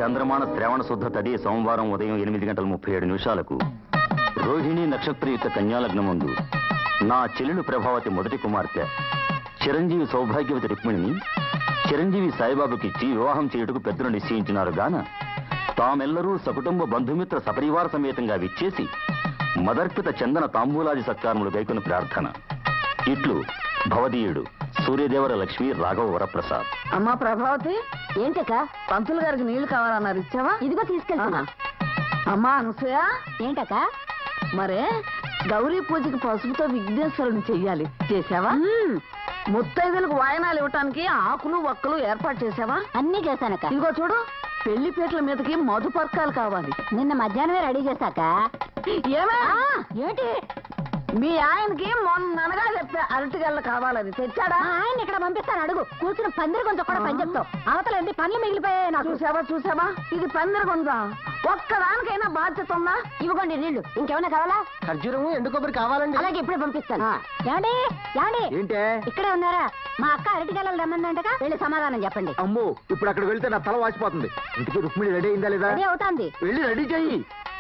చంద్రమాన శ్రావణ శుద్ధ తది సోమవారం ఉదయం ఎనిమిది గంటల ముప్పై ఏడు నిమిషాలకు రోహిణి నక్షత్రయుక్త కన్యాలగ్నం ముందు నా చెల్లెలు ప్రభావతి మొదటి కుమార్తె చిరంజీవి సౌభాగ్యవతి రుక్మిణిని చిరంజీవి సాయిబాబుకి ఇచ్చి వివాహం చేయుటకు పెద్దలు నిశ్చయించినారు గాన తామెల్లరూ సకుటుంబ బంధుమిత్ర సపరివార సమేతంగా విచ్చేసి మదర్పిత చందన తాంబూలాది సత్కారములు గైకొని ప్రార్థన ఇట్లు భవదీయుడు సూర్యదేవర లక్ష్మి రాఘవ వరప్రసాద్ అమ్మా ప్రభావతి ఏంటక్క పంతులు గారికి నీళ్లు కావాలన్నారు ఇచ్చావా ఇదిగో తీసుకెళ్తున్నా అమ్మా అనసూయ ఏంటక్క మరే గౌరీ పూజకి పసుపుతో విఘ్నేశ్వరుని చెయ్యాలి చేసావా మ్మ్. ముత్తైదులకు వాయనాలు ఇవ్వటానికి ఆకులు ఒక్కలు ఏర్పాటు చేసావా అన్నీ చేశానక్క ఇదిగో చూడు పెళ్లి పీటల మీదకి మధు పర్కాలు కావాలి నిన్న మధ్యాహ్నమే రెడీ చేశాక ఏమే ఆ, ఏంటి మీ ఆయనకి మొన్ననగా చెప్పా అరటిగల్ల కావాలని తెచ్చాడా మా ఆయన ఇక్కడ పంపిస్తాను అడుగు కూర్చుని పందిరి కొంచెం కూడా పని చెప్తావు అవతల ఎన్ని పనులు మిగిలిపోయాయి నాకు చూసావా చూసావా ఇది పందిరగుందా ఒక్కదానికైనా బాధ్యత ఉందా ఇవ్వకండి నీళ్లు ఇంకేమైనా కావాలా ఖర్జూరము ఎండు కొబ్బరి కావాలండి అలాగే ఇప్పుడే పంపిస్తాను ఏమండి ఏమండి ఏంటే ఇక్కడే ఉన్నారా మా అక్క అరటిగల్లలు రమ్మందంటగా వెళ్ళి సమాధానం చెప్పండి అమ్మో ఇప్పుడు అక్కడ వెళ్తే నా తల వాసిపోతుంది ఇంటికి రుక్మిణి రెడీ అయిందా లేదా అదే అవుతాంది వెళ్ళి రెడీ చెయ్యి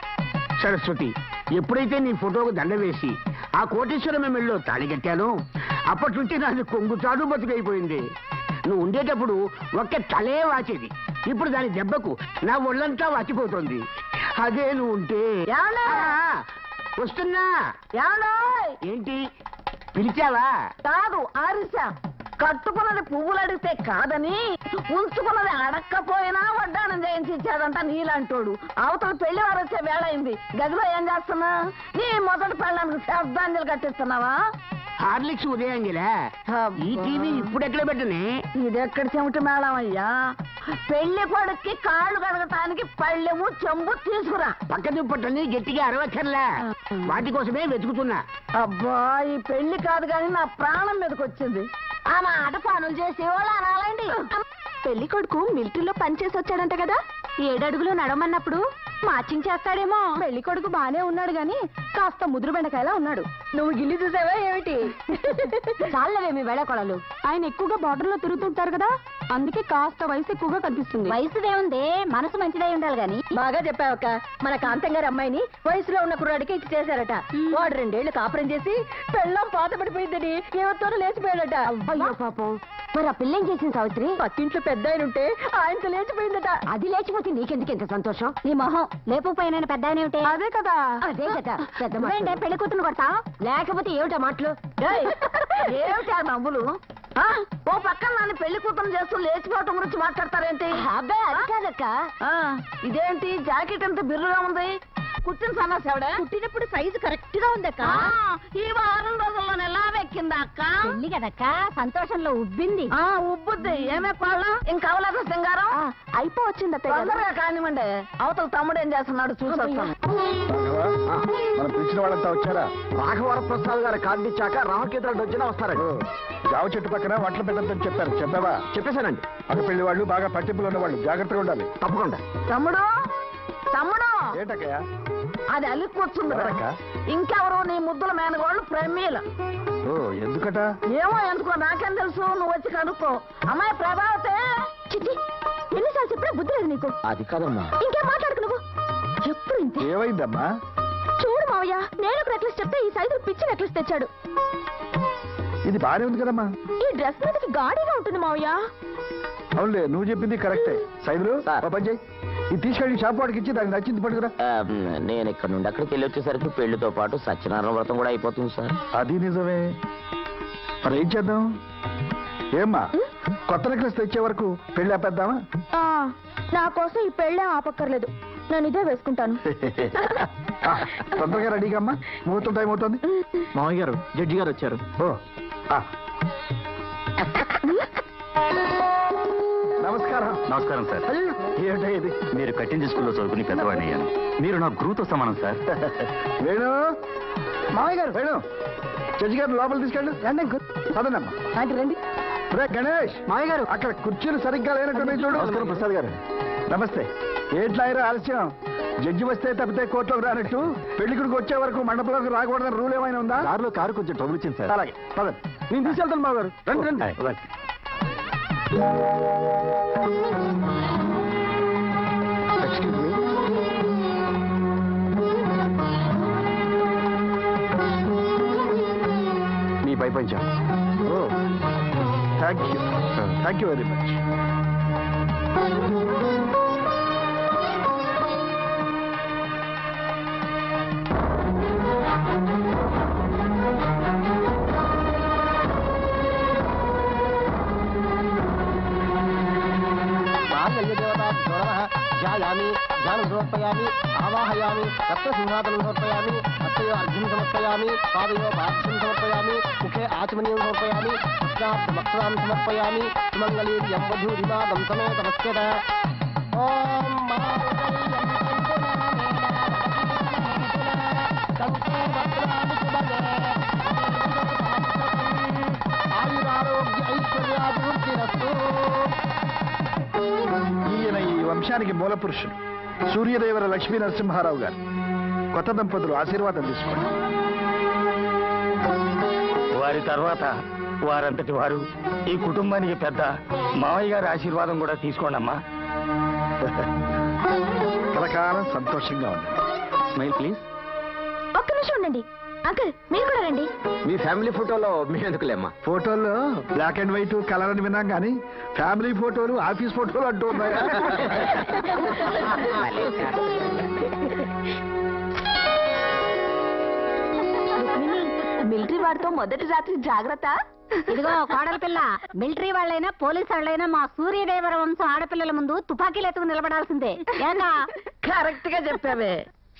సరస్వతి ఎప్పుడైతే నీ ఫోటోకు దండ వేసి ఆ కోటేశ్వరం మెళ్ళలో తాళి కట్టాను అప్పటి నుంచి నాది కొంగుచాడు బతుకైపోయింది నువ్వు ఉండేటప్పుడు ఒక్క తలే వాచేది ఇప్పుడు దాని దెబ్బకు నా ఒళ్ళంతా వాచిపోతుంది అదే నువ్వు ఉంటే ఏమండే? ఆ, వస్తున్నా ఏమండోయ్? ఏంటి పిలిచావా కాదు ఆరిసా కట్టుకున్నది పువ్వులు అడిగితే కాదని ఉంచుకున్నది అడక్కపోయినా వడ్డానం చేయించి ఇచ్చాడంట నీలంటోడు అవతల పెళ్లి వారు వచ్చే వేళ అయింది గదిలో ఏం చేస్తున్నా నీ మొదటి పెళ్ళానికి శ్రద్ధాంజలి కట్టిస్తున్నావా హార్లిక్స్ ఉదయాంగిలా ఈ టీవీ ఇప్పుడు ఎక్కడ పెట్టనే ఇది ఎక్కడ చెమట మేళం అయ్యా పెళ్లి కొడుక్కి కాళ్ళు కడగటానికి పళ్ళెము చెంబు తీసుకురా పక్క దుప్పట్లని గట్టిగా అరవక్కర్లా వాటి కోసమే వెతుకుతున్నా అబ్బా ఈ పెళ్లి కాదు కానీ నా ప్రాణం మీదకి వచ్చింది ఆ మాట పనులు చేసేవాళ్ళు అనాలండి పెళ్లి కొడుకు మిలిటరీలో పనిచేసి వచ్చాడంట కదా ఏడడుగులు నడమన్నప్పుడు మార్చింగ్ చేస్తాడేమో పెళ్లి కొడుకు బానే ఉన్నాడు గాని కాస్త ముదురు బెండకాయలా ఉన్నాడు నువ్వు గిల్లి చూసావా ఏమిటి చాలవే మీ వేళకొడలు ఆయన ఎక్కువగా బార్డర్ లో తిరుగుతుంటారు కదా అందుకే కాస్త వయసు ఎక్కువగా కనిపిస్తుంది వయసుదేముంది మనసు మంచిదై ఉండాలి గాని బాగా చెప్పావక్క మన కాంతం గారి అమ్మాయిని వయసులో ఉన్న కుర్రాడికి ఇచ్చి చేశారట వాడు రెండేళ్లు కాపురం చేసి పెళ్ళం పాత పడిపోయిందని ఎవరితోనూ లేచిపోయాడట అయ్యో పాపం మరి ఆ పిల్లేం చేసింది సావిత్రి పక్కింట్లో పెద్ద ఆయన ఉంటే ఆయనతో లేచిపోయిందట అది లేచిపోతే నీకెందుకు ఇంత సంతోషం నీ మొహం లేకపోయినా పెద్ద ఆయన ఏమిటి అదే కదా అదే కదా పెద్ద ఏంటే పెళ్లి కూతురు కొడతా లేకపోతే ఏమిటా మాటలు ఏయ్, ఏమిటి ఆ నవ్వులు ఆ, ఓ పక్కన నన్ను పెళ్లి కూతురు చేస్తూ లేచిపోవటం గురించి మాట్లాడతారేంటి అబ్బాయి అది కాదక్క ఆ, ఇదేంటి జాకెట్ ఎంత బిర్రుగా ఉంది కుట్టిన సన్నాసి ఆవిడ పుట్టినప్పుడు సైజు కరెక్ట్ గా ఉందక్క ఆ, ఈ వారం రోజుల్లో ఎలా వెక్కిందా అక్క పెళ్లి కదక్క సంతోషంలో ఉబ్బింది ఆ ఉబ్బుద్ది ఏమే పాళ్ళ ఇంకా అవలేదు సింగారం అయిపోవచ్చింది తొందరగా కానివ్వండి అవతల తమ్ముడు ఏం చేస్తున్నాడు చూసొస్తాను మనం పిలిచిన వాళ్ళంతా వచ్చారా రాఘవర ప్రసాద్ గారు కార్డు ఇచ్చాక రామకేంద్రుడు వచ్చినా వస్తారండి జావ చెట్టు పక్కన వంటల పెట్టద్దని చెప్పారు చెప్పావా చెప్పేశానండి పక్క పెళ్లి వాళ్ళు బాగా పట్టింపులు ఉన్న వాళ్ళు జాగ్రత్తగా ఉండాలి తప్పకుండా తమ్ముడు తమ్ముడు ఏంటక్కయ్యా అది అల్లి కూర్చుంది ఎవరక్క? ఇంకెవరు నీ ముద్దుల మేనగోళ్ళు ప్రమీల ఓ ఎందుకట ఏమో ఎందుకో నాకేం తెలుసు నువ్వు వచ్చి కనుక్కో అమ్మాయి ప్రభావతే చిచ్చి ఎన్నిసార్లు చెప్పినా బుద్ధి లేదు నీకు అది కాదమ్మా ఇంకేం మాట్లాడుకు నువ్వు ఎప్పుడు ఇంతే ఏమైందమ్మా చూడు మావయ్య నేను ఒక నెక్లెస్ చెప్తే ఈ సైజు పిచ్చి నెక్లెస్ తెచ్చాడు ఇది బానే ఉంది కదమ్మా ఈ డ్రెస్ మీదకి గాడిగా ఉంటుంది మావయ్య అవునులే నువ్వు చెప్పింది కరెక్టే సైదులు సార్. ఓ పని చేయి ఇది తీసుకెళ్ళి షాప్ వాడికి ఇచ్చి దానికి నచ్చింది పట్టుకురా నేను ఇక్కడ నుండి అక్కడికి వెళ్ళి వచ్చేసరికి పెళ్లితో పాటు సత్యనారాయణ వ్రతం కూడా అయిపోతుంది సార్ అది నిజమే మరి ఏం చేద్దాం ఏమ్మా కొత్త నెక్లెస్ తెచ్చే వరకు పెళ్లి ఆపేద్దామా నా కోసం ఈ పెళ్ళే ఆపక్కర్లేదు నేను ఇదే వేసుకుంటాను ఆ, తొందరగా రెడీగా అమ్మా ముహూర్తం టైం అవుతుంది మామయ్య గారు జడ్జి గారు వచ్చారు ఓ ఆ. నమస్కారం నమస్కారం సార్ ఏమిటా ఇది మీరు కట్టింది స్కూల్లో చదువుకుని పెద్దవాడిని అయ్యాను మీరు నా గురువుతో సమానం సార్ వేణు మామయ్య గారు వేణు జడ్జి గారు లోపల తీసుకెళ్ళు రండి పదండమ్మా అంటే రండి రే గణేష్ మామయ్య గారు అక్కడ కుర్చీలు సరిగ్గా లేనట్టున్నాయి చూడు నమస్కారం, ప్రసాద్ గారు. నమస్తే ఏంట్లాయరా ఆలస్యం జడ్జి వస్తే తప్పితే కోర్టులోకి రానట్టు పెళ్లికుడికి వచ్చే వరకు మండపంలోకి రాకూడదని రూల్ ఏమైనా ఉందా కారులో కారు కొంచెం ట్రబుల్ ఇచ్చింది సార్ అలాగే పదండి నేను తీసుకెళ్తాను మామగారు రండి రండి రండి. పై పంచా ఓ thank you thank you very much ధ్యాయామి ధ్యానం సమర్పయామి ఆవాహయామి రత్నసింహాసనం సమర్పయామి హస్తయో అర్ఘ్యం సమర్పయామి పాదయో పార్థ్యం సమర్పయామి ముఖే ఆచమనీయం సమర్పయామి కృష్ణార్థమక్షరాం సమర్పయామి సుమంగళీర్యం వధూరిమాదం సమేత పశ్యత ఓం ఆయురారోగ్య ఐశ్వర్యాభివృద్ధిరస్తు ఈయన ఈ వంశానికి మూల పురుషుడు సూర్యదేవర లక్ష్మీ నరసింహారావు గారు కొత్త దంపతులు ఆశీర్వాదం తీసుకోండి వారి తర్వాత వారంతటి వారు ఈ కుటుంబానికి పెద్ద మావయ్య గారి ఆశీర్వాదం కూడా తీసుకోండి అమ్మా కలకాలం సంతోషంగా ఉండండి స్మైల్ ప్లీజ్ ఒక్క నిమిషం ఉండండి అంకుల్ మీరు కూడా రండి మీ ఫ్యామిలీ ఫోటోలో మీ ఎందుకులేమ్మా ఫోటోల్లో బ్లాక్ అండ్ వైట్ కలర్ అని విన్నాం కానీ ఫ్యామిలీ ఫోటోలు ఆఫీస్ ఫోటోలు అంటూ ఉన్నాయా మిలిటరీ వాడితో మొదటి రాత్రి జాగ్రత్త ఇదిగో కోడల పిల్ల మిలిటరీ వాళ్ళైనా పోలీస్ వాళ్ళైనా మా సూర్యదేవర వంశం ఆడపిల్లల ముందు తుపాకీలు ఎత్తుకు నిలబడాల్సిందే ఏంగా కరెక్ట్ గా చెప్పావే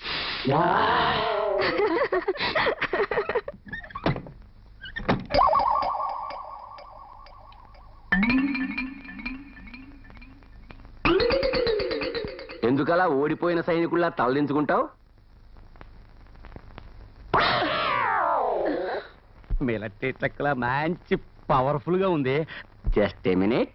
ఎందుకలా ఓడిపోయిన సైనికుల్లా తలదించుకుంటావు మిలిటరీ ట్రక్లా మంచి పవర్ఫుల్ గా ఉంది జస్ట్ ఏ మినిట్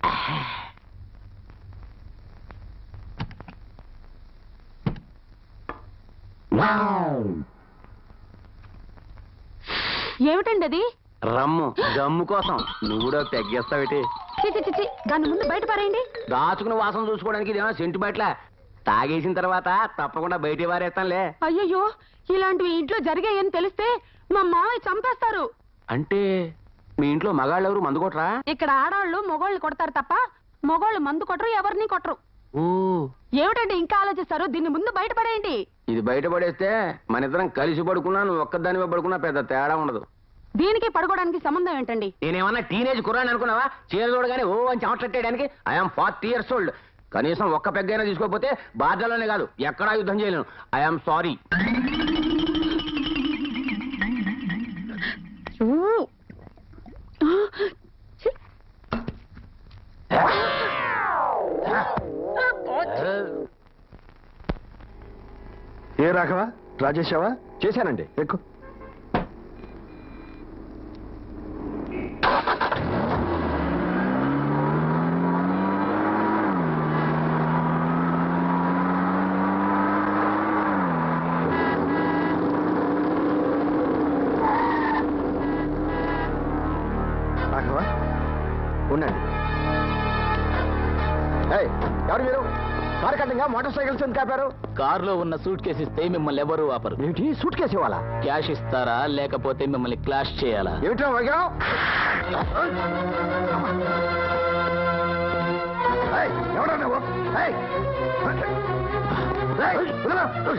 ఏమిటండి అది రమ్ము జమ్ము కోసం నువ్వు కూడా పెగ్గేస్తావేటి చిచి చిచి దాని ముందు బయట పారేయండి దాచుకుని వాసన చూసుకోవడానికి ఇదేమో సెంటు బయట తాగేసిన తర్వాత తప్పకుండా బయట వారేస్తానులే అయ్యయ్యో ఇలాంటివి ఇంట్లో జరిగాయని తెలిస్తే మా మామయ్య చంపేస్తారు అంటే మీ ఇంట్లో మగాళ్ళు ఎవరు మందు కొట్రా ఇక్కడ ఆడవాళ్ళు మొగోళ్ళు కొడతారు తప్ప మొగోళ్ళు మందు కొట్టరు ఎవరిని కొట్టరు ఓ ఏమిటండి ఇంకా ఆలోచిస్తారు దీన్ని ముందు బయట పడేయండి ఇది బయట పడేస్తే మన ఇద్దరం కలిసి పడుకున్నా నువ్వు ఒక్కదానివే పడుకున్నా పెద్ద తేడా ఉండదు దీనికి పడుకోవడానికి సంబంధం ఏంటండి నేనేమన్నా టీనేజ్ కుర్రాని అనుకున్నావా చీర చూడగానే ఓ అని చెమటట్టేయడానికి ఐఎమ్ ఫార్టీ ఇయర్స్ ఓల్డ్ కనీసం ఒక్క పెగ్గైనా తీసుకోకపోతే బాధ్యలోనే కాదు ఎక్కడా యుద్ధం చేయలేను ఐఎమ్ సారీ ఏ రాఘవా రాజేశావా చేశానండి ఎక్కు రాఘవా ఉండండి ఏయ్, ఎవరు మీరు కారు కట్టంగా మోటార్ సైకిల్స్ ఎందుకు కాపారు కారులో ఉన్న సూట్ కేసు ఇస్తే మిమ్మల్ని ఎవరు ఆపరు ఏమిటి సూట్ కేసు ఇవ్వాలా క్యాష్ ఇస్తారా లేకపోతే మిమ్మల్ని క్లాష్ చేయాలా ఏమిటా వగరం ఏయ్, ఎవరా నువ్వు ఏయ్! ఏయ్, వదలు!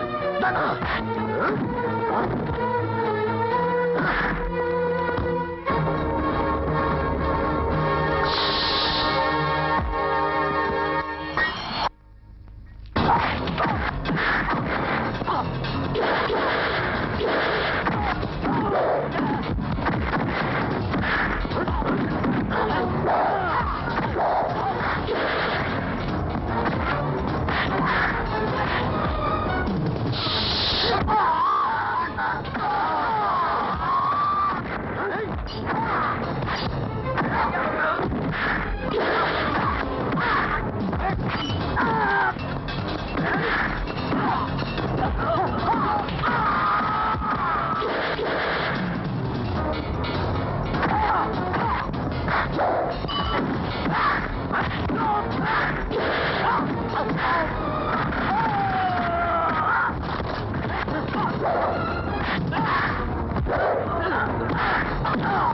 ఆ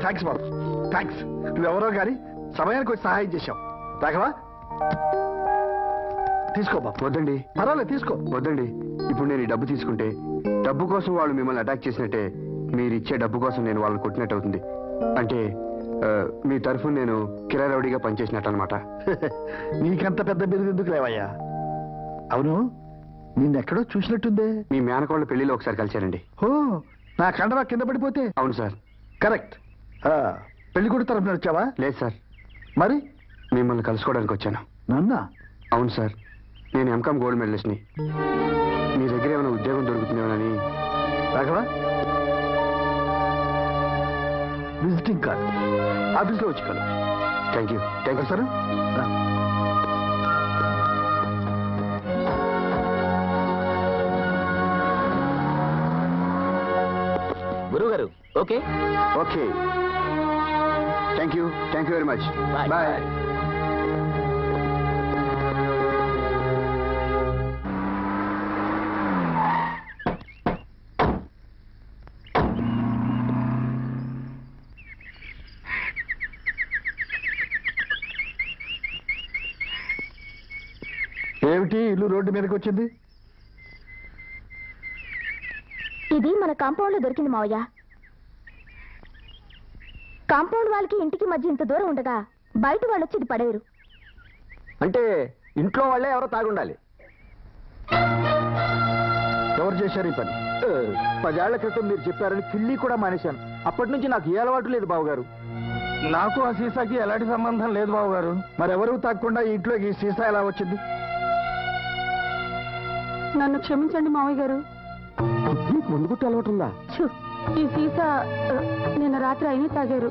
థ్యాంక్స్ బాబు థ్యాంక్స్ నువ్వెవరో కానీ సమయానికి వచ్చి సహాయం చేశావు రాఘవా తీసుకో బాబు వద్దండి పర్వాలేదు తీసుకో వద్దండి ఇప్పుడు నేను ఈ డబ్బు తీసుకుంటే డబ్బు కోసం వాళ్ళు మిమ్మల్ని అటాక్ చేసినట్టే మీరు ఇచ్చే డబ్బు కోసం నేను వాళ్ళని కొట్టినట్టు అవుతుంది అంటే ఆ, మీ తరఫున నేను కిరాయి రౌడీగా పనిచేసినట్టు అనమాట నీకంత పెద్ద బిరుదు ఎందుకు లేవయ్యా అవును నిన్నెక్కడో చూసినట్టుందే మీ మేనకోళ్ళ పెళ్లిలో ఒకసారి కలిశారండి ఓ నా కండరా కింద పడిపోతే అవును సార్ కరెక్ట్ పెళ్లి కొడుకు తరఫున వచ్చావా లేదు సార్ మరి మిమ్మల్ని కలుసుకోవడానికి వచ్చాను నన్నా అవును సార్ నేను ఎంకామ్ గోల్డ్ మెడలిస్ట్ని మీ దగ్గర ఏమైనా ఉద్యోగం దొరుకుతుందేమోనని రాఘవా విజిటింగ్ కార్డ్ ఆఫీస్లో వచ్చి కలు thank you thank you sir sir గురువు గారు okay okay thank you thank you very much Bye. Bye ఏమిటి ఇల్లు రోడ్డు మీదకి వచ్చింది ఇది మన కాంపౌండ్ లో దొరికింది మావయ్య కాంపౌండ్ వాళ్ళకి ఇంటికి మధ్య ఇంత దూరం ఉండగా బయట వాళ్ళు వచ్చి ఇది పడేరు అంటే ఇంట్లో వాళ్ళే ఎవరో తాగి ఉండాలి ఎవరు చేశారు ఈ పని పదేళ్ల క్రితం మీరు చెప్పారని కిళ్ళి కూడా మానేశాను అప్పటి నుంచి నాకు ఏ అలవాటు లేదు బావగారు నాకు ఆ సీసాకి ఎలాంటి సంబంధం లేదు బాబు గారు మరెవరూ తాకుండా ఈ ఇంట్లోకి ఈ సీసా ఎలా వచ్చింది నన్ను క్షమించండి మావయ్య గారు నీకు ముందు కొట్టి అలవాటు ఉందా ఛు, ఈ సీసా ఆ, నిన్న రాత్రి అయినా తాగారు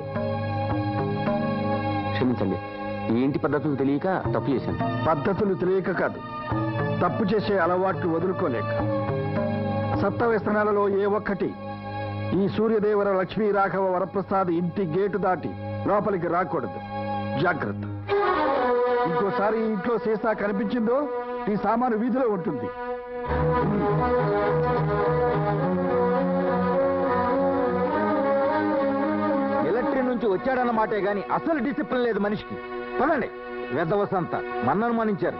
క్షమించండి ఈ ఇంటి పద్ధతులు తెలియక తప్పు చేశాను పద్ధతులు తెలియక కాదు తప్పు చేసే అలవాట్లు వదులుకోలేక సప్త వ్యసనాలలో ఏ ఒక్కటి ఈ సూర్యదేవర లక్ష్మీ రాఘవ వరప్రసాద్ ఇంటి గేటు దాటి లోపలికి రాకూడదు జాగ్రత్త ఇంకోసారి ఈ ఇంట్లో సీసా కనిపించిందో ఈ సామాను వీధిలో ఉంటుంది మిలిటరీ నుంచి వచ్చాడన్నమాటే గాని అసలు డిసిప్లిన్ లేదు మనిషికి పదండి వెదవసంత మన్ను అనుమానించారు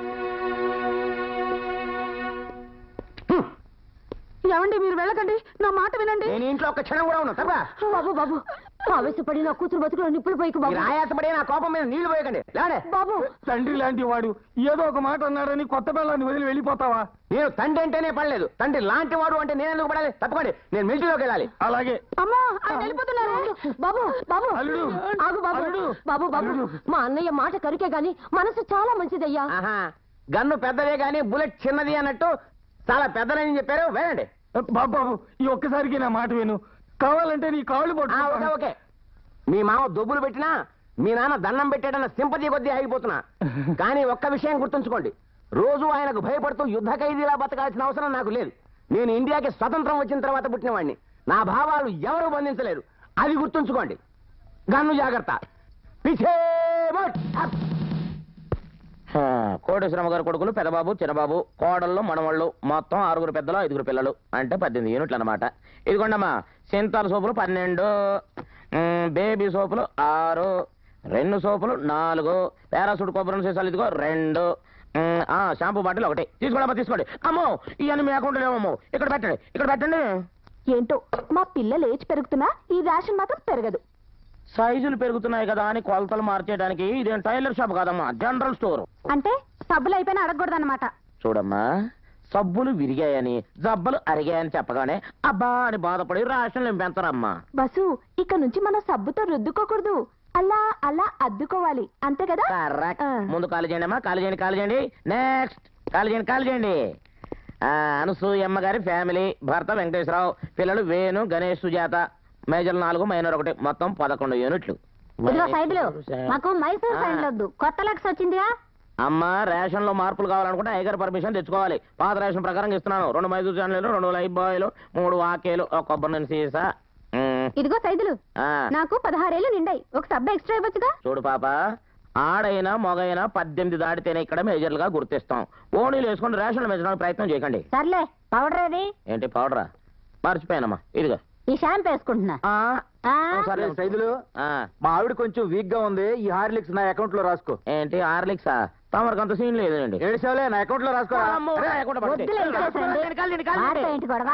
ఏమండి మీరు వెళ్ళకండి నా మాట వినండి నేను ఇంట్లో ఒక క్షణం కూడా ఉన్నా తప్ప బాబు బాబు ఆవేశపడి నా కూతురు బతుకులో నిప్పులు పోయికు మీరు ఆయాసపడి నా కోపం మీద నీళ్లు పోయకండి లేడే బాబు తండ్రి లాంటి వాడు ఏదో ఒక మాట అన్నాడని కొత్త పిల్లాన్ని వదిలి వెళ్ళిపోతావా నేను తండ్రి అంటేనే పడలేదు తండ్రి లాంటి వాడు అంటే నేను ఎందుకు పడాలి తప్పకండి నేను మిలిటరీలోకి వెళ్ళాలి అలాగే అమ్మా ఆయన వెళ్ళిపోతున్నారు బాబు బాబు అల్లుడు ఆగు బాబు అల్లుడు. బాబు బాబు అల్లుడు. మా అన్నయ్య మాట కరికే గాని మనసు చాలా మంచిదయ్యా ఆహా గన్ను పెద్దదే గానీ బుల్లెట్ చిన్నది అన్నట్టు చాలా పెద్దదని చెప్పారు వెళ్ళండి బాబు బాబు ఈ ఒక్కసారికి నా మాట విను కావాలంటే నీ కాళ్ళు ఆ, ఓకే పట్టు ఓకే మీ మామ దొబ్బులు పెట్టినా మీ నాన్న దండం పెట్టాడన్న సింపతి కొద్దీ ఆగిపోతున్నా కానీ ఒక్క విషయం గుర్తుంచుకోండి రోజు ఆయనకు భయపడుతూ యుద్ధ ఖైదీలా బతకాల్సిన అవసరం నాకు లేదు నేను ఇండియాకి స్వతంత్రం వచ్చిన తర్వాత పుట్టినవాడిని నా భావాలు ఎవరు బంధించలేరు అది గుర్తుంచుకోండి గన్ను జాగ్రత్త పిచ్చే మట్! అప్! హా, కోటేశ్వరమ్మ గారి కొడుకులు పెదబాబు చిన్నబాబు కోడళ్ళు మనవాళ్ళు మొత్తం ఆరుగురు పెద్దలు ఐదుగురు పిల్లలు అంటే పద్దెనిమిది యూనిట్లు అనమాట ఇదిగోండమ్మా సింతాల సోపులు పన్నెండు మ్, బేబీ సోపులు ఆరు రెండు సోపులు నాలుగు పారాసూట్ కొబ్బరి సీసాలు ఇదిగో రెండు మ్, ఆ షాంపూ బాటిల్ ఒకటి తీసుకోండి తీసుకోండి అమ్మో ఇవన్నీ మీ అకౌంట్లో లేవమ్మో ఇక్కడ పెట్టండి ఇక్కడ పెట్టండి ఏంటో మా పిల్లలు ఏజ్ పెరుగుతున్నా ఈ రేషన్ మాత్రం పెరగదు సైజులు పెరుగుతున్నాయి కదా అని కొలతలు మార్చేయడానికి ఇదేం టైలర్ షాప్ కాదమ్మా జనరల్ స్టోర్ అంటే సబ్బులు అయిపోయినా అడగకూడదన్నమాట చూడమ్మా సబ్బులు విరిగాయని జబ్బలు అరిగాయని చెప్పగానే అబ్బా అని బాధపడి రేషన్లు పెంచరమ్మా బసు ఇక నుంచి మనం సబ్బుతో రుద్దుకోకూడదు అలా అలా అద్దుకోవాలి అంతే కదా కరెక్ట్ ఆ. ముందు కాలు చేయండి అమ్మా కాలు చేయండి కాలు చేయండి నెక్స్ట్ కాలు చేయండి కాలు చేయండి ఆ, అనసూయమ్మ గారి ఫ్యామిలీ భర్త వెంకటేశ్వరరావు పిల్లలు వేణు గణేష్ సుజాత మేజర్ నాలుగు మైనర్ ఒకటి మొత్తం పదకొండు యూనిట్లు ఇదిగో సైడ్లు మాకు మైసూర్ ఆ. సైడ్లు వద్దు కొత్త లక్స్ వచ్చిందిగా అమ్మ రేషన్ లో మార్పులు కావాలనుకుంటే ఐగర్ పర్మిషన్ తెచ్చుకోవాలి పాత రేషన్ ప్రకారం ఇస్తున్నాను రెండు మైసూర్ చాన్లు రెండు లైఫ్ బాయ్లు మూడు వాకేలు ఒక కొబ్బరి నూనె సీసా మ్, ఇదిగో సైదులు ఆ. నాకు పదహారేళ్ళు నిండాయి ఒక సబ్బు ఎక్స్ట్రా ఇవ్వచ్చుగా చూడు పాప ఆడైనా మగైనా పద్దెనిమిది దాటితేనే ఇక్కడ మేజర్లుగా గుర్తిస్తాం ఓణీలు వేసుకుని రేషన్లు పెంచడానికి ప్రయత్నం చేయకండి సర్లే పౌడర్ ఏది ఏంటి పౌడరా మర్చిపోయానమ్మా ఇదిగో ఈ షాంపూ వేసుకుంటున్నా ఆ, ఆ, సరే సైదులు మా ఆవిడ కొంచెం వీక్ గా ఉంది ఈ హార్లిక్స్ నా అకౌంట్ లో రాసుకో ఏంటి హార్లిక్సా తమరికి అంత సీన్ లేదండి ఏడిసేవలే నా అకౌంట్ లో రాసుకో వద్దులే ఇంకేసండి. వాడితో ఏంటి గొడవ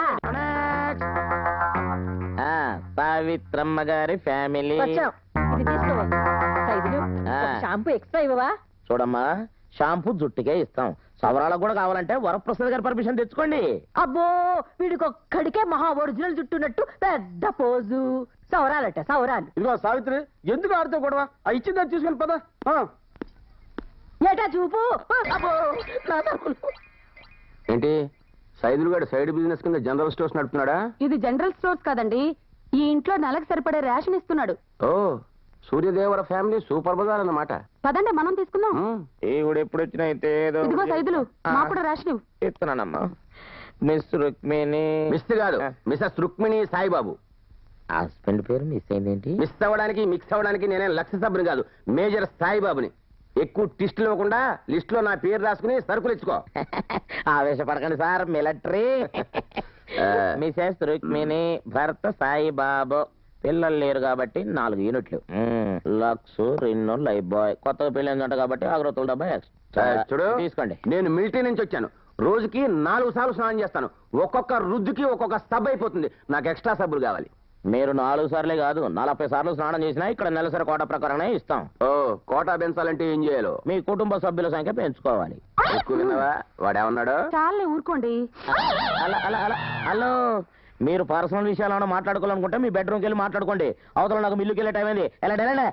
సావిత్రమ్మ గారి ఫ్యామిలీ వచ్చాం ఇది తీసుకో సైదులు ఆ. ఒక షాంపూ ఎక్స్ట్రా ఇవ్వవా చూడమ్మా షాంపూ జుట్టుకే ఇస్తాం సవరాలకు కూడా కావాలంటే వరప్రసాద్ గారి పర్మిషన్ తెచ్చుకోండి అబ్బో వీడికి ఒక్కడికే మహా ఒరిజినల్ జుట్టున్నట్టు పెద్ద పోజు సౌరాలట సౌరాలు ఇదిగో సావిత్రి ఎందుకు ఆడితే గొడవ ఆ ఇచ్చిందని తీసుకుని పద ఆ. ఏటా చూపు అబ్బో నా తప్పులు. ఏంటి సైదులు గారు సైడ్ బిజినెస్ కింద జనరల్ స్టోర్స్ నడుపుతున్నాడా ఇది జనరల్ స్టోర్స్ కదండి ఈ ఇంట్లో నెలకు సరిపడే రేషన్ ఇస్తున్నాడు ఓ సూర్యదేవర ఫ్యామిలీ సూపర్ బజార్ అన్నమాట పదండి మనం తీసుకుందాం ఈవిడ ఎప్పుడు వచ్చినా అయితే ఏదో ఇదిగో సైదులు ఆ. మా కూడా రేషన్ ఇవ్వు. ఇస్తున్నానమ్మా మిస్ రుక్మిణి మిస్ కాదు మిస్సెస్ రుక్మిణి సాయిబాబు హస్బెండ్ పేరు మిస్ అయిందేంటి మిస్ అవ్వడానికి మిక్స్ అవ్వడానికి నేనే లక్ష సభ్యుని కాదు మేజర్ సాయిబాబుని ఎక్కువ టిస్టులు ఇవ్వకుండా లిస్ట్ లో నా పేరు రాసుకుని సరుకులు ఇచ్చుకో ఆవేశపడకండి సార్ మిలిటరీ మిసెస్ రుక్మిణి భర్త సాయిబాబు పిల్లలు లేరు కాబట్టి నాలుగు యూనిట్లు మ్మ్. లక్స్ రిన్నో లైఫ్ బాయ్ కొత్తగా పెళ్ళిందంట కాబట్టి అగరత్తుల డబ్బా ఎక్స్ట్రా చూడు తీసుకోండి నేను మిలిటరీ నుంచి వచ్చాను రోజుకి నాలుగు సార్లు స్నానం చేస్తాను ఒక్కొక్క రుద్దుకి ఒక్కొక్క సబ్ అయిపోతుంది నాకు ఎక్స్ట్రా సబ్బులు కావాలి మీరు నాలుగు సార్లే కాదు నలభై సార్లు స్నానం చేసినా ఇక్కడ నెలసరి కోట ప్రకారమే ఇస్తాం ఓ కోటా పెంచాలంటే ఏం చేయాలి మీ కుటుంబ సభ్యుల సంఖ్య పెంచుకోవాలి ఎక్కువ విన్నావా వాడేమన్నాడు చాలే ఊరుకోండి అలా అలా అలా హలో మీరు పర్సనల్ విషయాలు ఏమైనా మాట్లాడుకోవాలనుకుంటే మీ బెడ్రూమ్కి వెళ్ళి మాట్లాడుకోండి అవతల నాకు మిల్లుకి వెళ్ళే టైం అయింది ఎలా ఎలా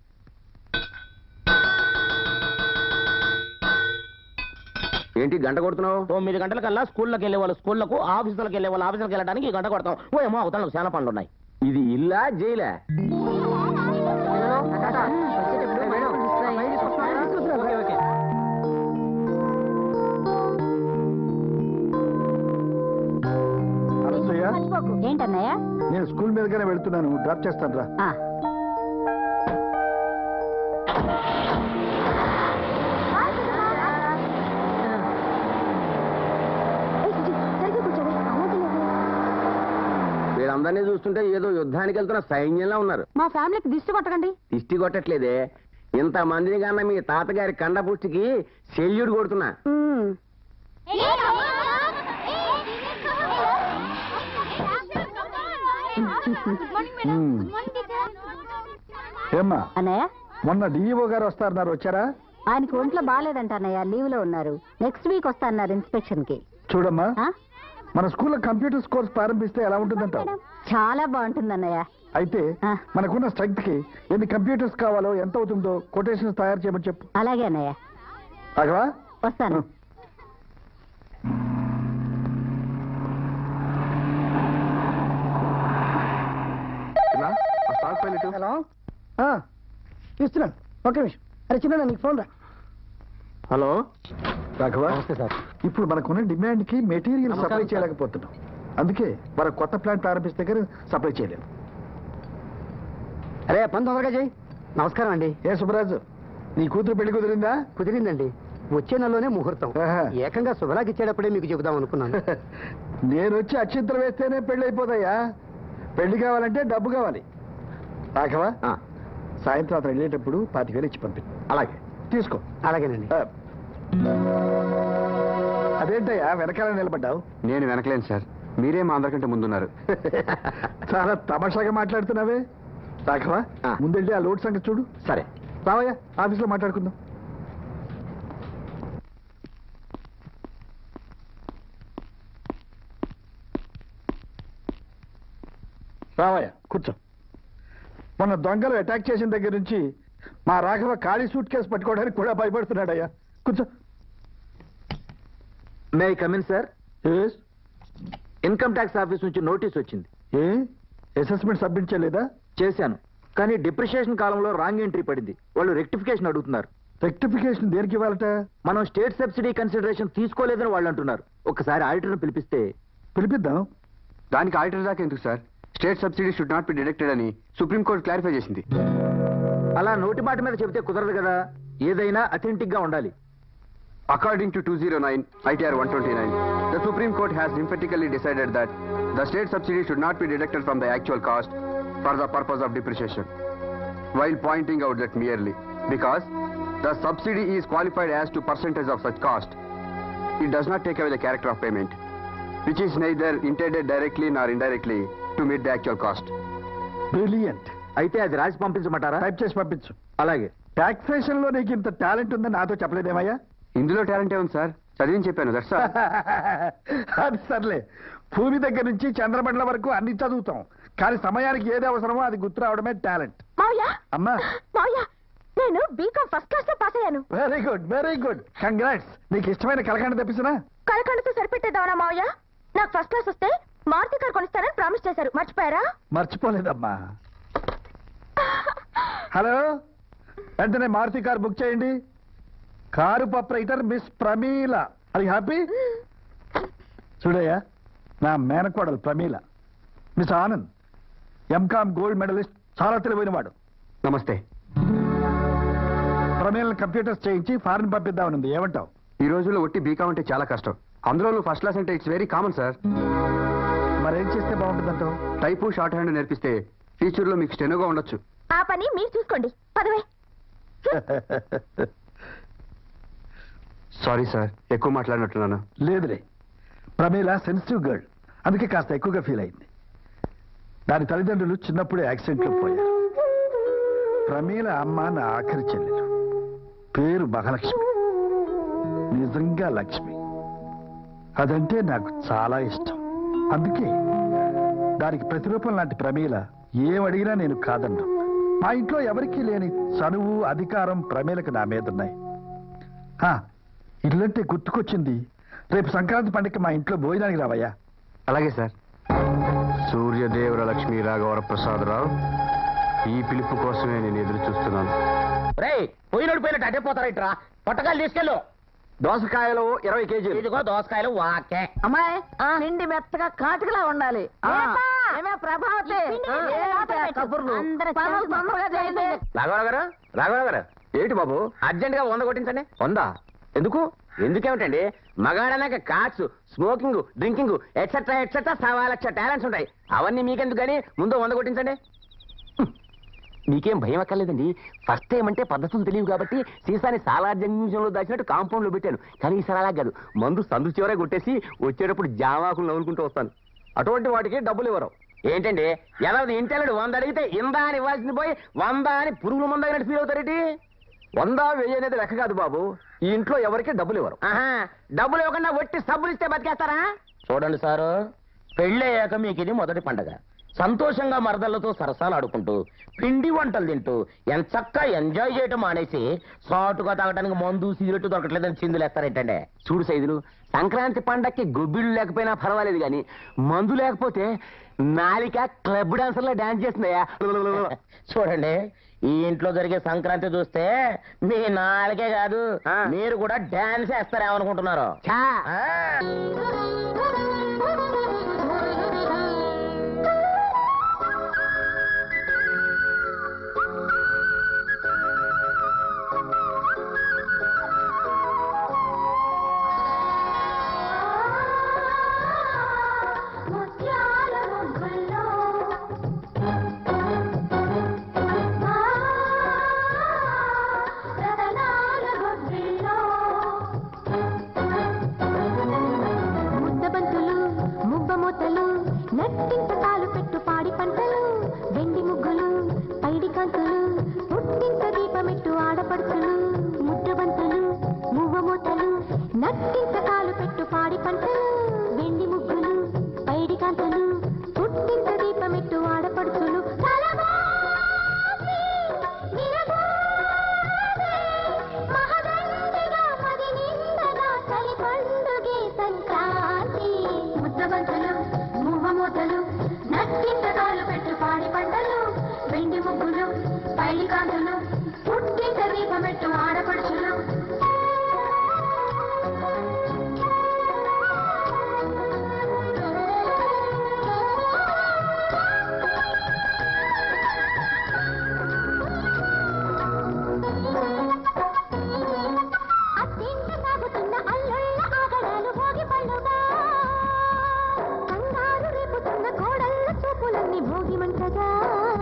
ఏంటి గంట కొడుతున్నావు తొమ్మిది గంటలకల్లా స్కూల్లోకి వెళ్ళే వాళ్ళు స్కూళ్ళకు ఆఫీసులకు వెళ్ళే వాళ్ళు ఆఫీసులకు వెళ్ళడానికి ఈ గంట కొడతాం ఓ ఏమో అవతల నాకు చాలా పనులు ఉన్నాయి ఇది ఇల్లా జైలే అనసూయ మర్చిపోకు. ఏంటన్నయ్య నేను స్కూల్ మీదగానే వెళ్తున్నాను డ్రాప్ చేస్తాను రా ఆ. ఏయ్, సుజి, సరిగ్గా కూర్చోవే. అలాగే లేవే. వీళ్ళందరినీ చూస్తుంటే ఏదో యుద్ధానికి వెళ్తున్న సైన్యంలా ఉన్నారు మా ఫ్యామిలీకి దిష్టి కొట్టకండి దిష్టి కొట్టట్లేదే ఇంత మందిని కన్నా మీ తాతగారి కండపుష్టికి సెల్యూడ్ కొడుతున్నా ఉమ్. మ్మ్. ఏమ్మా అన్నయ్య మొన్న డిఈఓ గారు వస్తారన్నారు వచ్చారా ఆయనకి ఒంట్లో బాగాలేదంట అన్నయ్య లీవ్ లో ఉన్నారు నెక్స్ట్ వీక్ వస్తా అన్నారు ఇన్స్పెక్షన్ కి చూడమ్మా ఆ? మన స్కూల్లో కంప్యూటర్స్ కోర్స్ ప్రారంభిస్తే ఎలా ఉంటుందంటావు చాలా బాగుంటుంది అన్నయ్య అయితే ఆ. మనకున్న స్ట్రెంగ్త్ కి ఎన్ని కంప్యూటర్స్ కావాలో ఎంత అవుతుందో కొటేషన్స్ తయారు చేయమని చెప్పు అలాగే అన్నయ్య రాఘవా వస్తాను హలో ఇస్తున్నాను ఒక్క నిమిషం అరే చిన్న నీకు ఫోన్ రా హలో రాఘవ ఇప్పుడు మనకున్న డిమాండ్ కి మెటీరియల్ సప్లై చేయలేకపోతున్నాం అందుకే మన కొత్త ప్లాంట్ ప్రారంభిస్తే కానీ సప్లై చేయలేము అరే పని తొందరగా చేయి నమస్కారం అండి ఏ సుబ్బరాజు నీ కూతురు పెళ్లి కుదిరిందా కుదిరిందండి వచ్చే నెలలోనే ముహూర్తం ఆహా. ఏకంగా శుభలాకి ఇచ్చేటప్పుడే మీకు చెబుదాం అనుకున్నాను నేను వచ్చి అక్షింతలు వేస్తేనే పెళ్లి అయిపోతాయా పెళ్లి కావాలంటే డబ్బు కావాలి రాఘవ సాయంత్రం అతను వెళ్ళేటప్పుడు పాతిక వేలు ఇచ్చి పంపి అలాగే తీసుకో అలాగేనండి ఆ. అదేంటయ్యా వెనకాల నిలబడ్డావు నేను వెనకలేను సార్ మీరే మా అందరికంటే ముందున్నారు చాలా తమాషాగా మాట్లాడుతున్నావే రాఘవ ఆ. ముందెళ్ళి ఆ లోడ్ సంగతి చూడు సరే రావయ్యా ఆఫీస్లో మాట్లాడుకుందాం రావయ్యా కూర్చో మొన్న దొంగలు అటాక్ చేసిన దగ్గర నుంచి మా రాఘవ ఖాళీ సూట్ కేసు పట్టుకోవడానికి కూడా భయపడుతున్నాడయ్యా కూర్చో may come in sir Yes. Income tax office నుంచి నోటీస్ వచ్చింది ఏ అసెస్మెంట్ సబ్మిట్ చేయలేదా చేశాను కానీ డిప్రిషియేషన్ కాలంలో రాంగ్ ఎంట్రీ పడింది వాళ్ళు రెక్టిఫికేషన్ అడుగుతున్నారు రెక్టిఫికేషన్ దేనికి ఇవ్వాలట మనం స్టేట్ సబ్సిడీ కన్సిడరేషన్ తీసుకోలేదని వాళ్ళు అంటున్నారు ఒకసారి ఆడిటర్ను పిలిపిస్తే పిలిపిద్దాం దానికి ఆడిటర్ దాకా ఎందుకు sir state subsidy should not be deducted అని సుప్రీంకోర్టు క్లారిఫై చేసింది అలా నోటి మాట మీద చెబితే కుదరదు కదా ఏదైనా అథెంటిక్ గా ఉండాలి According to 209 ITR 129, the Supreme Court has emphatically decided that the state subsidy should not be deducted from the actual cost for the purpose of depreciation. While pointing out that merely because the subsidy is qualified as to percentage of such cost, it does not take away the character of payment, which is neither intended directly nor indirectly to meet the actual cost. Brilliant అయితే అది రాసి పంపించమంటారా type చేసి పంపించు అలాగే taxation లో నీకు ఇంత talent ఉందని నాతో చెప్పలేదేమయ్యా ఇందులో టాలెంట్ ఉంది సార్ చదివిని చెప్పాను దట్స్ అది సర్లే భూమి దగ్గర నుంచి చంద్రమండలం వరకు అన్ని చదువుతాం కానీ సమయానికి ఏది అవసరమో అది గుర్తు రావడమే టాలెంట్ మావయ్య అమ్మా మావయ్య నేను బీకాం ఫస్ట్ క్లాస్ లో పాస్ అయ్యాను very good very good congrats నీకు ఇష్టమైన కలకండ తెప్పిసినా కలకండతో సరిపెట్టేద్దామనా మావయ్య నాకు ఫస్ట్ క్లాస్ వస్తే మారుతి కారు కొనిస్తానని ప్రామిస్ చేశారు మర్చిపోయారా మర్చిపోలేదమ్మా హలో వెంటనే మారుతి కార్ బుక్ చేయండి కారు ప్రొపరేటర్ మిస్ ప్రమీల అది హ్యాపీ చూడయ్యా నా మేనకోడలు Pramila miss Anand MCom gold medalist చాలా తెలివైన వాడు నమస్తే ప్రమీలను కంప్యూటర్స్ చేయించి ఫారెన్ పంపిద్దామనుంది ఏమంటావు ఈ రోజుల్లో ఒట్టి బీకాం అంటే చాలా కష్టం అందులో ఫస్ట్ క్లాస్ అంటే ఇట్స్ వెరీ కామన్ సార్ మరేం చేస్తే బాగుంటుందంటావు టైపు షార్ట్ హ్యాండ్ నేర్పిస్తే ఫ్యూచర్లో మీకు స్టెనోగా ఉండొచ్చు ఆ పని మీరు చూసుకోండి పదవే సారీ సార్ ఎక్కువ మాట్లాడినట్టున్నాను లేదులే ప్రమీల సెన్సిటివ్ గర్ల్ అందుకే కాస్త ఎక్కువగా ఫీల్ అయింది దాని తల్లిదండ్రులు చిన్నప్పుడే యాక్సిడెంట్లో పోయారు ప్రమీల అమ్మ నా ఆఖరి చెల్లెలు పేరు మహాలక్ష్మి నిజంగా లక్ష్మి అదంటే నాకు చాలా ఇష్టం అందుకే దానికి ప్రతిరూపం లాంటి ప్రమీల ఏం అడిగినా నేను కాదన్ను మా ఇంట్లో ఎవరికీ లేని చనువు అధికారం ప్రమీలకు నా మీద ఉన్నాయి హా, ఇల్లంటే గుర్తుకొచ్చింది రేపు సంక్రాంతి పండుగ మా ఇంట్లో భోజనానికి రావయ్యా అలాగే సార్ సూర్యదేవర లక్ష్మీ రాఘవర ప్రసాదరావు ఈ పిలుపు కోసమే నేను ఎదురు చూస్తున్నాను రే పోయినోడు పోయినట్టు అటే పోతారైట్రా పొట్టకాయలు తీసుకెళ్ళు దోసకాయలు ఇరవై కేజీలు ఇదిగో దోసకాయలు వాకే అమ్మాయి నిండి మెత్తగా కాటుకలా ఉండాలి ఆ, ఏమే ప్రభావతి ఏంటి ఆ కబుర్లు అందరూ పనులు తొందరగా చేయండి రాఘవరావు గారు రాఘవరావు గారు ఏంటి బాబు అర్జెంట్ గా వంద కొట్టించండి వందా ఎందుకు ఎందుకేమిటండి మగాడనాక guts smoking drinking etcetera etcetera సవా లక్ష టాలెంట్స్ ఉంటాయి అవన్నీ మీకెందుకు కానీ ముందు వంద కొట్టించండి హ్మ్. మీకేం భయం అక్కర్లేదండి ఫస్ట్ టైం అంటే పద్ధతులు తెలియవు కాబట్టి సీసాని సాలార్జంలో దాచినట్టు కాంపౌండ్ లో పెట్టాను కానీ ఈసారి అలా కాదు మందు సందు చివరే కొట్టేసి వచ్చేటప్పుడు జామాకులు నవ్వుకుంటూ వస్తాను అటువంటి వాటికి డబ్బులు ఇవ్వరు ఏంటండి ఎవరిది ఇంటెలుడు వంద అడిగితే ఇందా అని ఇవ్వాల్సింది పోయి వంద అని పురుగుల మంద అయినట్టు ఫీల్ అవుతారేటి వంద వెయ్యి అనేది లెక్క కాదు బాబు ఈ ఇంట్లో ఎవరికి డబ్బులు ఇవ్వరు ఆహా డబ్బులు ఇవ్వకుండా వట్టి సబ్బులు ఇస్తే బతికేస్తారా చూడండి సారు పెళ్ళయ్యాక మీకు ఇది మొదటి పండగ సంతోషంగా మరదలతో సరసాలు ఆడుకుంటూ పిండి వంటలు తింటూ ఎంత చక్కగా ఎంజాయ్ చేయటం మానేసి సాటుగా తాగడానికి మందు సిగరెట్ దొరకట్లేదని చిందులేస్తారేంటండి చూడు సైదులు సంక్రాంతి పండక్కి గొబ్బిళ్ళు లేకపోయినా పర్వాలేదు కానీ మందు లేకపోతే నాలిక క్లబ్ డాన్సర్లో డాన్స్ చేస్తుందయ్యా చూడండి ఈ ఇంట్లో జరిగే సంక్రాంతి చూస్తే మీ నాలుగే కాదు మీరు కూడా డాన్స్ వేస్తారేమనుకుంటున్నారు ఆ. ముత్యాల ముగ్గుల్లో రతనాల గుడ్డిలో ముద్దబంతులు ముబ్బమూతలు నట్టింట కాలు పెట్టు పాడి పంటలు వెండి ముగ్గులు పైడి కాంతులు పుట్టింట దీపమెట్టు ఆడపడుచులు ముద్దబంతులు మువ్వమూతలు నట్టింట కాలు పెట్టు పాడి పంటలు వెండి ముగ్గులు పైడి కాంతులు పుట్టింట దీపమెట్టు ఆడపడుచులు కలబాసి, విరబాసి, మహదండిగా మది నిండగా చలి పండుగే సంక్రాంతి ముద్దబంతులు మువ్వమూతలు నట్టింటకాలు పెట్టు పాడి పంటలు వెండి ముగ్గులు పైడి కాంతులు పుట్టింట దీపమెట్టు ఆడపడుచులు అత్తింట సాగుతున్న అల్లుళ్ళ ఆగడాలు భోగి పండుగ కంగారు రేపుతున్న కోడళ్ళ చూపులన్నీ భోగి మంటగా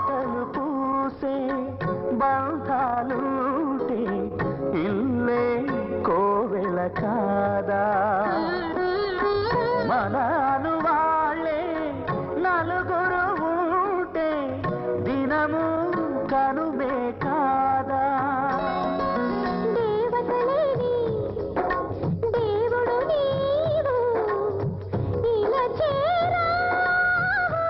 పాటలు పూసే బంధాలుంటే ఇల్లే కోవెల కాదా మనాను వాళ్ళే నలుగురు ఉంటే దినము కనుమే కాదా దేవతలేని దేవుడు నీవు ఇలా చేరావు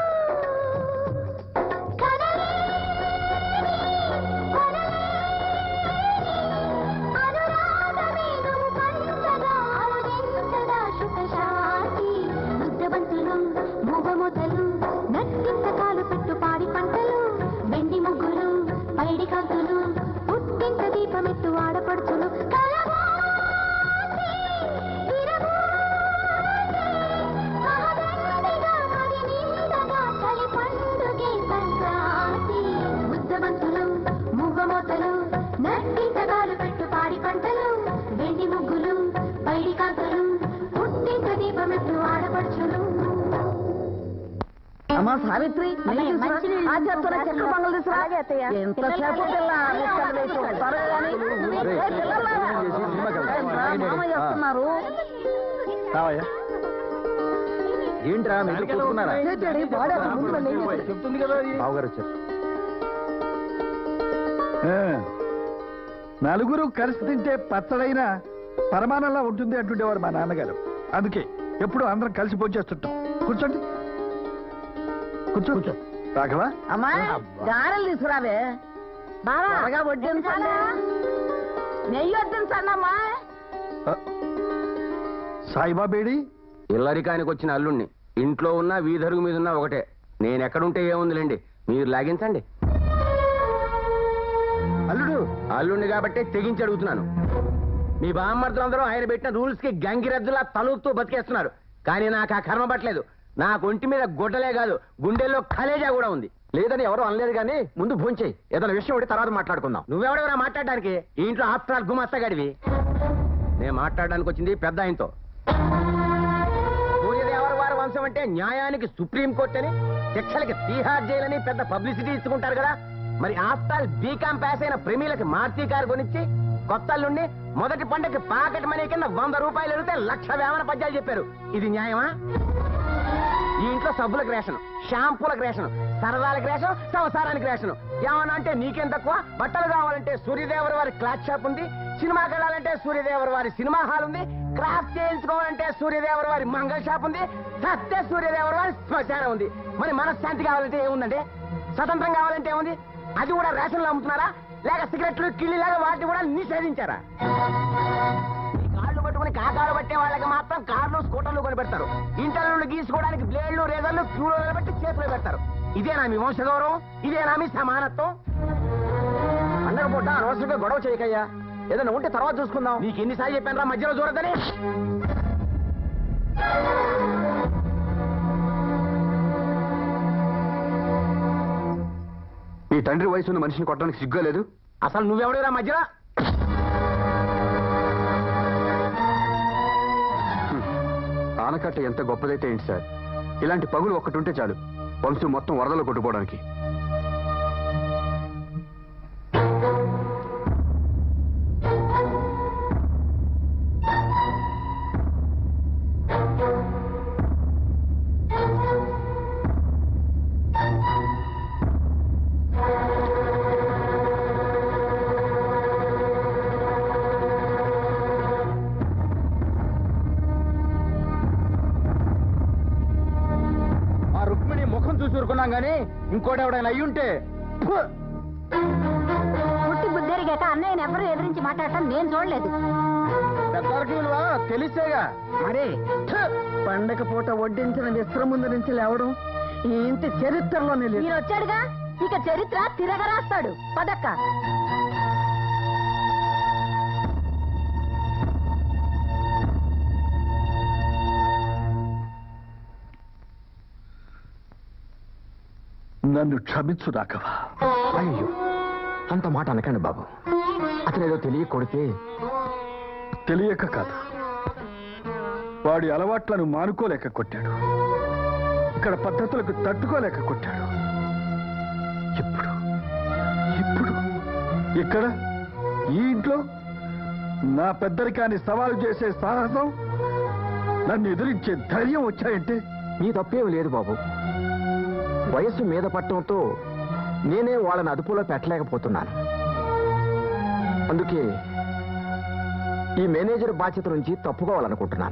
కనలేని అనురాగమేగం పంచగా ఆవరించగా శుభశాంతి ముద్దబంతులు మూగమూతలు నట్టింత కాలు పెట్టు పాడి పంటలు వెండి ముగ్గులు పైడి కాంతులు పుట్టింత దీపమెత్తు ఆడపడుచులు కలవాసి, విరబూసి, మహదండిగా మరి నిండగా చలి పండుగే సంక్రాంతి ముద్దబంతులు మూగమూతలు నట్టింత కాలు పెట్టు పాడి పంటలు వెండి ముగ్గులు పైడి కాంతులు పుట్టింత దీపమెత్తు ఆడపడుచులు అమ్మా సావిత్రి అమ్మాయి, నీళ్ళు తీసుకురా. మంచినీళ్ళు ఆ చేత్తోనే తీసుకురా. చెక్క పొంగల్ తీసుకురా. అలాగే అత్తయ్య. ఎంతసేపు పిల్ల ముక్కలు వేసి వస్తారో గాని. ఏ పిల్లలారా? ఏంట్రా, మామయ్య వస్తున్నారు రావయ్యా ఏంట్రా మీరు కూర్చున్నారా ఏంటండి, వాడే అసలు ముందు వెళ్ళి ఏం చేశాడు? చెప్తుంది కదా బావగారు వచ్చారు ఆ, నలుగురు కలిసి తింటే పచ్చడైన పరమానంలా ఉంటుంది అంటుండేవారు మా నాన్నగారు అందుకే ఎప్పుడు అందరం కలిసి పోచేస్తుంటాం కూర్చోండి కూర్చో కూర్చో రాఘవా అమ్మా గారెలు తీసుకురావే బావా త్వరగా వడ్డించండి నెయ్యి వడ్డించండి అమ్మా ఆ, సాయిబాబేడి ఇల్లరికానికి వచ్చిన అల్లుణ్ణి ఇంట్లో ఉన్న వీధరుగు మీద ఉన్న ఒకటే నేను ఎక్కడుంటే ఏముందిలేండి మీరు లాగించండి అల్లుడు అల్లుణ్ణి కాబట్టి తెగించి అడుగుతున్నాను మీ బామ్మర్దులందరూ ఆయన పెట్టిన రూల్స్ కి గంగిరెద్దులా తలుపుతూ బతికేస్తున్నారు కానీ నాకు ఆ కర్మ పట్టలేదు నాకు ఒంటి మీద గుడ్డలే కాదు గుండెల్లో కలేజా కూడా ఉంది లేదని ఎవరు అనలేదు కానీ ముందు భోంచేయి ఏదైనా విషయం ఉంటే తర్వాత మాట్లాడుకుందాం నువ్వెవడెవరా మాట్లాడడానికి ఈ ఇంట్లో ఆఫ్టర్ ఆల్ గుమస్తగాడివి నేను మాట్లాడడానికి వచ్చింది పెద్ద ఆయనతో సూర్యదేవర వారి వంశం అంటే న్యాయానికి సుప్రీం కోర్ట్ అని శిక్షలకి తీహార్ జైలని పెద్ద పబ్లిసిటీ ఇచ్చుకుంటారు కదా మరి ఆఫ్టర్ బీకాం పాస్ అయిన ప్రేమీలకి మార్తీ కారు కొనిచ్చి కొత్త అల్లుండి మొదటి పండగకి పాకెట్ మనీ కింద వంద రూపాయలు అడిగితే లక్ష వేమన పద్యాలు చెప్పారు ఇది న్యాయమా ఈ ఇంట్లో సబ్బులకు రేషన్ షాంపూలకు రేషన్ సరదాలకు రేషన్ సంసారానికి రేషన్ ఏమన్నా అంటే నీకేం తక్కువ బట్టలు కావాలంటే సూర్యదేవర వారి క్లాత్ షాప్ ఉంది సినిమాకి వెళ్ళాలంటే సూర్యదేవర వారి సినిమా హాల్ ఉంది క్రాఫ్ట్ చేయించుకోవాలంటే సూర్యదేవర వారి మంగళ షాప్ ఉంది సత్య సూర్యదేవర వారి శ్మశానం ఉంది మరి మనశ్శాంతి కావాలంటే ఏముందండి స్వతంత్రం కావాలంటే ఏముంది అది కూడా రేషన్లో అమ్ముతున్నారా లేక సిగరెట్లు కిళ్ళిలాగా వాటిని కూడా నిషేధించారా ఈ కాళ్ళు పట్టుకుని కాకాలు పట్టే వాళ్ళకి మాత్రం కార్లు స్కూటర్లు కొని పెడతారు ఇంటర్వ్యూలు గీసుకోవడానికి బ్లేడ్లు రేజర్లు క్యూలో నిలబెట్టి చేతులు పెడతారు ఇదేనా మీ వంశ గౌరవం ఇదేనా మీ సమానత్వం పండగ పూట అనవసరంగా గొడవ చేయకయ్యా ఏదైనా ఉంటే తర్వాత చూసుకుందాం నీకు ఎన్నిసార్లు చెప్పాను రా మధ్యలో చూడద్దని మీ తండ్రి వయసు ఉన్న మనిషిని కొట్టడానికి సిగ్గా లేదు అసలు నువ్వెవడేరా మధ్యలో ఆనకట్ట ఎంత గొప్పదైతే ఏంటి సార్ ఇలాంటి పగులు ఒక్కటి ఉంటే చాలు వంశం మొత్తం వరదలో కొట్టుకోవడానికి ఆ రుక్మిణి ముఖం చూసి ఊరుకున్నాం గానీ ఇంకోటి ఎవడైనా అయ్యుంటే ఫు! పుట్టి బుద్ధెరిగాక అన్నయ్యని ఎవరు ఎదిరించి మాట్లాడటం నేను చూడలేదు పెద్దవారికి విలువ తెలిసేగా మరి పండగ పూట వడ్డించిన విశ్రముందు నుంచి లేవడం ఈ ఇంటి చరిత్రలోనే లేదు మీరు వచ్చాడుగా ఇక చరిత్ర తిరగరాస్తాడు పదక్క నన్ను క్షమించు రాఘవ అయ్యో అంత మాట అనకండి బాబు అతను ఏదో తెలియ కొడితే తెలియక కాదు వాడి అలవాట్లను మానుకోలేక కొట్టాడు ఇక్కడ పద్ధతులకు తట్టుకోలేక కొట్టాడు ఇప్పుడు ఇప్పుడు ఇక్కడ ఈ ఇంట్లో నా పెద్దరికాన్ని సవాలు చేసే సాహసం నన్ను ఎదిరించే ధైర్యం వచ్చాయంటే నీ తప్పేం లేదు బాబు వయస్సు మీద పట్టడంతో నేనే వాళ్ళని అదుపులో పెట్టలేకపోతున్నాను అందుకే ఈ మేనేజర్ బాధ్యత నుంచి తప్పుకోవాలనుకుంటున్నాను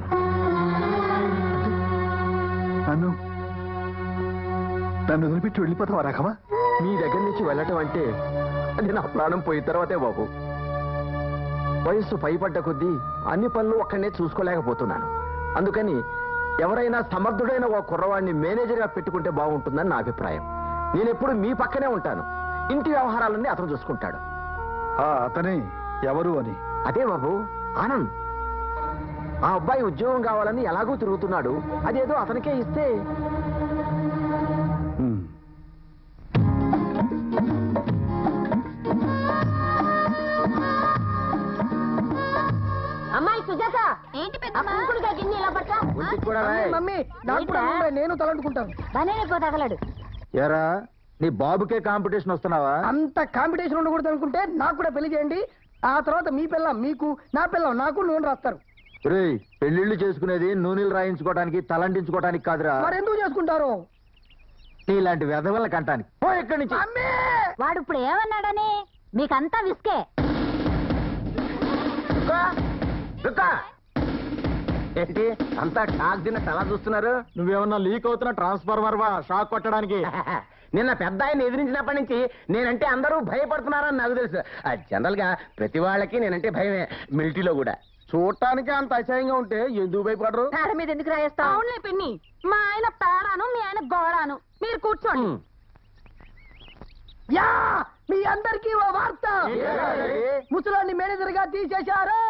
నన్ను నన్ను వదిలిపెట్టి వెళ్ళిపోతావా రాఘవా మీ దగ్గర నుంచి వెళ్ళటం అంటే అది నా ప్రాణం పోయిన తర్వాతే బాబు వయస్సు పైపడ్డ కొద్దీ అన్ని పనులు ఒక్కనే చూసుకోలేకపోతున్నాను అందుకని ఎవరైనా సమర్థుడైన ఓ కుర్రవాడిని మేనేజర్గా పెట్టుకుంటే బాగుంటుందని నా అభిప్రాయం నేను ఎప్పుడు మీ పక్కనే ఉంటాను ఇంటి వ్యవహారాలన్నీ అతను చూసుకుంటాడు ఆ అతనే ఎవరు అని అదే బాబు ఆనంద్ ఆ అబ్బాయి ఉద్యోగం కావాలని ఎలాగూ తిరుగుతున్నాడు అదేదో అతనికే ఇస్తే హ్మ్. అమ్మాయి సుజాత ఏంటి పెద్ద కుంకుడుగా గిన్నె ఇలా పట్ట మమ్మీ నాకు కూడా ఉండే, నేను తలంటుకుంటాను బనేనే తగలడు ఎరా నీ బాబుకే కాంపిటీషన్ వస్తున్నావా అంత కాంపిటీషన్ ఉండకూడదు అనుకుంటే నాకు కూడా పెళ్లి చేయండి ఆ తర్వాత మీ పిల్లం మీకు నా పిల్లం నాకు నూనె రాస్తారు రేయ్ పెళ్లిళ్ళు చేసుకునేది నూనెలు రాయించుకోవడానికి తలంటించుకోవడానికి కాదురా మరి ఎందుకు చేసుకుంటారు నీలాంటి వెధవల కంటానికి పో ఇక్కడి నుంచి వాడు ఇప్పుడు ఏమన్నాడని మీకంతా విసుకే ఏంటి అంతా షాక్ తిన్నట్టు అలా చూస్తున్నారు నువ్వేమన్నా లీక్ అవుతున్న ట్రాన్స్ఫార్మర్ వా షాక్ కొట్టడానికి నిన్న పెద్ద ఆయన ఎదిరించినప్పటి నుంచి నేనంటే అందరూ భయపడుతున్నారని నాకు తెలుసు జనరల్ గా ప్రతి వాళ్ళకి నేనంటే భయమే మిలిటరీలో కూడా చూడటానికి అంత అసహ్యంగా ఉంటే ఎందుకు భయపడరు పేడ మీద ఎందుకు రాయేస్తావు అవునులే పిన్ని మా ఆయన పేడాను మీ ఆయన గోడాను మీరు కూర్చోండి యా మీ అందరికీ ఓ వార్త ముసలాన్ని మేనేజర్ గా తీసేశారు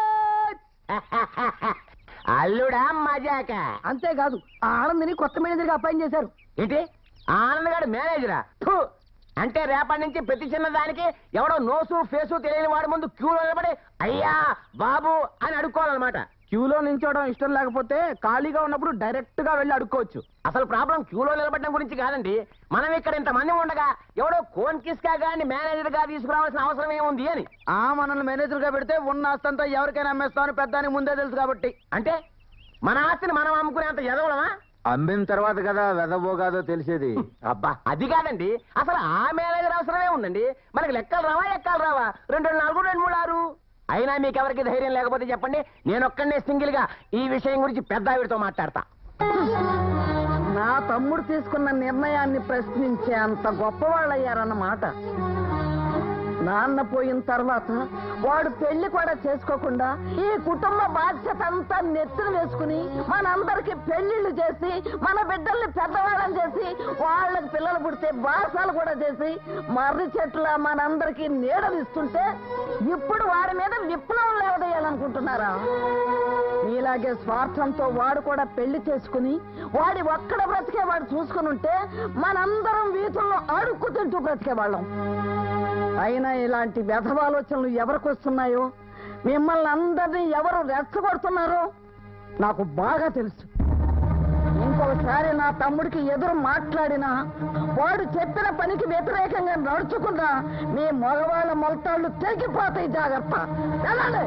అల్లుడా మజాక అంతేకాదు ఆ ఆనందిని కొత్త మేనేజర్ గా అపాయింట్ చేశారు ఏంటి ఆనంద్ గారు మేనేజరా ఫు! అంటే రేపటి నుంచి ప్రతి చిన్న దానికి ఎవడో నోసు ఫేసు తెలియని వాడి ముందు క్యూలో నిలబడి అయ్యా బాబు అని అడుక్కోవాలన్నమాట క్యూలో నిల్చోవడం ఇష్టం లేకపోతే ఖాళీగా ఉన్నప్పుడు డైరెక్ట్ గా వెళ్ళి అడుక్కోవచ్చు అసలు ప్రాబ్లం క్యూలో నిలబడడం గురించి కాదండి మనం ఇక్కడ ఇంత మంది ఉండగా ఎవడో కోన్ కిస్కా గాని మేనేజర్ గా తీసుకురావాల్సిన అవసరం ఏముంది అని ఆ మనల్ని మేనేజర్ గా పెడితే ఉన్న ఆస్తంతా ఎవరికైనా అమ్మేస్తామని పెద్దానికి ముందే తెలుసు కాబట్టి అంటే మన ఆస్తిని మనం అమ్ముకునేంత ఎదవలమా అమ్మిన తర్వాత కదా వెదబోగాదో తెలిసేది అబ్బా అది కాదండి అసలు ఆ మేనేజర్ అవసరమే ఉందండి మనకి లెక్కలు రావా ఎక్కలు రావా రెండు రెండు నాలుగు రెండు మూడు ఆరు అయినా మీకు ఎవరికి ధైర్యం లేకపోతే చెప్పండి నేను ఒక్కడనే సింగిల్ గా ఈ విషయం గురించి పెద్ద ఆవిడతో మాట్లాడతా నా తమ్ముడు తీసుకున్న నిర్ణయాన్ని ప్రశ్నించే అంత గొప్పవాళ్ళయ్యారన్నమాట నాన్న పోయిన తర్వాత వాడు పెళ్లి కూడా చేసుకోకుండా ఈ కుటుంబ బాధ్యత అంతా నెత్తిన వేసుకుని మనందరికి పెళ్లిళ్ళు చేసి మన బిడ్డల్ని పెద్దవాళ్ళని చేసి వాళ్ళకి పిల్లలు పుడితే బాసాలు కూడా చేసి మర్రి చెట్ల మనందరికి నీడనిస్తుంటే ఇప్పుడు వాడి మీద విప్లవం లేవదేయాలనుకుంటున్నారా నీలాగే స్వార్థంతో వాడు కూడా పెళ్లి చేసుకుని వాడి ఒక్కడ బ్రతికే వాడు చూసుకుని ఉంటే మనందరం వీధుల్లో అడుక్కు తింటూ బ్రతికేవాళ్ళం అయినా ఇలాంటి వ్యధవాలోచనలు ఎవరికి వస్తున్నాయో మిమ్మల్ని అందరినీ ఎవరు రెచ్చగొడుతున్నారో నాకు బాగా తెలుసు ఇంకోసారి నా తమ్ముడికి ఎదురు మాట్లాడినా వాడు చెప్పిన పనికి వ్యతిరేకంగా నడుచుకున్నా మీ మగవాళ్ళ మొలతాళ్ళు తెగిపోతాయి జాగ్రత్త వెళ్ళండి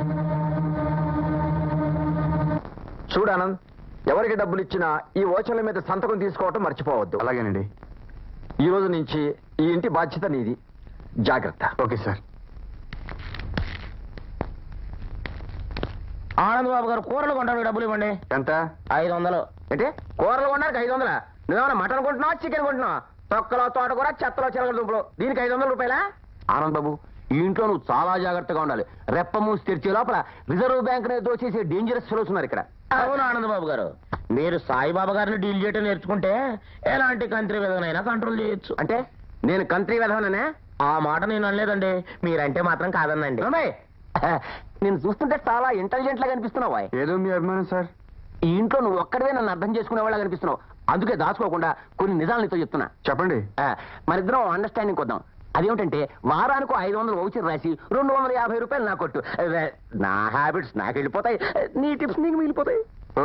చూడానంద్ ఎవరికి డబ్బులు ఇచ్చినా ఈ ఓచర్ల మీద సంతకం తీసుకోవటం మర్చిపోవద్దు అలాగేనండి ఈ రోజు నుంచి ఈ ఇంటి బాధ్యత నీది జాగ్రత్త ఓకే సార్ ఆనంద్ బాబు గారు కూరలు కొనడానికి డబ్బులు ఇవ్వండి ఎంత ఐదు వందలు ఏంటి కూరలు కొనడానికి ఐదు వందలా నువ్వేమైనా మటన్ కొంటున్నావా చికెన్ కొంటున్నావా తొక్కలో తోటకూర చెత్తలో చిలకల దుంపలు దీనికి ఐదు వందల రూపాయలా ఆనంద్ బాబు ఈ ఇంట్లో నువ్వు చాలా జాగ్రత్తగా ఉండాలి రెప్ప మూసి తెరిచే లోపల రిజర్వ్ బ్యాంక్ నే దోచేసే డేంజరస్ ఫెలోస్ ఉన్నారు ఇక్కడ అవును ఆనంద్ బాబు గారు మీరు సాయిబాబా గారిని డీల్ చేయటం నేర్చుకుంటే ఎలాంటి కంట్రీ విధవనైనా కంట్రోల్ చేయొచ్చు అంటే నేను కంట్రీ విధవననే ఆ మాట నేను అనలేదండి మీరంటే మాత్రం కాదనండి నేను చూస్తుంటే చాలా ఇంటెలిజెంట్ లాగా అనిపిస్తున్నావా ఏదో మీ అభిమానం సార్ ఈ ఇంట్లో నువ్వు ఒక్కడివే నన్ను అర్థం చేసుకునే వాళ్ళ కనిపిస్తున్నావు అందుకే దాచుకోకుండా కొన్ని నిజాలు నీతో చెప్తున్నా చెప్పండి ఆ, మరిద్దరం అండర్స్టాండింగ్ కొద్దాం అదేమిటంటే వారానికి ఐదు వందలు ఓచర్ రాసి రెండు వందల యాభై రూపాయలు నా కొట్టు అదే, నా హ్యాబిట్స్ నాకు వెళ్ళిపోతాయి నీ టిప్స్ నీకు మిగిలిపోతాయి ఓ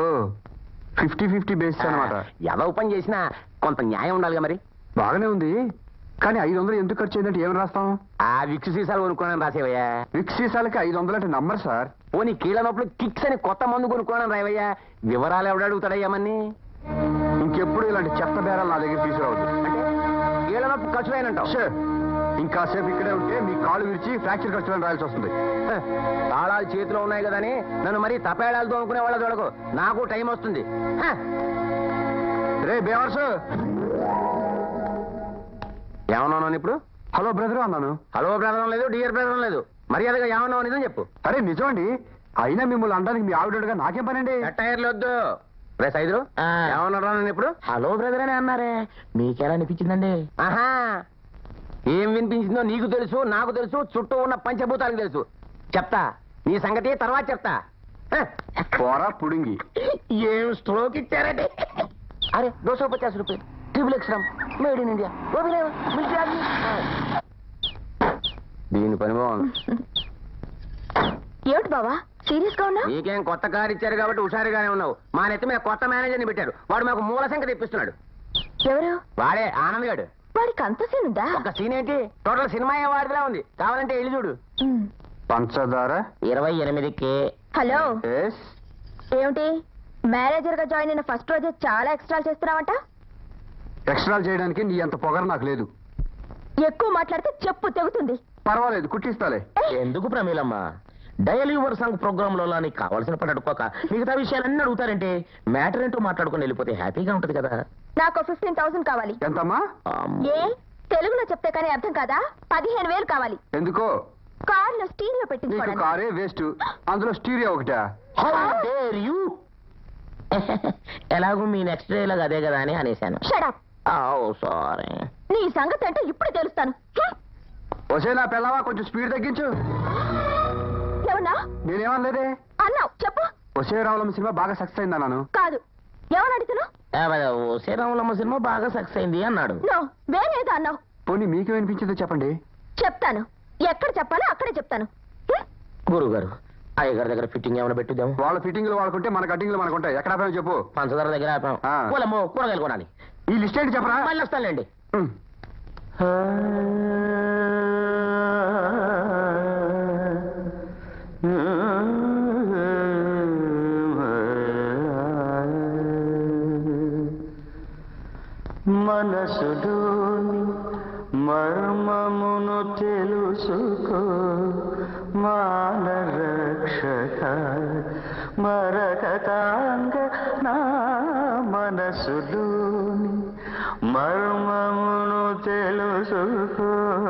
ఫిఫ్టీ ఫిఫ్టీ బేస్ అనమాట ఏదో పని చేసినా కొంత న్యాయం ఉండాలిగా మరి బాగానే ఉంది కానీ ఐదు వందలు ఎందుకు ఖర్చు అయిందంటే ఏం రాస్తాం ఆ విక్స్ సీసాలు కొనుక్కున్నాను రాసేవయ్యా విక్స్ సీసాలకి ఐదు వందలు అంటే నమ్మరు సార్ పోనీ కీళ్ళ నొప్పులు కిక్స్ అని కొత్త మందు కొనుక్కున్నాను రావయ్యా వివరాలు ఎవడు అడుగుతాడయ్యామని ఇంకెప్పుడు ఇలాంటి చెత్త బేరాలు నా దగ్గర తీసుకురావద్దు అంటే కీళ్ళ నొప్పి ఖర్చు అయినంటావు షే ఇంకాసేపు ఇక్కడే ఉంటే మీ కాళ్ళు విరిచి ఫ్రాక్చర్ ఖర్చులను రాయాల్సి వస్తుంది హ, తాళాలు చేతిలో ఉన్నాయి కదని నన్ను మరీ తపేడాలతో అనుకునే వాళ్ళ చూడకు నాకు టైం వస్తుంది హ, రే బేవర్స్ ఏమన్నాను ఇప్పుడు హలో బ్రదర్ అన్నాను హలో బ్రదరం లేదు డియర్ బ్రదరం లేదు మర్యాదగా ఏమన్నావు నిజం చెప్పు అరే నిజమండి అయినా మిమ్మల్ని అనడానికి మీ ఆవిడగా నాకేం పనండి టైర్లు వద్దు రే సైదులు ఏమన్నాడు నేను ఇప్పుడు హలో బ్రదర్ అని అన్నారే మీకెలా అనిపించిందండి ఆహా ఏం వినిపించిందో నీకు తెలుసు నాకు తెలుసు చుట్టూ ఉన్న పంచభూతాలకు తెలుసు చెప్తా నీ సంగతి తర్వాత చెప్తా హ. పోరా పుడింగి ఏం స్ట్రోక్ ఇచ్చారండి అరే దోశ పచాస్ రూపాయలు triple X rum made in India దీని పని బాగుంది ఏమిటి బావా సీరియస్ గా ఉన్నా నీకేం కొత్త కారు ఇచ్చారు కాబట్టి హుషారుగానే ఉన్నావు మా నెత్తి మీద కొత్త మేనేజర్ని పెట్టారు వాడు మాకు మూల సంఖ్య తెప్పిస్తున్నాడు ఎవరు వాడే ఆనంద్ గాడు వాడికి అంత సీన్ ఉందా ఒక సీన్ ఏంటి టోటల్ సినిమా వాడిలా ఉంది కావాలంటే వెళ్ళి చూడు ఉమ్. పంచదార ఇరవై ఎనిమిదికి హలో ఎస్ ఏమిటి మేనేజర్ గా జాయిన్ అయిన ఫస్ట్ రోజే చాలా ఎక్స్ట్రా చేస్తున్నావంట ఎక్స్ట్రా చేయడానికి నీ అంత పొగరు నాకు లేదు ఎక్కువ మాట్లాడితే చెప్పు తెగుతుంది పర్వాలేదు కుట్టిస్తాలే ఎందుకు ప్రమీలమ్మ డైలీ యువర్ సాంగ్ ప్రోగ్రామ్ లో నీకు కావాల్సిన పని అడుక్కోక మిగతా విషయాలన్నీ అడుగుతారంటే మ్యాటర్ ఏంటో మాట్లాడుకుని వెళ్ళిపోతే హ్యాపీగా ఉంటది కదా నాకు ఫిఫ్టీన్ థౌసండ్ కావాలి ఎంతమ్మా ఏ తెలుగులో చెప్తే కానీ అర్థం కాదా పదిహేను వేలు కావాలి ఎందుకో కార్లో స్టీరియో నీకు పెట్టించుకోవడానికి కారే వేస్ట్ అందులో స్టీరియో ఒకటా యూ ఎలాగో మీ నెక్స్ట్ డే లాగా అదే కదా అని అనేశాను షడప్ సారీ నీ సంగతి అంటే ఇప్పుడు తెలుస్తాను హ్మ్. వచ్చే నా పిల్లవా కొంచెం స్పీడ్ తగ్గించు ఏమన్నా నేనేమనలేదే అన్నావు చెప్పు వచ్చే రావులమ్మ సినిమా బాగా సక్సెస్ అయిందా నాను కాదు ఏమని అడుగుతున్నావు శ్రీరాములమ్మ సినిమా బాగా సక్సెస్ అయింది అన్నాడు నో వేరేదో అన్నావు పోనీ మీకు వినిపించిందో చెప్పండి చెప్తాను ఎక్కడ చెప్పాలో అక్కడే చెప్తాను హ్మ్. గురుగారు అయ్యగారి దగ్గర ఫిట్టింగ్ ఏమైనా పెట్టిద్దాం వాళ్ళ ఫిట్టింగ్లు వాళ్ళకుంటే మన కటింగ్లు మనకుంటాయి ఎక్కడ ఆపామో చెప్పు పంచదార దగ్గర ఆపాం ఆ. పూలమ్మో కూరగాయలు కొనాలి ఈ లిస్ట్ ఏంటి చెప్పరా మళ్ళీ వస్తానులేండి ఉమ్. మనసులోని మర్మమును తెలుసుకో మానరక్షక మరకతాంగ నా మనసులోని మర్మమును తెలుసుకో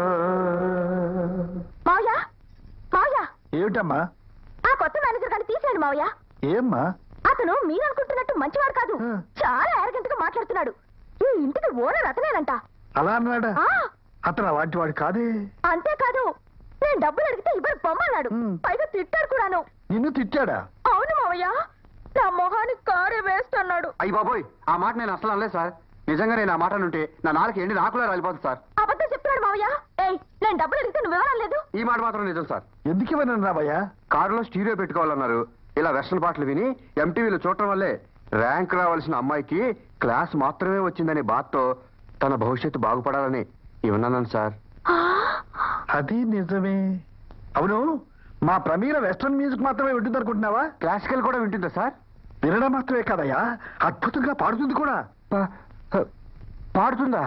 మావయ్య మావయ్య ఏమిటమ్మా ఆ కొత్త మేనేజర్ గారిని తీసేయండి మావయ్య ఏమ్మా అతను మీరు అనుకుంటున్నట్టు మంచివాడు కాదు హ్మ్. చాలా arrogant గా మాట్లాడుతున్నాడు ఈ ఇంటికి ఓనర్ అతనేనంట అలా అన్నాడా ఆ, అతను అలాంటి వాడు కాదే అంతేకాదు నేను డబ్బులు అడిగితే ఇవ్వరు పొమ్మన్నాడు హ్మ్. పైగా తిట్టాడు కూడాను నిన్ను తిట్టాడా అవును మావయ్య నా మొహానికి కారే వేస్ట్ అన్నాడు అయ్యి బాబోయ్ ఆ మాట నేను అసలు అనలేదు సార్ నిజంగా నేను ఆ మాట ఉంటే నా నాలుగు ఎండి నాకులా రాలిపోతుంది సార్ అబద్ధం చెప్తున్నాడు మావయ్య ఏయ్ నేను డబ్బులు అడిగితే నువ్వు వివరం లేదు ఈ మాట మాత్రం నిజం సార్ ఎందుకు ఇవ్వను రాబయ్యా కారులో స్టీరియో పెట్టుకోవాలన్నారు ఇలా వెస్టర్న్ పాటలు విని ఎంటీవీలో చూడటం వల్లే ర్యాంక్ రావాల్సిన అమ్మాయికి క్లాస్ మాత్రమే వచ్చిందనే బాధతో తన భవిష్యత్తు బాగుపడాలని ఇవన్నాను సార్ అది నిజమే అవును మా ప్రమీల వెస్ట్రన్ మ్యూజిక్ మాత్రమే వింటుంది అనుకుంటున్నావా క్లాసికల్ కూడా వింటుందా సార్ వినడం మాత్రమే కాదయ్యా అద్భుతంగా పాడుతుంది కూడా పా- హ, పాడుతుందా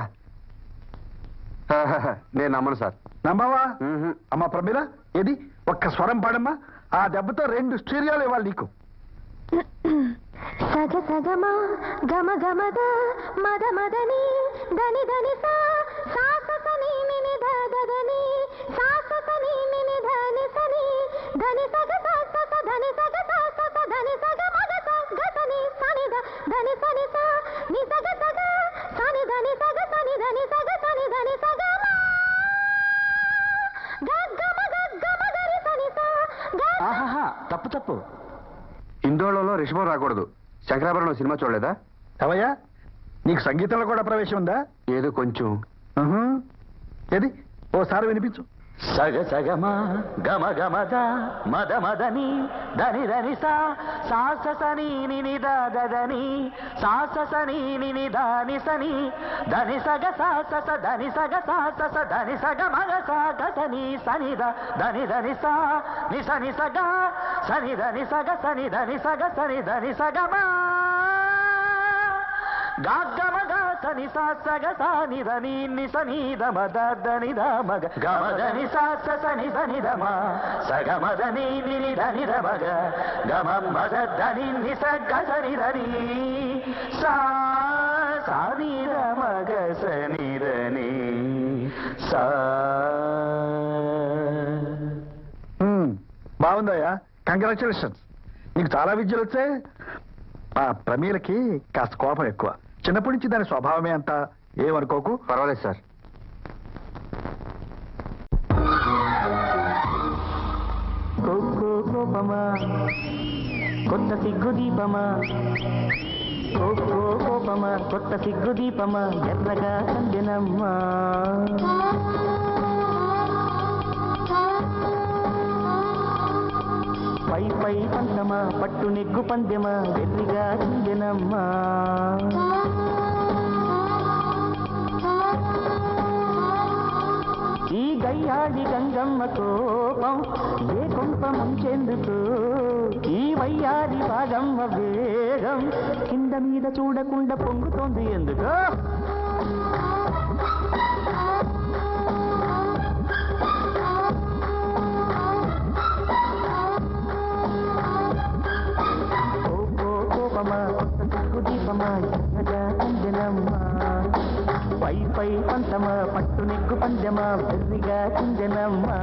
హహహ, నేను నమ్మను సార్ నమ్మవా మ్మ్హ. అమ్మా ప్రమీల ఏది ఒక్క స్వరం పాడమ్మా ఆ దెబ్బతో రెండు స్టీరియాలు ఇవ్వాలి నీకు సగ సగమ గమ గమద మద మదని దని దని సా సాస సని నిని ద దదని సాస సని నిని ధని సని ధని సగ సాస స ధని సగ సాస స ధని సగ మగ స గసని సని ద ధని సని స ని సగ సగ సని ధని సగ సని ధని సగ సని ధని సగ మ గ గమ గ గమ గరి సని స గ ఆహాహా తప్పు తప్పు ఇందోళంలో రిషభం రాకూడదు శంకరాభరణం సినిమా చూడలేదా అవయ్యా నీకు సంగీతంలో కూడా ప్రవేశం ఉందా ఏదో కొంచెం ఉహు. ఏది ఓసారి వినిపించు సగ సగమ గమ గమద మద మదని దని దని సా సాస సని నిని దని సాస సని నిని దని సని దని సగ సాస స దని సగ సాస స దని సగ మగ సా గ సని సని ద దని దని సా ని సని సగ సని దని సగ సని దని సగ సని దని సగ మా గాగమగ సని సా సగ సాని దని ని సని ద మద దని ద మగ గమదని సా స సని దని ద మ సగ మదని ని ని దని ద మగ గమ మద దని ని స గ సని దని సా సాని ద మగ సని దని సా మ్మ్. బాగుందయ్యా కంగ్రాచులేషన్స్ నీకు చాలా విద్యలు వచ్చాయి ఆ ప్రమీలకి కాస్త కోపం ఎక్కువ చిన్నప్పటి నుంచి దాని స్వభావమే అంత ఏమనుకోకు పర్వాలేదు సార్ కోకో కోపమా కొత్త సిగ్గు దీపమా కోకో కోపమా కొత్త సిగ్గు దీపమా ఎర్రగా కందెనమ్మా పై పై పంతమా పట్టు నెగ్గు పందెమా వెర్రిగా చిందెనమ్మా ఈ గయ్యాడి గంగమ్మ కోపం ఏ కొంప ముంచెందుకు ఈ వయ్యాడి బాగమ్మ వేగం కింద మీద చూడకుండా పొంగుతోంది ఎందుకు కోపో కోపమా కొత్త సిగ్గు దీపమా ఎర్రగా చిందెనమ్మా పై పై పంతమా పట్టు నెగ్గు పందెమా వెర్రిగా చిందెనమ్మా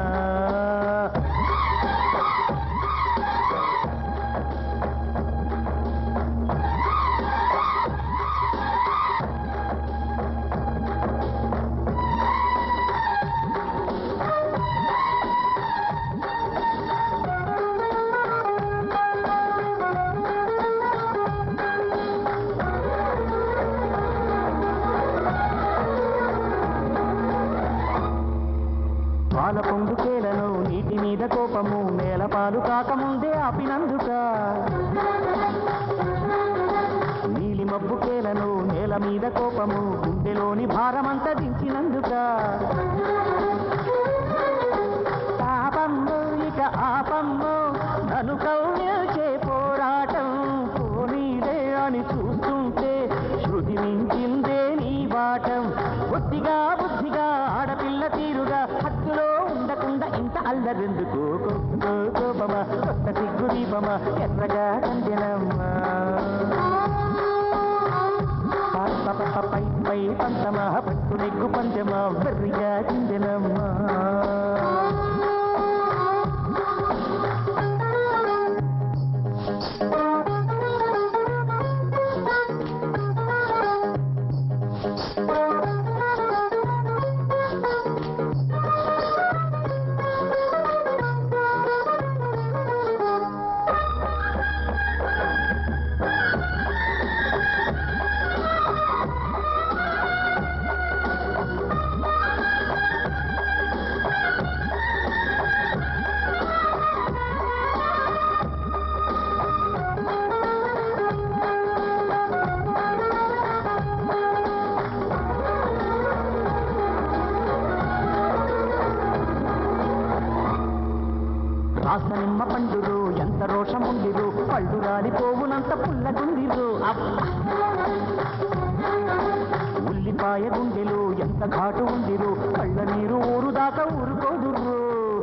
పాల పొంగుకేలను నీటి మీద కోపము నేల పాలు కాకముందే ఆపినందుక నీలి మబ్బుకేలను నేల మీద కోపము గుండెలోని భారమంతా దించినందుక పాపమ్ము ఇక ఆపమ్ము నన్ను కౌగిల్చే పోరాటం పోనీదే అని చూస్తుంటే శృతి మించిందే నీ బాటం బుద్ధిగా బుద్ధిగా ఆడపిల్ల తీరుగా హద్దులో ఉండకుండా ఇంత అల్లరెందుకు కో- కోపమా కొత్త సిగ్గు దీపమా ఎర్రగా కందినమ్మా ప- ప- ప- పై పై పంచమా పట్టు నెగ్గు పంచమా వెర్రిగా చిందినమ్మా రాస నిమ్మ పండురు ఎంత రోషముండిరు పళ్ళు రాలిపోవునంత పుల్లగుండిరు అబ్బా ఉల్లిపాయ గుండెలు ఎంత ఘాటు ఉండిరు కళ్ళ నీరు ఊరు దాకా ఊరుకోదురు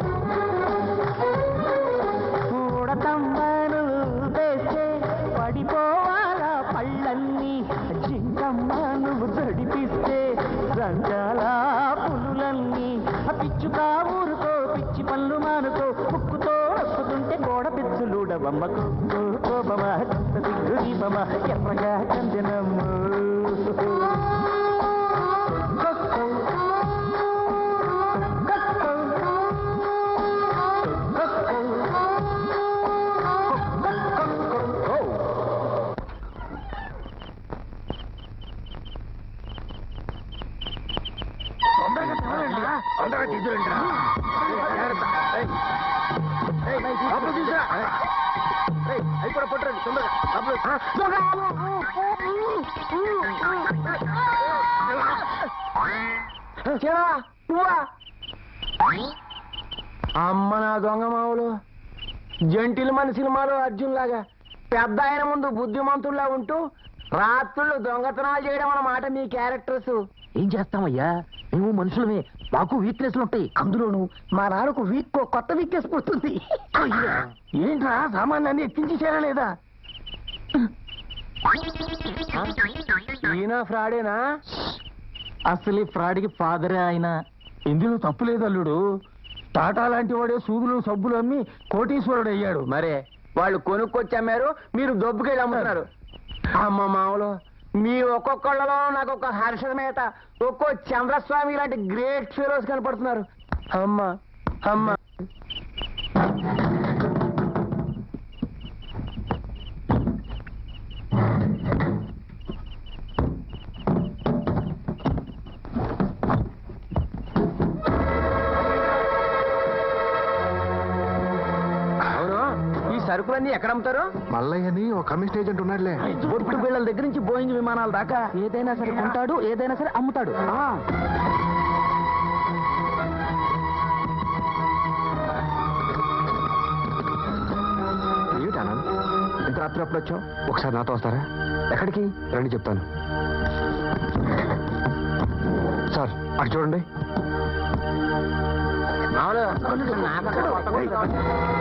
చూడతమ్మను వేస్తే పడిపోవాలా పళ్ళన్నీ జింకమ్మ నువ్వు దడిపిస్తే రంగాల పులులన్నీ ఆ పిచ్చుకా ఊరుకో పిచ్చి పళ్ళు మానుకో ముక్కుతో నొక్కుతుంటే గోడ పిచ్చులుడవమ్మకు కోపమా కొంత సిగ్గు దీపమా ఎర్రగా చందనమ్మ తొందరగా తెరవండి. తొందరగా తీసుకురండిరా. జాగ్రత్త. ఏయ్. ఏయ్, లోపలికి తీసుకురా. ఏయ్, అవి కూడా పట్టురండి తొందరగా లోపలికి. చీరా, నువ్వా? అమ్మ నా దొంగ మావులు జంటిల్ మన సినిమాలో అర్జున్ లాగా పెద్ద ఆయన ముందు బుద్ధిమంతుల్లా ఉంటూ రాత్రులు దొంగతనాలు చేయడం అన్నమాట మీ క్యారెక్టర్స్ ఏం చేస్తామయ్యా మేము మనుషులమే మాకు వీక్నెస్లు ఉంటాయి అందులోను మా నాన్నకు వీక్ కొత్త వీక్నెస్ పుడుతుంది ఏంట్రా సామాన్యాన్ని ఎక్కించేసారా లేదా ఈయన ఫ్రాడేనా అసలు ఈ ఫ్రాడ్కి ఫాదరే ఆయన ఇందులో తప్పు లేదు అల్లుడు టాటా లాంటి వాడే సూదులు సబ్బులు అమ్మి కోటీశ్వరుడు అయ్యాడు మరే వాళ్ళు కొనుక్కొచ్చి అమ్మారు మీరు దొబ్బుకెళ్ళి అమ్ముతున్నారు అమ్మ మామూలు మీ ఒక్కొక్కళ్ళలో నాకు ఒక హర్షమేత ఒక్కో చంద్రస్వామి లాంటి గ్రేట్ ఫీరోస్ కనపడుతున్నారు అమ్మ అమ్మ అవును ఈ సరుకులన్నీ ఎక్కడ అమ్ముతారు మల్లయ్యని ఒక కమిషన్ ఏజెంట్ ఉన్నాడులే బొట్టు బిళ్ళల దగ్గర నుంచి బోయింగ్ విమానాల దాకా ఏదైనా సరే కొంటాడు ఏదైనా సరే అమ్ముతాడు ఏమిటి ఆనంద్ ఇంత రాత్రి అప్పుడు వచ్చావు ఒకసారి నాతో వస్తారా ఎక్కడికి రండి చెప్తాను సార్ అటు చూడండి మామూలు నాకు అక్కడ కొత్త కొత్త కావాలి.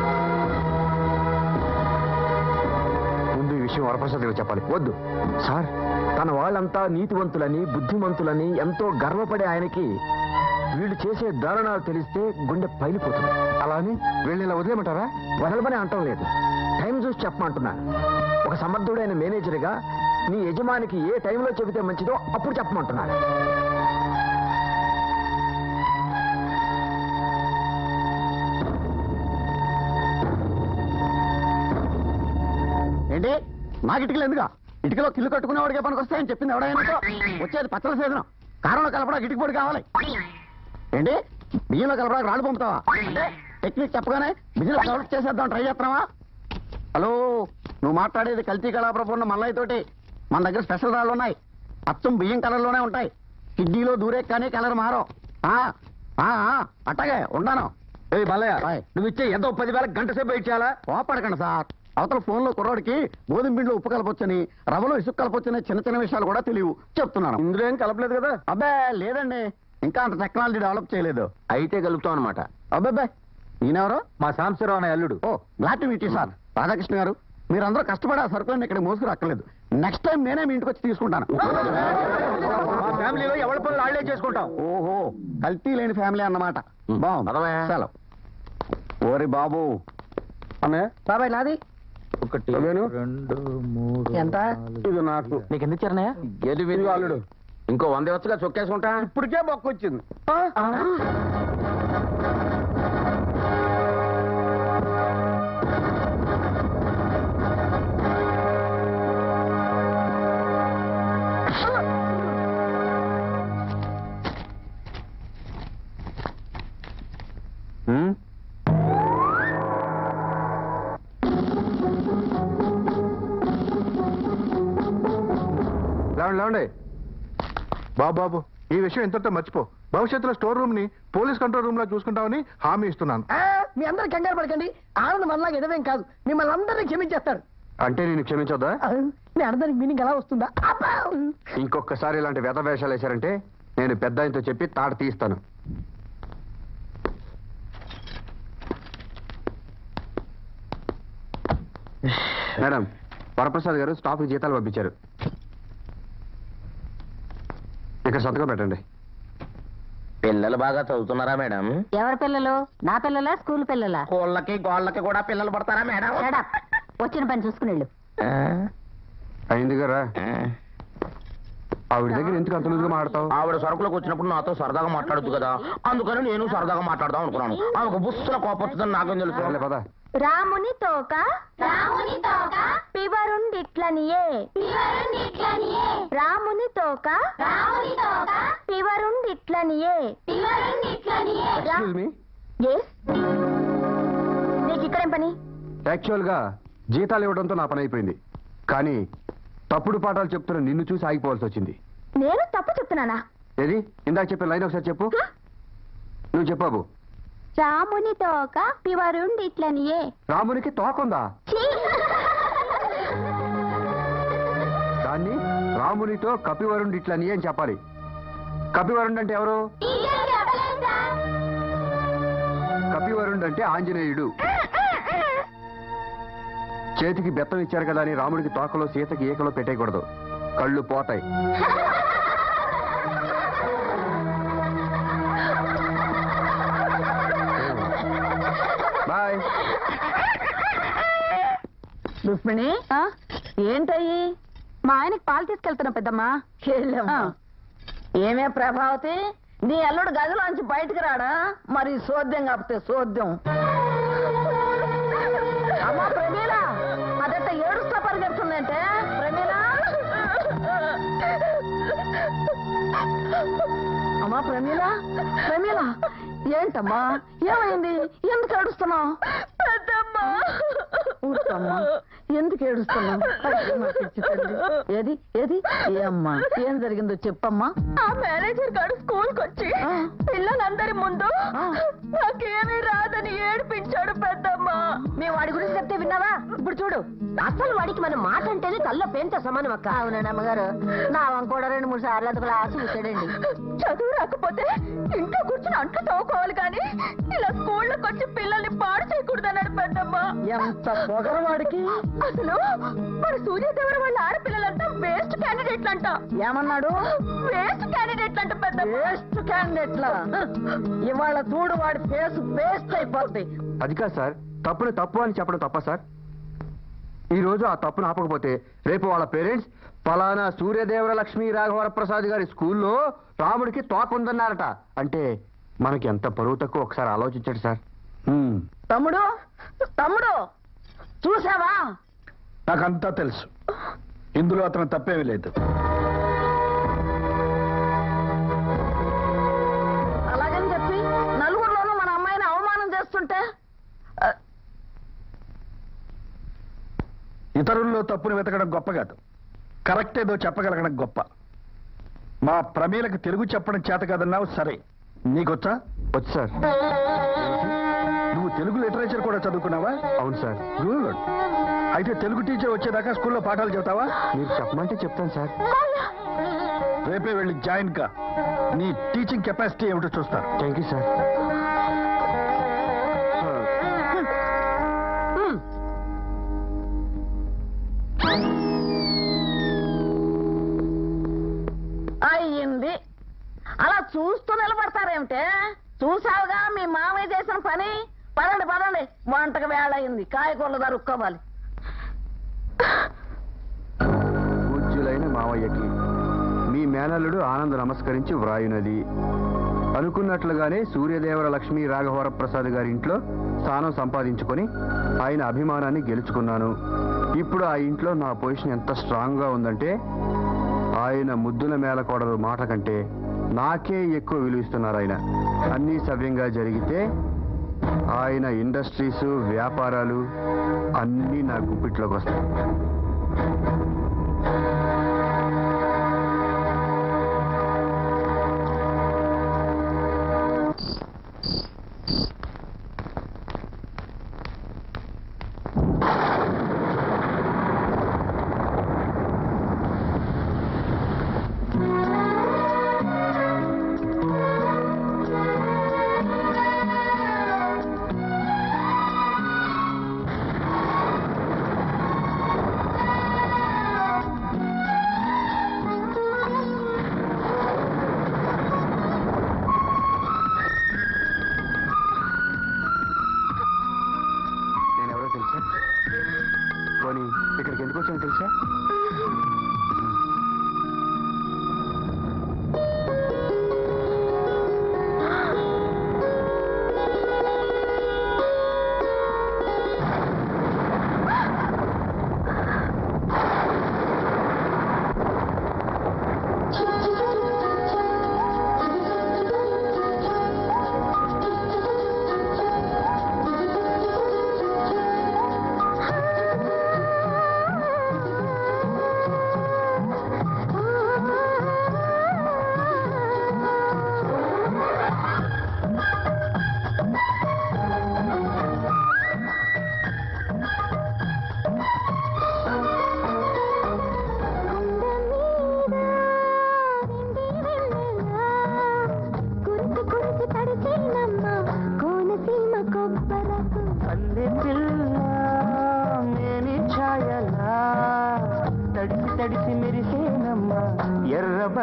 ముందు ఈ విషయం వరప్రసాద్ గారికి చెప్పాలి వద్దు సార్ తన వాళ్ళంతా నీతివంతులని బుద్ధిమంతులని ఎంతో గర్వపడే ఆయనకి వీళ్ళు చేసే దారుణాలు తెలిస్తే గుండె పైలిపోతుంది అలా అని వీళ్ళని ఇలా వదిలేమంటారా వదలమని అంటం లేదు టైం చూసి చెప్పమంటున్నా ఒక సమర్థుడైన మేనేజర్గా నీ యజమానికి ఏ టైంలో చెబితే మంచిదో అప్పుడు చెప్పమంటున్నాను ఏంటి నాకు ఇటుకలు ఎందుగా ఇటుకలో కిల్లు కట్టుకునేవాడికే పనికి వస్తాయని చెప్పింది ఎవడైనా వచ్చేది పచ్చల సేదనం కారంలో కలపడానికి ఇటుక పొడి కావాలి ఏంటి బియ్యంలో కలపడానికి రాళ్ళు పంపుతావా అంటే టెక్నిక్ చెప్పగానే బిజినెస్ డెవలప్ చేసేద్దాం ట్రై చేస్తున్నావా హలో నువ్వు మాట్లాడేది కల్తీ కళాప్రపూర్ణ మల్లయ్య తోటి మన దగ్గర స్పెషల్ రాళ్ళు ఉన్నాయి అచ్చం బియ్యం కలర్లోనే ఉంటాయి కిడ్నీలో దూరే కానీ కలర్ మారో ఆ, ఆ, ఆ, అట్టగే ఉండాను ఏ మల్లయ్య బాయ్. నువ్వు ఇచ్చే ఎంతో పది వేల గంట సేపు వెయిట్ చేయాలా కోపడకండి సార్ అవతల ఫోన్లో కుర్రాడికి గోధుమ పిండిలో ఉప్పు కలపొచ్చని రవ్వలో ఇసుక కలపొచ్చని చిన్న చిన్న విషయాలు కూడా తెలియవు చెప్తున్నాను ఇందులో ఏం కలపలేదు కదా అబ్బే లేదండి ఇంకా అంత టెక్నాలజీ డెవలప్ చేయలేదు అయితే కలుపుతాం అనమాట అబ్బాబ్బే ఈయనెవరు మా సాంబశివరావు అనే అల్లుడు ఓ glad to meet you sir Radhakrishna గారు మీరందరూ కష్టపడి ఆ సరుకులను ఇక్కడ మోసుకు రాక్కర్లేదు నెక్స్ట్ టైం నేనే మీ ఇంటికి వచ్చి తీసుకుంటాను మా ఫ్యామిలీలో ఎవరి పనులు ఆళ్లే చేసుకుంటాం ఓహో కల్తీ లేని ఫ్యామిలీ అన్నమాట బాగుంది పదవే. సెలవు ఓరి బాబు అన్నయ్య బాబాయ్ నాది ఒకటి అదేను? రెండు మూడు ఎంత ఇది నాకు నీకు ఎందుకు ఇచ్చారనయ్య గేటు వీధి అల్లుడు ఇంకో వంద వచ్చుగా చొక్కేసుకుంటా ఇప్పటికే బొక్క వచ్చింది హ్మ్? లేవండి లేవండి బాబు బాబు ఈ విషయం ఎంతతో మర్చిపో భవిష్యత్తులో స్టోర్ రూమ్ ని పోలీస్ కంట్రోల్ రూమ్ లో చూసుకుంటామని హామీ ఇస్తున్నాను ఆ, మీ అందరు కంగారు పడకండి ఆనంద్ మనలాగా ఎదవేం కాదు మిమ్మల్ని అందరినీ క్షమించేస్తాడు అంటే నేను క్షమించొద్దా ఆ, మీ అందరికి మీనింగ్ ఎలా వస్తుందా అబ్బా! ఇంకొకసారి ఇలాంటి వ్యధ వేషాలు వేశారంటే నేను పెద్ద ఆయనతో చెప్పి తాట తీస్తాను మేడం వరప్రసాద్ గారు స్టాఫ్ జీతాలు పంపించారు ఇక్కడ సంతకం పెట్టండి పిల్లలు బాగా చదువుతున్నారా మేడం ఎవరి పిల్లలు నా పిల్లలా స్కూల్ పిల్లలా కోళ్ళకి గోళ్ళకి కూడా పిల్లలు పడతారా మేడం Shut up. వచ్చిన పని చూసుకుని వెళ్ళు అయింది కదా ఆవిడ దగ్గర ఎందుకు అంత లూజుగా మాడతావు ఆవిడ సరుకులకు వచ్చినప్పుడు నాతో సరదాగా మాట్లాడొద్దు కదా అందుకని నేను సరదాగా మాట్లాడదాం అనుకున్నాను ఆమెకు బుస్సున కోపొస్తుందని నాకేం తెలుసు పద రాముని తోక రాముని తోక పివరుండిట్లనియే పివరుండిట్లనియే రాముని తోక రాముని తోక పివరుండిట్లనియే పివరుండిట్లనియే ఎక్స్క్యూజ్ మీ ఎస్ నీకు ఇక్కడేం పని యాక్చువల్గా జీతాలు ఇవ్వడంతో నా పని అయిపోయింది కానీ తప్పుడు పాఠాలు చెప్తున్న నిన్ను చూసి ఆగిపోవాల్సి వచ్చింది నేను తప్పు చెప్తున్నానా ఏది ఇందాక చెప్పిన లైన్ ఒకసారి చెప్పు నువ్వు చెప్పావు రాముని తోక పివరుండిట్లనియే రామునికి తోకుందా ఛీ! దాన్ని రామునితో కపివరుండి ఇట్లని అని చెప్పాలి కపివరుండు అంటే ఎవరు కపివరుండు అంటే ఆంజనేయుడు చేతికి బెత్తం ఇచ్చారు కదా అని రాముడికి తోకలో సీతకి ఏకలో పెట్టేయకూడదు కళ్ళు పోతాయి బాయ్ రుక్మిణి ఏంటయ్యి మా ఆయనకి పాలు తీసుకెళ్తున్నా పెద్దమ్మా వెళ్ళమ్మా. ఏమే ప్రభావతి నీ అల్లుడు గదిలోంచి బయటికి రాడా మరి సోద్యం కాకపోతే సోద్యం అమ్మా ప్రమీల అదెట్ట ఏడుస్తా పరిగెడుతుందంటే ప్రమీల అమ్మా ప్రమీల ప్రమీల ఏంటమ్మా ఏమైంది ఎందుకు ఏడుస్తున్నావు ఊరుకోమ్మా ఎందుకు ఏడుస్తున్నావు అయ్యో, నా పిచ్చి తల్లి. ఏది ఏది ఏ అమ్మా ఏం జరిగిందో చెప్పమ్మా ఆ మేనేజర్ గారు స్కూల్ వచ్చి ఆ. పిల్లలందరి ముందు ఆ. నాకేమీ రాదని ఏడిపించాడు పెద్దమ్మ మీ వాడి గురించి చెప్తే విన్నావా ఇప్పుడు చూడు అసలు వాడికి మన మాట అంటేనే తల్ల పేంత సమానం అక్క అవునండి అమ్మగారు నా వంక కూడా రెండు మూడు సార్లు అంత క్లాసు చూసాడండి చదువు రాకపోతే ఇంట్లో కూర్చుని అంట్లు తవ్వుకోవాలి కానీ ఇలా స్కూళ్ళకి వచ్చి పిల్లల్ని పాడు చేయకూడదన్నాడు పెద్దమ్మ ఎంత పొగరు వాడికి అసలు మన సూర్యదేవర వాళ్ళ ఆడపిల్లలంతా వేస్ట్ క్యాండిడేట్లు అంట ఏమన్నాడు వేస్ట్ క్యాండిడేట్లు అంట పెద్దమ్మ వేస్ట్ క్యాండిడేట్ల ఇవాళ చూడు వాడి ఫేస్ వేస్ట్ అయిపోద్ది అది కాదు సార్ తప్పుని తప్పు అని చెప్పడం తప్ప సార్ ఈ రోజు ఆ తప్పును ఆపకపోతే రేపు వాళ్ళ పేరెంట్స్ పలానా సూర్యదేవర లక్ష్మీ రాఘవర ప్రసాద్ గారి స్కూల్లో రాముడికి తోక ఉందన్నారట అంటే మనకి ఎంత పరువు తక్కువ ఒకసారి ఆలోచించండి సార్ హ్మ్. తమ్ముడు తమ్ముడు చూసావా నాకంతా తెలుసు ఇందులో అతను తప్పేమీ లేదు అలాగని చెప్పి నలుగురిలోనూ మన అమ్మాయిని అవమానం చేస్తుంటే ఆ, ఇతరుల్లో తప్పును వెతకడం గొప్ప కాదు కరెక్ట్ ఏదో చెప్పగలగడం గొప్ప మా ప్రమీలకు తెలుగు చెప్పడం చేత కాదన్నావు సరే నీకొచ్చా వచ్చు సార్ నువ్వు తెలుగు లిటరేచర్ కూడా చదువుకున్నావా అవును సార్ గుడ్ అయితే తెలుగు టీచర్ వచ్చేదాకా స్కూల్లో పాఠాలు చెబుతావా మీరు చెప్పమంటే చెప్తాను సార్ రేపే వెళ్ళి జాయిన్ కా నీ టీచింగ్ కెపాసిటీ ఏమిటో చూస్తాను థ్యాంక్ యూ సార్ అయ్యింది అలా చూస్తూ నిలబడతారేమిటే చూసావుగా మీ మామయ్య చేసిన పని పదండి పదండి వంటకు వేళ అయింది కాయగూరలు దొరుక్కోవాలి పూజ్యులైన మావయ్యకి మీ మేనల్లుడు ఆనంద నమస్కరించి వ్రాయునది అనుకున్నట్లుగానే సూర్యదేవర లక్ష్మీ రాఘవర ప్రసాద్ గారి ఇంట్లో స్థానం సంపాదించుకొని ఆయన అభిమానాన్ని గెలుచుకున్నాను ఇప్పుడు ఆ ఇంట్లో నా పొజిషన్ ఎంత స్ట్రాంగ్ గా ఉందంటే ఆయన ముద్దుల మేలకోడలు మాట కంటే నాకే ఎక్కువ విలువిస్తున్నారు ఆయన అన్నీ సవ్యంగా జరిగితే ఆయన ఇండస్ట్రీస్ వ్యాపారాలు అన్నీ నా గుప్పిట్లోకి వస్తాయి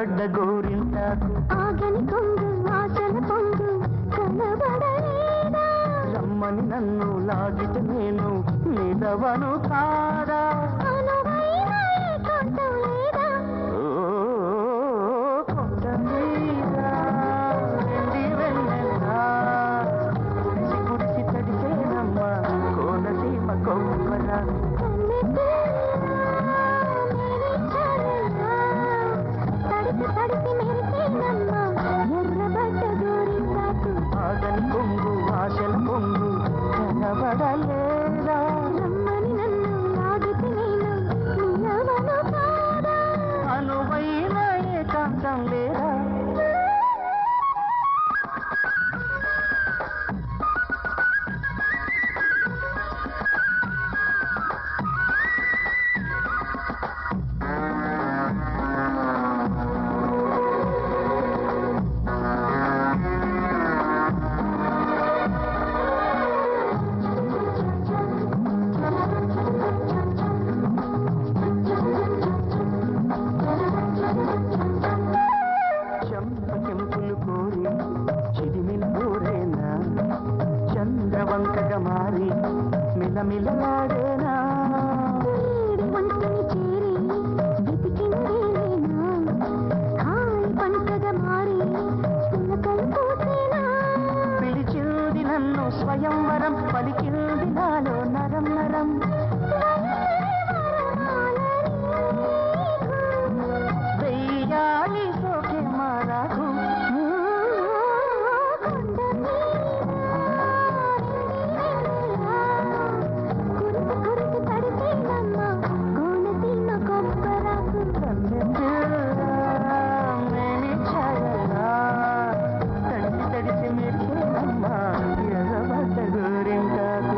ఎర్రబడ్డ గోరింటాకు ఆగని కొంగు ఆశల పొంగు కనబడలేదా రమ్మని నన్ను లాగిట నేను నిదవను కాదా అనువైన ఏకాంతం లేదా ఓ, కొండ మీద వెండి వెన్నెలా కురిసి కురిసి తడిసేనమ్మ కోనసీమ కొమ్మల తడిసి తడిసి మెరిసేనమ్మా ఎర్రబడ్డ గోరింటాకు ఆగని కొంగు ఆశల పొంగు కనబడలేదా రమ్మని నన్ను లాగితే నేను నిలవను కాదా అనువైన ఏకాంతం లేదా చెంపకెంపులు కోరి చిదిమిన కోరేనా చంద్రవంకగా మారి మిలమిలలాడేనా వేడి ఒంటిని చేరి వెతికిందేనా హాయి పంటగా మారి పులకలు పూసేనా పిలిచింది నన్ను స్వయంవరం పలికింది నాలో నరం నరం వెయ్యాలి సోకే మారాకు కురిసి కురిసి తడిసేనమ్మా కోనసీమ కొబ్బరాకు మేని ఛాయలా తడిసి తడిసి మెరిసేనమ్మా ఎర్రబడ్డ గోరింటాకు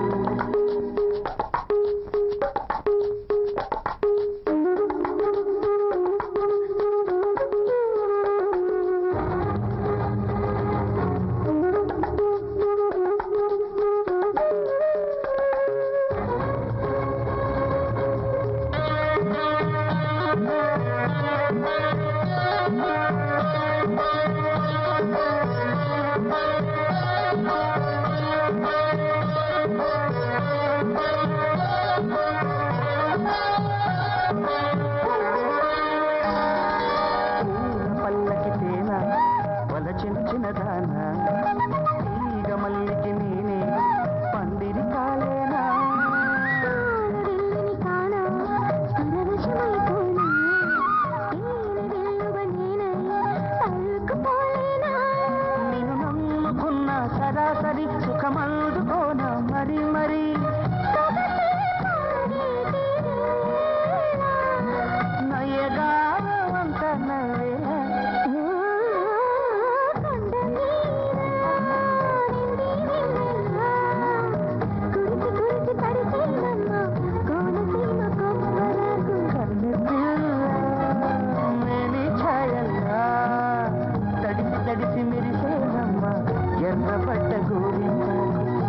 పూల పల్లకి తేన వలచిన చిన్నదాన తీగ మల్లికి నేనే పందిరి కాలేనా వెళ్ళని కానా పరవశమైపోనా తేనె వెల్లువ నేనై అల్లుకుపోలేనా నేను నమ్ముకున్న సరాసరి సుఖమందుకోన మరి మరి నయగారవంత నవ్వేలా కురిసి కురిసి తడిసేనమ్మా కోనసీమ కొబ్బరాకు మేని ఛాయల్లా తడిసి తడిసి మెరిసేనమ్మ ఎర్రబడ్డ గోరింటాకు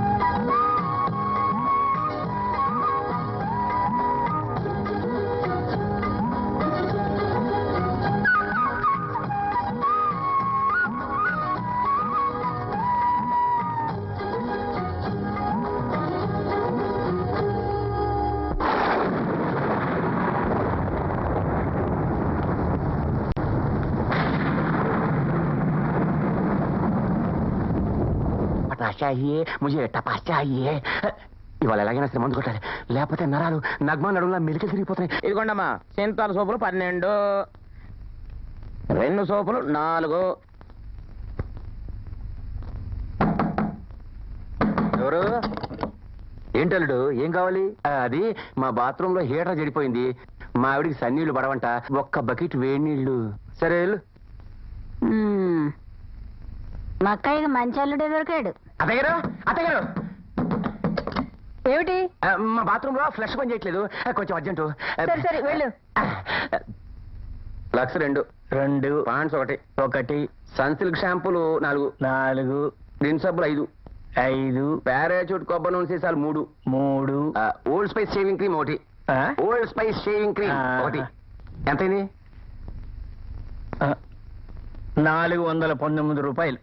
పటాస్ చాహియే ముజే టపాస్ చాహియే ఇవాళ ఎలాగైనా సరే మందు కొట్టాలి లేకపోతే నరాలు నగ్మా నడువులా మెలికలు తిరిగిపోతున్నాయి ఇదిగోండమ్మా సింతాల సోపులు పన్నెండు రెండు సోపులు నాలుగు ఎవరు ఏంటల్లుడు ఏం కావాలి ఆ, అది మా బాత్రూమ్ లో హీటర్ చెడిపోయింది మా ఆవిడికి సన్నీళ్లు పడవంట ఒక్క బకెట్ వేడి నీళ్లు సరే వెళ్ళు మా అక్కయ్యకి మంచి అల్లుడే దొరికాడు అత్తగారు అత్తగారు ఏమిటి ఆ, మా బాత్రూమ్ లో ఫ్లష్ పని చేయట్లేదు ఆ, కొంచెం అర్జెంటు సరే సరే వెళ్ళు లక్స్ రెండు రెండు పాండ్స్ ఒకటి ఒకటి సన్సిల్క్ షాంపూలు నాలుగు నాలుగు రిన్ సబ్బులు ఐదు ఐదు పారాచూట్ కొబ్బరి నూనె సీసాలు మూడు మూడు ఓల్డ్ స్పైస్ షేవింగ్ క్రీమ్ ఒకటి ఓల్డ్ స్పైస్ షేవింగ్ క్రీమ్ ఒకటి ఎంతైంది నాలుగు వందల పంతొమ్మిది రూపాయలు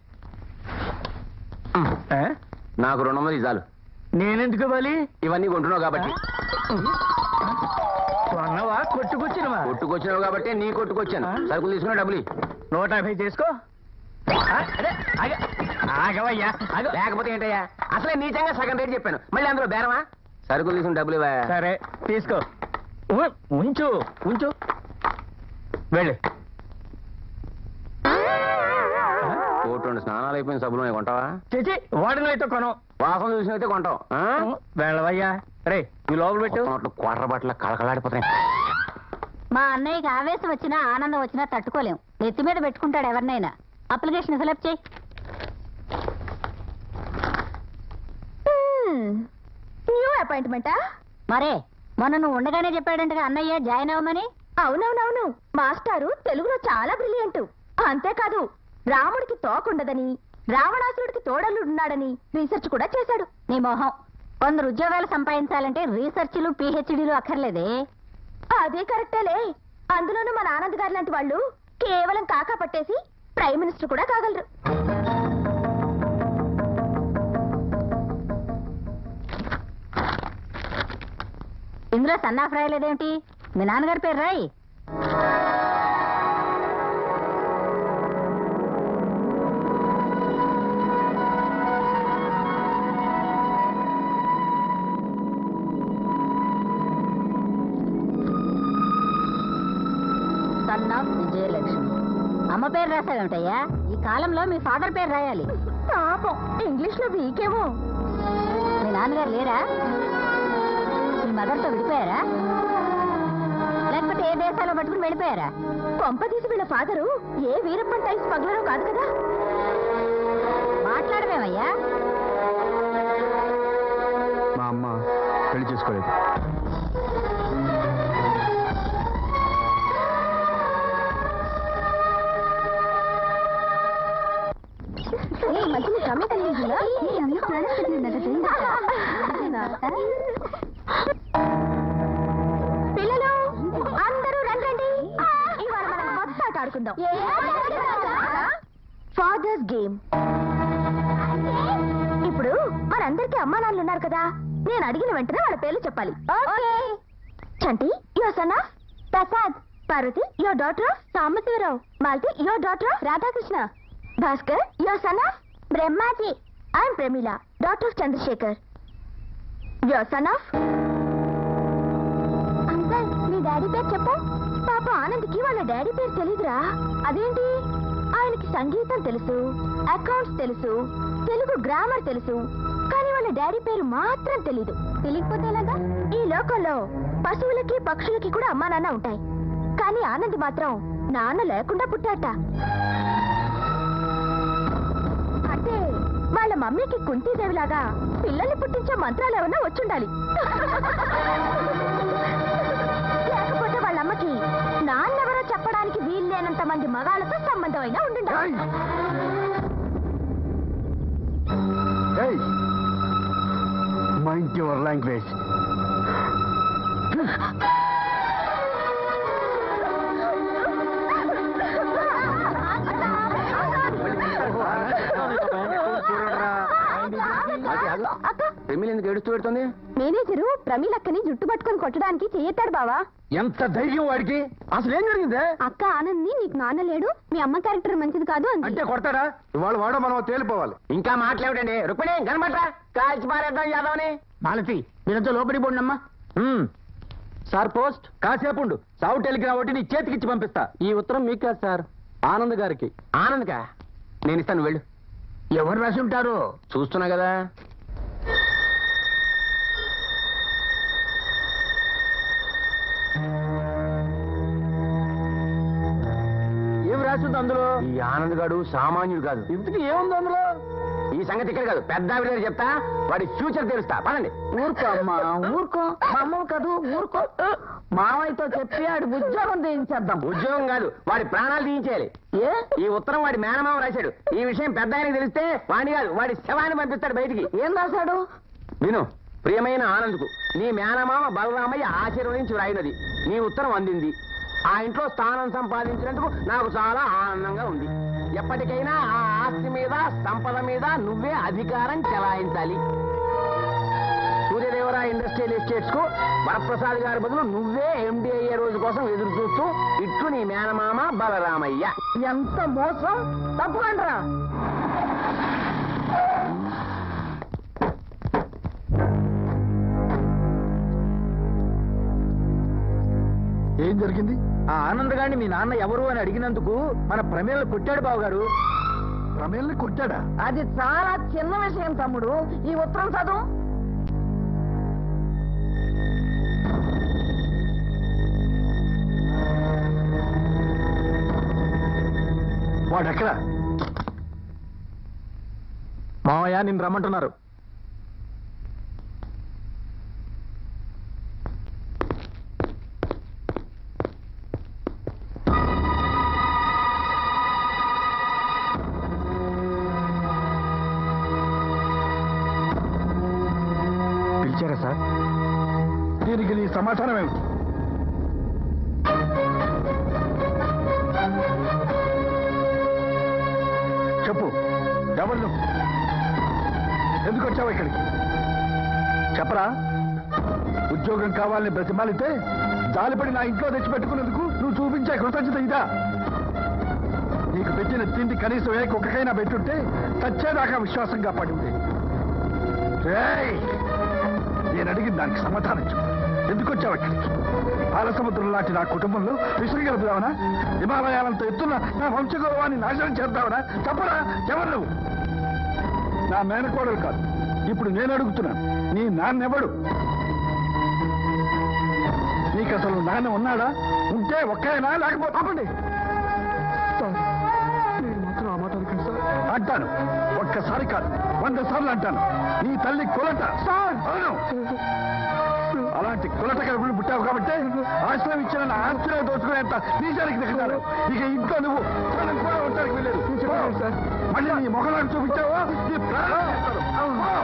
ఆ? నాకు రెండు వందలు చాలు నేనెందుకు ఇవ్వాలి ఇవన్నీ కొంటున్నావు కాబట్టి కొన్నవా కొట్టుకొచ్చినవా కొట్టుకొచ్చినావు కాబట్టి నీ కొట్టుకొచ్చాను ఆ? సరుకులు తీసుకున్నా డబ్బులు ఇయ్యి. నూట యాభై చేసుకో ఆ, అదే, ఆగ. ఆగవయ్యా ఆగ. లేకపోతే ఏంటయ్యా అసలే నీచంగా సగం రేటు చెప్పాను మళ్ళీ అందులో బేరమా సరుకులు తీసుకుని డబ్బులు ఇవ్వా సరే తీసుకో ఉ- ఉంచు ఉంచు వెళ్ళు కోటి స్నానాలు అయిపోయిన సబ్బులు కొంటావా చేచి వాడినైతే కొనం వాసన చూసినైతే కొంటావు ఆ? వెళ్ళవయ్యా రే ఈ లోపల పెట్టు మొత్తం అట్లా క్వార్టర్ బట్టల కళకళాడిపోతాయి మా అన్నయ్యకి ఆవేశం వచ్చినా ఆనందం వచ్చినా తట్టుకోలేం నెత్తి మీద పెట్టుకుంటాడు ఎవరినైనా అప్లికేషన్ ఫిలప్ చేయి న్యూ అపాయింట్మెంటా మరే మొన్న నువ్వు ఉండగానే చెప్పాడంటగా అన్నయ్య జాయిన్ అవ్వమని అవునవునవును మాస్టారు తెలుగులో చాలా బ్రిలియంట్ అంతేకాదు రాముడికి తోకుండదని రావణాసురుడికి తోడలున్నాడని రీసెర్చ్ కూడా చేశాడు నీ మొహం కొందరు ఉద్యోగాలు సంపాదించాలంటే రీసెర్చ్లు పిహెచ్డీలు అక్కర్లేదే అదే కరెక్టేలే అందులోనూ మన ఆనంద్ గారు లాంటి వాళ్ళు కేవలం కాకా పట్టేసి ప్రైమ్ మినిస్టర్ కూడా కాగలరు ఇందులో సన్నాఫ్ రాయలేదేమిటి మీ నాన్నగారి పేరు రాయి సన్ ఆఫ్ విజయలక్ష్మి అమ్మ పేరు రాసావేమిటయ్యా ఈ కాలంలో మీ ఫాదర్ పేరు రాయాలి పాపం ఇంగ్లీష్ లో వీకేమో మీ నాన్నగారు లేరా మీ మదర్తో విడిపోయారా లేకపోతే ఏ దేశాల్లో పట్టుకుని వెళ్ళిపోయారా కొంపదీసి వీళ్ళ ఫాదరు ఏ వీరప్పన్ టైమ్స్ పగలరో కాదు కదా మాట్లాడమేమయ్యా మా అమ్మ పెళ్లి చేసుకోలేదు ఏ మధ్య నీ రమ్య కనిపించిందా? ఏ, అమ్మ ప్రాణం పెట్టిందట, చేయిందా? పిల్లలు అందరూ రండి ఇవాళ మనం కొత్త ఆట ఆడుకుందాం ఫాదర్స్ గేమ్ ఇప్పుడు మనందరికీ అమ్మా నాన్నలు ఉన్నారు కదా నేను అడిగిన వెంటనే వాళ్ళ పేర్లు చెప్పాలి Chanti your son of Prasad Parvathi your daughter of Sambasivarao Malathi your daughter of Radhakrishna Bhaskar your son of Brahmaji I'm Pramila daughter of Chandrasekhar your son of uncle మీ డాడీ పేరు చెప్పు పాప ఆనంద్కి వాళ్ళ డాడీ పేరు తెలీదురా అదేంటి ఆయనకి సంగీతం తెలుసు అకౌంట్స్ తెలుసు తెలుగు గ్రామర్ తెలుసు కానీ వాళ్ళ డాడీ పేరు మాత్రం తెలీదు తెలియకపోతే ఎలాగా ఈ లోకంలో పశువులకి పక్షులకి కూడా అమ్మా నాన్న ఉంటాయి కానీ ఆనంద్ మాత్రం నాన్న లేకుండా పుట్టాట అంటే వాళ్ళ మమ్మీకి కుంతీదేవిలాగా పిల్లల్ని పుట్టించే మంత్రాలు ఏమన్నా వచ్చుండాలి లేకపోతే వాళ్ళ అమ్మకి నాన్నెవరో చెప్పడానికి వీల్లేనంత మంది మగాళ్ళతో సంబంధం అయినా ఉండుండాలి మైండ్ యువర్ లాంగ్వేజ్ రెమ్మిలు ఎందుకు ఏడుస్తూ పెడుతుంది మేనేజరు ప్రమీలక్కని జుట్టు పట్టుకొని కొట్టడానికి చెయ్యెత్తాడు బావా ఎంత ధైర్యం వాడికి అసలు ఏం జరిగిందే అక్క ఆనంద్ని నీకు నాన్న లేడు మీ అమ్మ క్యారెక్టర్ మంచిది కాదు అంది అంటే కొడతాడా ఇవాళ వాడో మనం తేలిపోవాలి ఇంకా మాట్లాడండి రుక్మిణి కనబట్రా కాల్చి పారేద్దాం యాదవని మాలతి మీరంతా లోపలికి పోండమ్మా సార్ పోస్ట్ కాసేపు ఉండు సావు టెలిగ్రామ్ ఒకటి నీ చేతికిచ్చి పంపిస్తా ఈ ఉత్తరం మీకు కాదు సార్ ఆనంద్ గారికి ఆనంద్కా నేను ఇస్తాను వెళ్ళు ఎవరు రాసి ఉంటారు చూస్తున్నా కదా ఏం రాసింది అందులో ఈ ఆనంద్ గాడు సామాన్యుడు కాదు ఇంతకీ ఏముంది అందులో ఈ సంగతి ఇక్కడ కాదు పెద్ద ఆవిడ దగ్గర చెప్తా వాడి ఫ్యూచర్ తెలుస్తా పదండి ఊరుకో అమ్మా ఊరుకో మా అమ్మ కాదు ఊరుకో మావయ్యతో చెప్పి ఆడి ఉద్యోగం చేయించేద్దాం ఉద్యోగం కాదు వాడి ప్రాణాలు తీయించేయాలి ఏ ఈ ఉత్తరం వాడి మేనమామ రాశాడు ఈ విషయం పెద్ద ఆయనకి తెలిస్తే వాడిని కాదు వాడి శవాన్ని పంపిస్తాడు బయటికి ఏం రాశాడు విను ప్రియమైన ఆనంద్కు నీ మేనమామ బలరామయ్య ఆశీర్వదించి వ్రాయినది నీ ఉత్తరం అందింది ఆ ఇంట్లో స్థానం సంపాదించినందుకు నాకు చాలా ఆనందంగా ఉంది ఎప్పటికైనా ఆ ఆస్తి మీద సంపద మీద నువ్వే అధికారం చెలాయించాలి సూర్యదేవరా ఇండస్ట్రియల్ ఎస్టేట్స్ కు వరప్రసాద్ గారి బదులు నువ్వే ఎండి అయ్యే రోజు కోసం ఎదురు చూస్తూ ఇట్లు నీ మేనమామ బలరామయ్య ఎంత మోసం తప్పకుండా ఏం జరిగింది ఆ ఆనంద్ గారిని మీ నాన్న ఎవరు అని అడిగినందుకు మన ప్రమేలను కొట్టాడు బావగారు రమేల్ని కొట్టాడా అది చాలా చిన్న విషయం తమ్ముడు ఈ ఉత్తరం చదువు వాడెక్కడ మావయ్య నిన్ను రమ్మంటున్నారు పిలిచారా సార్ దీనికి నీ సమాధానం ఏమిటి చెప్పు ఎవరు నువ్వు ఎందుకు వచ్చావు ఇక్కడికి చెప్పరా ఉద్యోగం కావాలని బ్రతిమాలితే జాలిపడి నా ఇంట్లో తెచ్చిపెట్టుకున్నందుకు నువ్వు చూపించే కృతజ్ఞత ఇదా నీకు పెట్టిన తిండి కనీసం ఏ కుక్కకైనా పెట్టుంటే చచ్చేదాకా విశ్వాసంగా పడి ఉండేది రేయ్! నేను అడిగిన దానికి సమాధానం చెప్పు ఎందుకు వచ్చావు ఇక్కడికి పాలసముద్రం లాంటి నా కుటుంబంలో విసురు గలుపుదావనా హిమాలయాలంతో ఎత్తున్న నా వంశగౌరవాన్ని నాశనం చేద్దావనా చెప్పరా ఎవరు నువ్వు నా మేనకోడలు కాదు ఇప్పుడు నేను అడుగుతున్నాను నీ నాన్నెవడు నీకు అసలు నాన్న ఉన్నాడా ఉంటే ఒక్కైనా లేకపోతే ఆపండి అంటాను ఒక్కసారి కాదు వంద సార్లు అంటాను నీ తల్లి కులట అవును అలాంటి కులట కడుపులు పుట్టావు కాబట్టి ఆశ్రయం ఇచ్చిన నా ఆశ్రయం దోచుకునేంత నీచానికి దిగుతాను ఇక ఇంట్లో నువ్వు ప్రాణం కూడా ఉండడానికి వెళ్ళలేదు మళ్ళీ నీ మొగలాన్ని చూపించావా నీ ప్రాణం తీస్తారు. పో.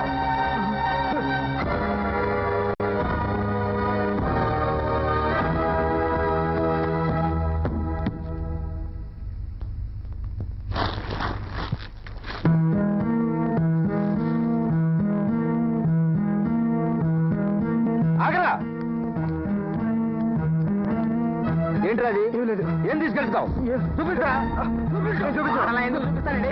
ఆగరా ఏంట్రా అది ఏం తీసుకెళ్తావు చూపించరా అలా ఎందుకు చూపిస్తానండి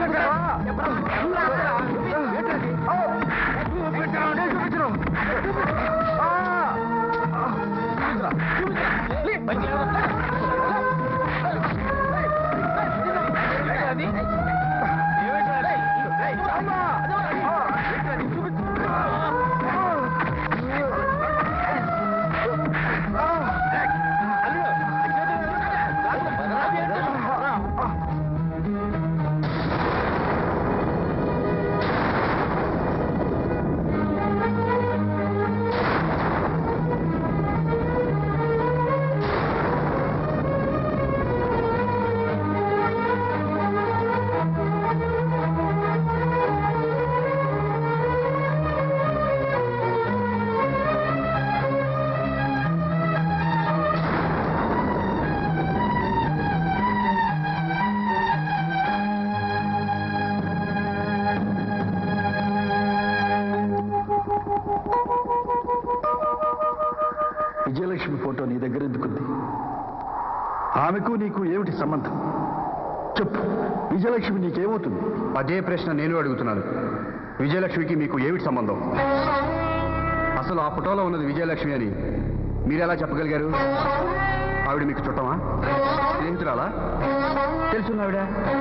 విజయలక్ష్మి ఫోటో నీ దగ్గర ఎందుకుంది ఆమెకు నీకు ఏమిటి సంబంధం చెప్పు విజయలక్ష్మి నీకేమవుతుంది అదే ప్రశ్న నేను అడుగుతున్నాను విజయలక్ష్మికి మీకు ఏమిటి సంబంధం అసలు ఆ ఫోటోలో ఉన్నది విజయలక్ష్మి అని మీరు ఎలా చెప్పగలిగారు ఆవిడ మీకు చుట్టమా స్నేహితురాలా తెలుసున్నావిడ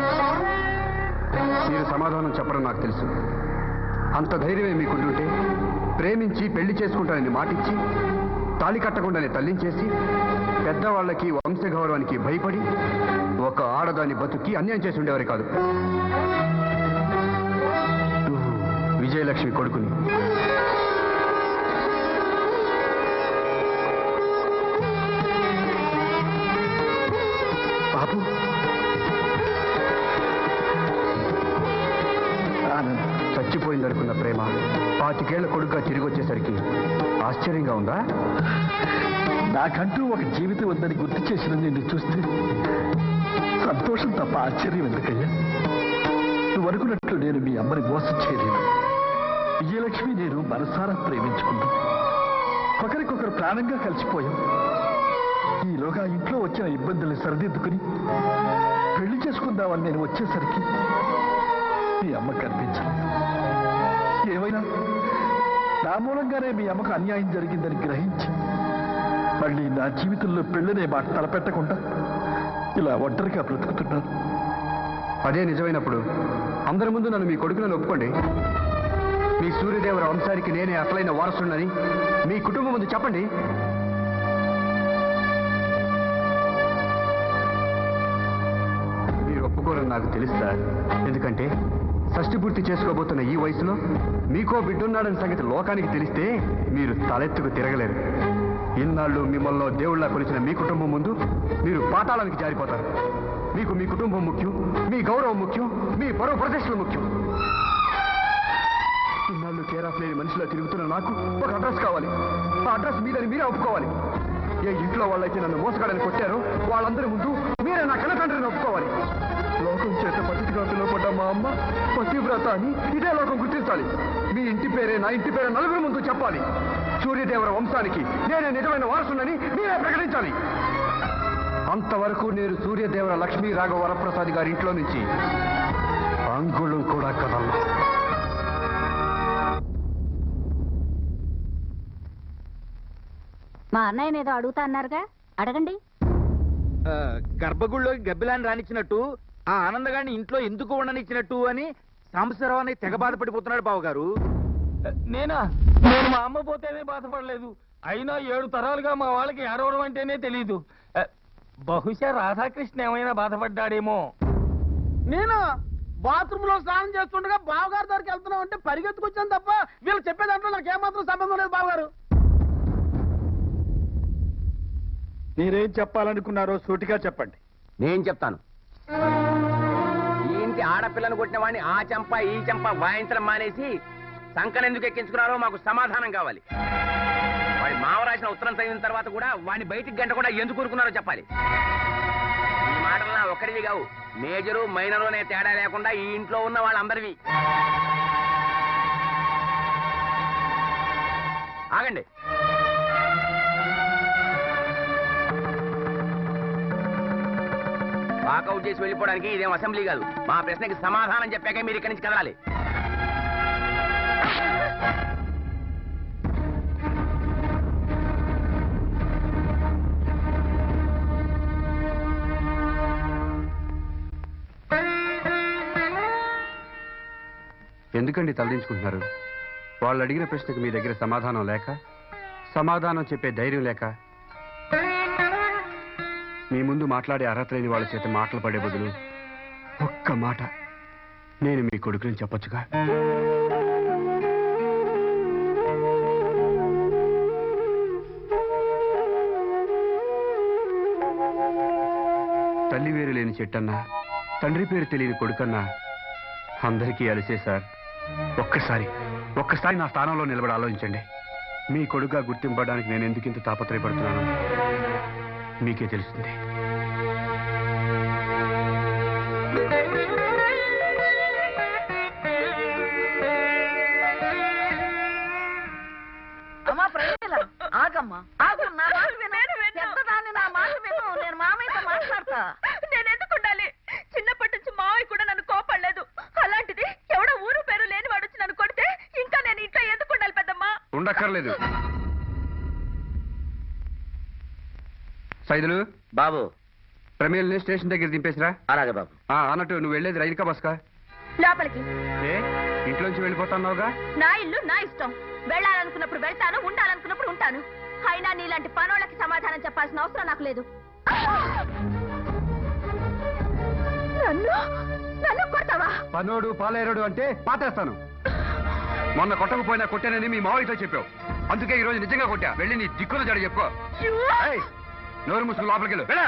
మీరు సమాధానం చెప్పడం నాకు తెలుసు అంత ధైర్యమే మీకుంటుంటే ప్రేమించి పెళ్లి చేసుకుంటానని మాటిచ్చి తాళి కట్టకుండానే తల్లించేసి పెద్దవాళ్ళకి వంశగౌరవానికి భయపడి ఒక ఆడదాని బతుకి అన్యాయం చేసి ఉండేవారు కాదు నువ్వు విజయలక్ష్మి కొడుకుని బాబు ఆనంద్ చచ్చిపోయిందనుకున్న ప్రేమ పాతికేళ్ల కొడుకుగా తిరిగి వచ్చేసరికి ఆశ్చర్యంగా ఉందా నాకంటూ ఒక జీవితం ఉందని గుర్తు చేసిన నిన్ను చూస్తే సంతోషం తప్ప ఆశ్చర్యం ఎందుకయ్యా నువ్వు అనుకున్నట్లు నేను మీ అమ్మని మోసం చేయలేను విజయలక్ష్మి నేను మనసారా ప్రేమించుకున్నాం ఒకరికొకరు ప్రాణంగా కలిసిపోయాం ఈలోగా ఇంట్లో వచ్చిన ఇబ్బందుల్ని సరిదిద్దుకుని పెళ్లి చేసుకుందామని నేను వచ్చేసరికి మీ అమ్మ కనిపించలేదు ఏమైనా నా మూలంగానే మీ అమ్మకు అన్యాయం జరిగిందని గ్రహించి మళ్ళీ నా జీవితంలో పెళ్ళనే మాట తలపెట్టకుండా ఇలా ఒంటరిగా బ్రతుకుతున్నాను అదే నిజమైనప్పుడు అందరి ముందు నన్ను మీ కొడుకులను ఒప్పుకోండి మీ సూర్యదేవర వంశానికి నేనే అసలైన వారసుడినని మీ కుటుంబం ముందు చెప్పండి మీరు ఒప్పుకోరని నాకు తెలుస్తా ఎందుకంటే షష్టి పూర్తి చేసుకోబోతున్న ఈ వయసులో మీకో బిడ్డున్నాడని సంగతి లోకానికి తెలిస్తే మీరు తలెత్తుకు తిరగలేరు ఇన్నాళ్ళు మిమ్మల్ని దేవుళ్ళ కొలిచిన మీ కుటుంబం ముందు మీరు పాతాళానికి జారిపోతారు మీకు మీ కుటుంబం ముఖ్యం మీ గౌరవం ముఖ్యం మీ పరువు ప్రతిష్టలు ముఖ్యం ఇన్నాళ్ళు కేర్ ఆఫ్ లేని మనిషిలో తిరుగుతున్న నాకు ఒక అడ్రస్ కావాలి ఆ అడ్రస్ మీదని మీరే ఒప్పుకోవాలి ఏ ఇంట్లో వాళ్ళైతే నన్ను మోసగాడని కొట్టారో వాళ్ళందరి ముందు మీరే నా కన్నతండ్రిని ఒప్పుకోవాలి లోకం చేత పతిగా పిలువబడ్డ మా అమ్మ పతివ్రత అని ఇదే లోకం గుర్తించాలి మీ ఇంటి పేరే నా ఇంటి పేరే నలుగురు ముందు చెప్పాలి సూర్యదేవర వంశానికి నేనే నిజమైన వారసునని మీరే ప్రకటించాలి అంతవరకు నేను సూర్యదేవర లక్ష్మీ రాఘవ వరప్రసాద్ గారి ఇంట్లో నుంచి అంగుళం కూడా కదలను మా అన్నయ్యని ఏదో అడుగుతా అన్నారుగా అడగండి ఆ, గర్భగుడిలోకి గబ్బిలాన్ని రానిచ్చినట్టు ఆ ఆనందగాన్ని ఇంట్లో ఎందుకు ఉండనిచ్చినట్టు అని సాంబశివరావు తెగ బాధపడిపోతున్నాడు బావగారు నేనా నేను మా అమ్మ పోతేనే బాధపడలేదు అయినా ఏడు తరాలుగా మా వాళ్ళకి ఏడవడం అంటేనే తెలియదు ఆ, బహుశా రాధాకృష్ణ ఏమైనా బాధపడ్డాడేమో నేను బాత్రూమ్ లో స్నానం చేస్తుండగా బావగారి దగ్గరికి వెళ్తున్నాం అంటే పరిగెత్తుకొచ్చాను తప్ప వీళ్ళు చెప్పే దాంట్లో నాకు ఏమాత్రం సంబంధం లేదు బావగారు మీరేం చెప్పాలనుకున్నారో సూటిగా చెప్పండి నేను చెప్తాను ఈ ఇంటి ఆడపిల్లను కొట్టిన వాడిని ఆ చెంప ఈ చెంప వాయించడం మానేసి సంకలు ఎందుకు ఎక్కించుకున్నారో మాకు సమాధానం కావాలి వాడి మావ రాసిన ఉత్తరం చదివిన తర్వాత కూడా వాడిని బయటికి గంట కూడా ఎందుకు ఊరుకున్నారో చెప్పాలి ఈ మాటలు నా ఒక్కడివి కావు మేజరు మైనరు అనే తేడా లేకుండా ఈ ఇంట్లో ఉన్న వాళ్ళందరివి ఆగండి వాకౌట్ చేసి వెళ్ళిపోవడానికి ఇదేం అసెంబ్లీ కాదు మా ప్రశ్నకి సమాధానం చెప్పాక మీరు ఇక్కడి నుంచి కదలాలి ఎందుకండి తలదించుకుంటున్నారు వాళ్ళు అడిగిన ప్రశ్నకు మీ దగ్గర సమాధానం లేక సమాధానం చెప్పే ధైర్యం లేక మీ ముందు మాట్లాడే అర్హత లేని వాళ్ళ చేత మాటలు పడే బదులు ఒక్క మాట నేను మీ కొడుకుని చెప్పొచ్చుగా తల్లి వేరు లేని చెట్టన్నా తండ్రి పేరు తెలియని కొడుకన్నా అందరికీ అలిసే సార్ ఒక్కసారి ఒక్కసారి నా స్థానంలో నిలబడి ఆలోచించండి మీ కొడుగా గుర్తింపడానికి నేను ఎందుకు ఇంత తాపత్రయపడుతున్నాను మీకే తెలుస్తుంది అమ్మా ప్రజల ఆగమ్మా ఆగు నా మాట విను పెద్దదాన్ని నా మాట విను నేను మామయ్యతో మాట్లాడతా నేను ఎందుకు ఉండాలి చిన్నప్పటి నుంచి మావయ్య కూడా నన్ను కోపడలేదు అలాంటిది ఎవడో ఊరు పేరు లేని వాడు వచ్చి నన్ను కొడితే ఇంకా నేను ఇంట్లో ఎందుకు ఉండాలి పెద్దమ్మా ఉండక్కర్లేదు సైదులు బాబు ప్రమేల్ని స్టేషన్ దగ్గర దింపేసిరా అలాగే బాబు ఆ, అన్నట్టు నువ్వు వెళ్ళేది రైలుకా బస్కా లోపలికి ఏ ఇంట్లోంచి వెళ్ళిపోతున్నావుగా నా ఇల్లు నా ఇష్టం వెళ్ళాలనుకున్నప్పుడు వెళ్తాను ఉండాలనుకున్నప్పుడు ఉంటాను అయినా నీలాంటి పనోళ్ళకి సమాధానం చెప్పాల్సిన అవసరం నాకు లేదు నన్ను నన్ను కొడతావా పనోడు పాలేరుడు అంటే పాతేస్తాను మొన్న కొట్టకపోయినా కొట్టానని మీ మావయ్యతో చెప్పావు అందుకే ఈ రోజు నిజంగా కొట్టా వెళ్ళి నీ దిక్కుల జడ చెప్పుకో ఏయ్, నోరు ముసుగు లోపలికి వెళ్ళు వెళ్ళా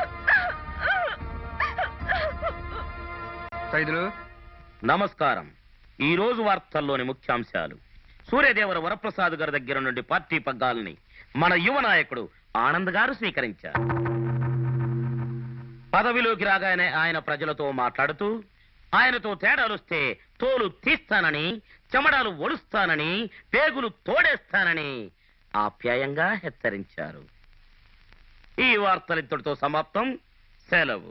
సైదులు నమస్కారం ఈ రోజు వార్తల్లోని ముఖ్యాంశాలు సూర్యదేవర వరప్రసాద్ గారి దగ్గర నుండి పార్టీ పగ్గాలని మన యువ నాయకుడు ఆనంద్ గారు స్వీకరించారు పదవిలోకి రాగానే ఆయన ప్రజలతో మాట్లాడుతూ ఆయనతో తేడాలుస్తే తోలు తీస్తానని చెమడాలు ఒడుస్తానని పేగులు తోడేస్తానని ఆప్యాయంగా హెచ్చరించారు ఈ వార్తలు ఇంతటితో సమాప్తం సెలవు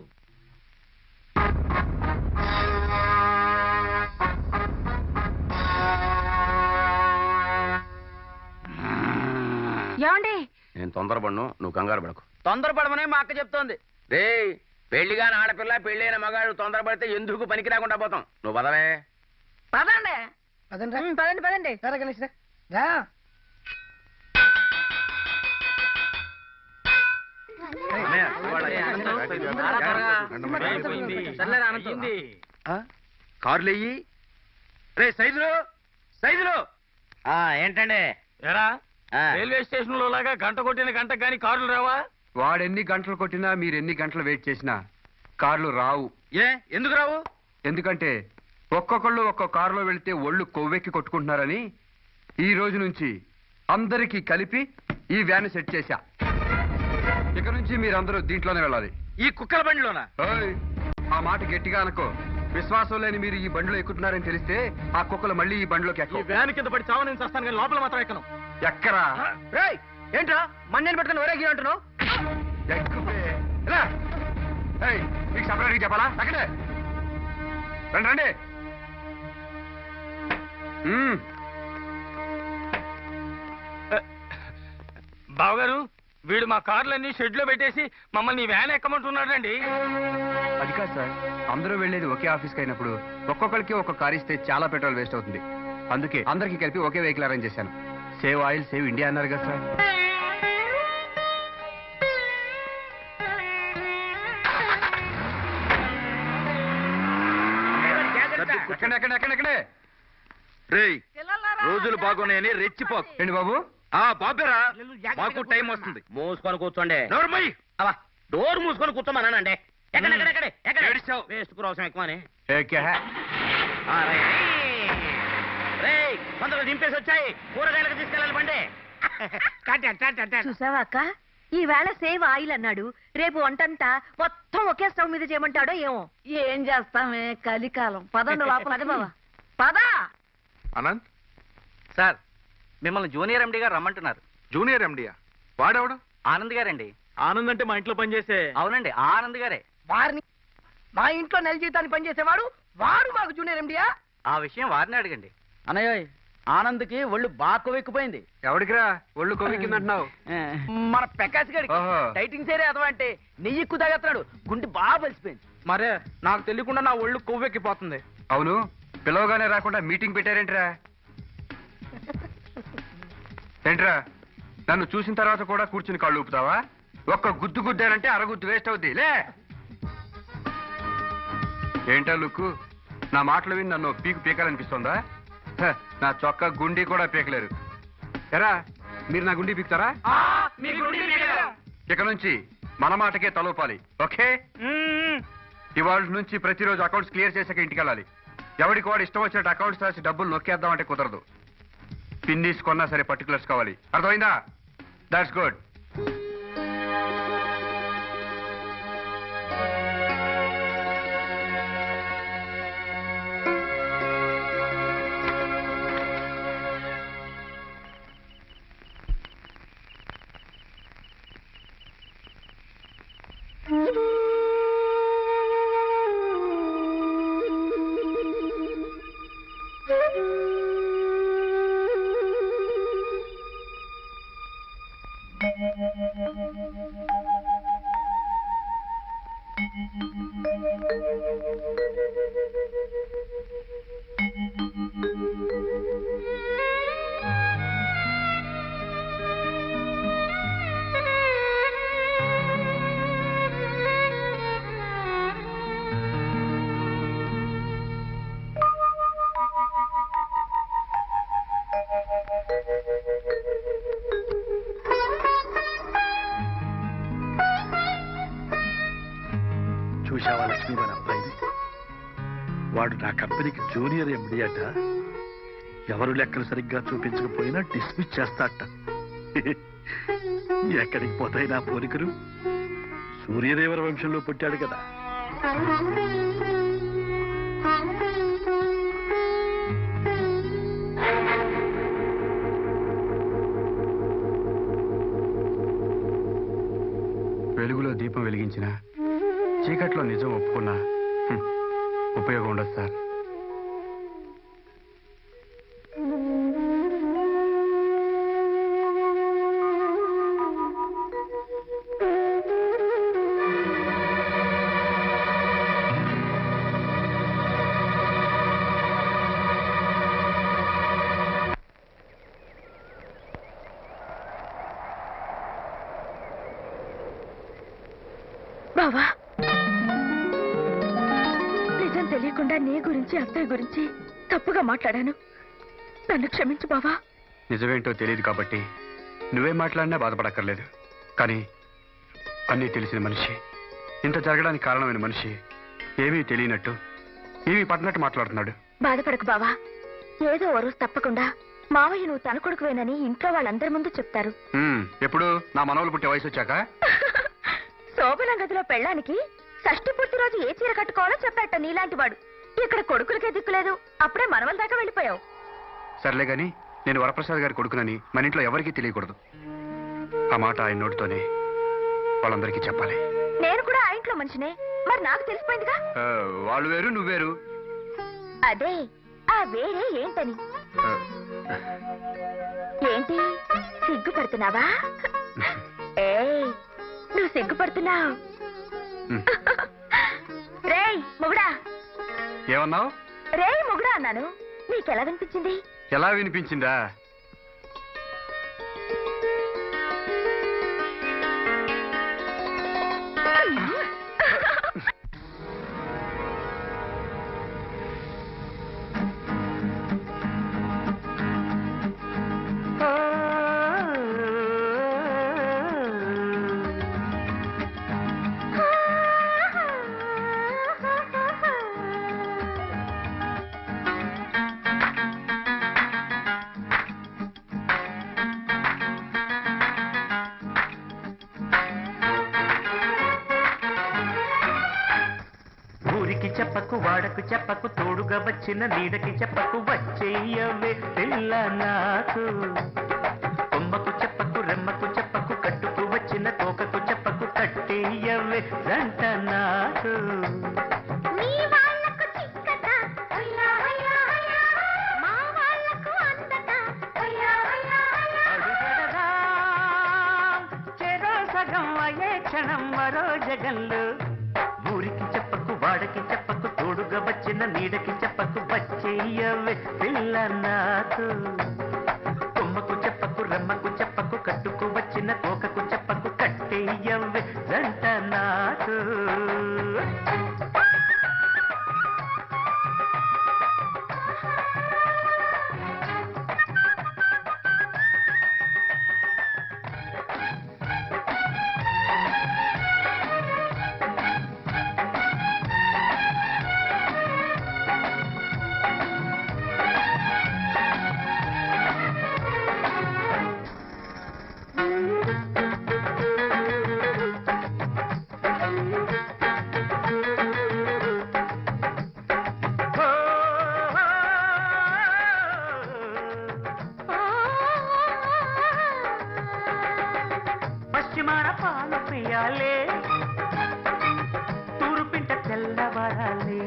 ఏమండి నేను తొందరపడను నువ్వు కంగారు పడకు తొందరపడమనే మా అక్క చెప్తోంది రే పెళ్లిగాని ఆడపిల్ల పెళ్ళైన మగాడు తొందరపడితే ఎందుకు పనికి రాకుండా పోతాం నువ్వు పదవే పదండి ఉమ్, పదండి పదండి కార్లు ఎయ్యి రే సైజులు సైజులు ఆ ఏంటండి ఎరా ఆ, రైల్వే స్టేషన్ లో లాగా గంట కొట్టిన గంట గాని కార్లు రావా వాడెన్ని గంటలు కొట్టినా మీరు ఎన్ని గంటలు వెయిట్ చేసినా కార్లు రావు ఏ ఎందుకు రావు ఎందుకంటే ఒక్కొక్కళ్ళు ఒక్కొక్క కారులో వెళ్తే ఒళ్ళు కొవ్వెక్కి కొట్టుకుంటున్నారని ఈ రోజు నుంచి అందరికీ కలిపి ఈ వ్యాన్ సెట్ చేశా ఇక నుంచి మీరందరూ దీంట్లోనే వెళ్ళాలి ఈ కుక్కల బండిలోనా ఓయ్, ఆ మాట గట్టిగా అనుకో విశ్వాసం లేని మీరు ఈ బండిలో ఎక్కుతున్నారని తెలిస్తే ఆ కుక్కలు మళ్ళీ ఈ బండిలోకి ఈ ఎక్కవు వ్యాన్ కింద పడి చావ నేను చస్తాను కానీ లోపల మాత్రం ఎక్కను ఎక్కరా రేయ్ ఏంట్రా మన్నెని పట్టుకుని ఒరేగి అంటున్నావు ఎక్కువే. ఇలా. ఏయ్, మీకు సపరేట్గా చెప్పాలా అక్కడే రండి రండి మ్మ్. బావగారు వీడు మా కార్లన్నీ షెడ్ లో పెట్టేసి మమ్మల్ని ఈ వ్యాన్ ఎక్కమంటున్నాడండి అది కాదు సార్ అందరూ వెళ్ళేది ఒకే ఆఫీస్కి అయినప్పుడు ఒక్కొక్కరికి ఒక్కొక్క కార్ ఇస్తే చాలా పెట్రోల్ వేస్ట్ అవుతుంది అందుకే అందరికీ కలిపి ఒకే వెహికల్ అరేంజ్ చేశాను సేవ్ ఆయిల్ సేవ్ ఇండియా అన్నారు కదా సార్ ఎక్కడ ఎక్కడ ఎక్కడ ఎక్కడే రేయ్ రోజులు బాగున్నాయని రెచ్చిపోకు ఏంటి బాబు ఆ బాబేరా మాకు టైం వస్తుంది మూసుకొని కూర్చోండి నోర్మయ్య అలా డోర్ మూసుకొని కూర్చోమన్నానండి ఎక్కడ ఎక్కడ ఎక్కడ ఎక్కడ ఏడిచావు. వేస్ట్ క్రోసం ఎక్కువని ఏ క్యా హై? ఆ, రేయ్. రేయ్ తొందరగా దింపేసి వచ్చాయి కూరగాయలకు తీసుకెళ్ళాలి బండి చూసావా అక్క ఈ వేళ సేవ్ ఆయిల్ అన్నాడు రేపు వంటంతా మొత్తం ఒకే స్టవ్ మీద చేయమంటాడో ఏమో ఏం చేస్తామే కలికాలం పదండి లోపల అదే బావా పదా అనంత్ సార్ మిమ్మల్ని జూనియర్ ఎండి గారు రమ్మంటున్నారు జూనియర్ ఎండియా వాడెవడు ఆనంద్ గారండి ఆనంద్ అంటే మా ఇంట్లో పనిచేసే అవునండి ఆ ఆనంద్ గారే వారిని మా ఇంట్లో నెల జీతాన్ని పనిచేసేవాడు వాడు మాకు జూనియర్ ఎండియా ఆ విషయం వారిని అడగండి అన్నయ్య ఆనంద్కి ఒళ్ళు బాగా కొవ్వెక్కిపోయింది ఎవడికిరా ఒళ్ళు కొవికిందంటున్నావు మన పెకాసి గడికి ఓహో. డైటింగ్ సేరే అదవ అంటే నెయ్యి ఎక్కువ తాగేస్తున్నాడు గుండె బాగా బలిసిపోయింది మరే నాకు తెలియకుండా నా ఒళ్ళు కొవ్వెక్కిపోతుంది అవును పిలవగానే రాకుండా మీటింగ్ పెట్టారేంట్రా ఏంట్రా నన్ను చూసిన తర్వాత కూడా కూర్చుని కళ్ళు ఊపుతావా ఒక్క గుద్దు గుద్దానంటే అరగుద్దు వేస్ట్ అవుద్ది లే ఏంటా లుక్కు నా మాటలు విని నన్ను పీకు పీకాలనిపిస్తోందా హ, నా చొక్కా గుండి కూడా పీకలేరు ఎరా మీరు నా గుండి పీకుతారా ఇక నుంచి మన మాటకే తలూపాలి ఓకే ఇవాళ నుంచి ప్రతిరోజు అకౌంట్స్ క్లియర్ చేశాక ఇంటికి వెళ్ళాలి ఎవరికి వాడు ఇష్టం వచ్చినట్టు అకౌంట్స్ రాసి డబ్బులు నొక్కేద్దామంటే కుదరదు పిన్నీస్ కొన్నా సరే పర్టికులర్స్ కావాలి అర్థమైందా దాట్స్ గుడ్ చూశావా లక్ష్మీ మన అబ్బాయిని వాడు నా కంపెనీకి జూనియర్ ఎండి అట ఎవరు లెక్కలు సరిగ్గా చూపించకపోయినా డిస్మిస్ చేస్తాట ఎక్కడికి పోతాయి నా పోలికలు సూర్యదేవర వంశంలో పుట్టాడు కదా వెలుగులో దీపం వెలిగించిన చీకట్లో నిజం ఒప్పుకున్నా హ్మ్, ఉపయోగం ఉండదు సార్ బావా నిజం తెలియకుండా నీ గురించి అత్తయ్య గురించి తప్పుగా మాట్లాడాను నన్ను క్షమించు బావా నిజమేంటో తెలియదు కాబట్టి నువ్వే మాట్లాడినా బాధపడక్కర్లేదు కానీ అన్నీ తెలిసిన మనిషి ఇంత జరగడానికి కారణమైన మనిషి ఏమీ తెలియనట్టు ఏమీ పట్టినట్టు మాట్లాడుతున్నాడు బాధపడకు బావా ఏదో ఓ రోజు తప్పకుండా మావయ్య నువ్వు తన కొడుకువేనని ఇంట్లో వాళ్ళందరి ముందు చెప్తారు హ్మ్, ఎప్పుడు నా మనవలు పుట్టే వయసు వచ్చాక శోభన గదిలో పెళ్ళానికి షష్టి పూర్తి రోజు ఏ చీర కట్టుకోవాలో చెప్పాట నీలాంటి వాడు ఇక్కడ కొడుకులకే దిక్కులేదు అప్పుడే మనవల దాకా వెళ్ళిపోయావు సర్లే గాని నేను వరప్రసాద్ గారి కొడుకునని మన ఇంట్లో ఎవరికీ తెలియకూడదు ఆ మాట ఆయన నోటితోనే వాళ్ళందరికీ చెప్పాలి నేను కూడా ఆ ఇంట్లో మనిషినే మరి నాకు తెలిసిపోయిందిగా ఆ, వాళ్ళు వేరు నువ్వేరు అదే ఆ వేరే ఏంటని ఆ, ఏంటి సిగ్గుపడుతున్నావా ఏయ్ నువ్వు సిగ్గుపడుతున్నావు హ్మ్. రేయ్ మొగుడా ఏమన్నావు రేయ్ మొగుడా అన్నాను నీకెలా వినిపించింది ఎలా వినిపించిందా ఊరికి చెప్పకు వాడకు చెప్పకు తోడుగా వచ్చిన నీడకి చెప్పకు వచ్చేయవే పిల్ల నాకు కొమ్మకు చెప్పకు రెమ్మకు చెప్పకు కట్టుకు వచ్చిన తోకకు చెప్పకు కట్టేయవే జంట నాకు నీ వాళ్ళకు చిక్కట అయ్యా అయ్యా అయ్యా మా వాళ్ళకు అందట అయ్యా అయ్యా అడుగడగా చెరో సగం అయ్యే క్షణం మరో జగంలో ఊరికి చెప్పకు వాడకి చెప్పకు తోడుగా వచ్చిన నీడకి చెప్పకు వచ్చేయవే పిల్ల నాకు కొమ్మకు చెప్పకు రమ్మకు చెప్పకు కట్టుకు వచ్చిన తోకకు చెప్పకు కట్టేయవే జంట నాకు పశ్చిమాన పాలు పియాలే తూర్పింట తెల్లవరాలే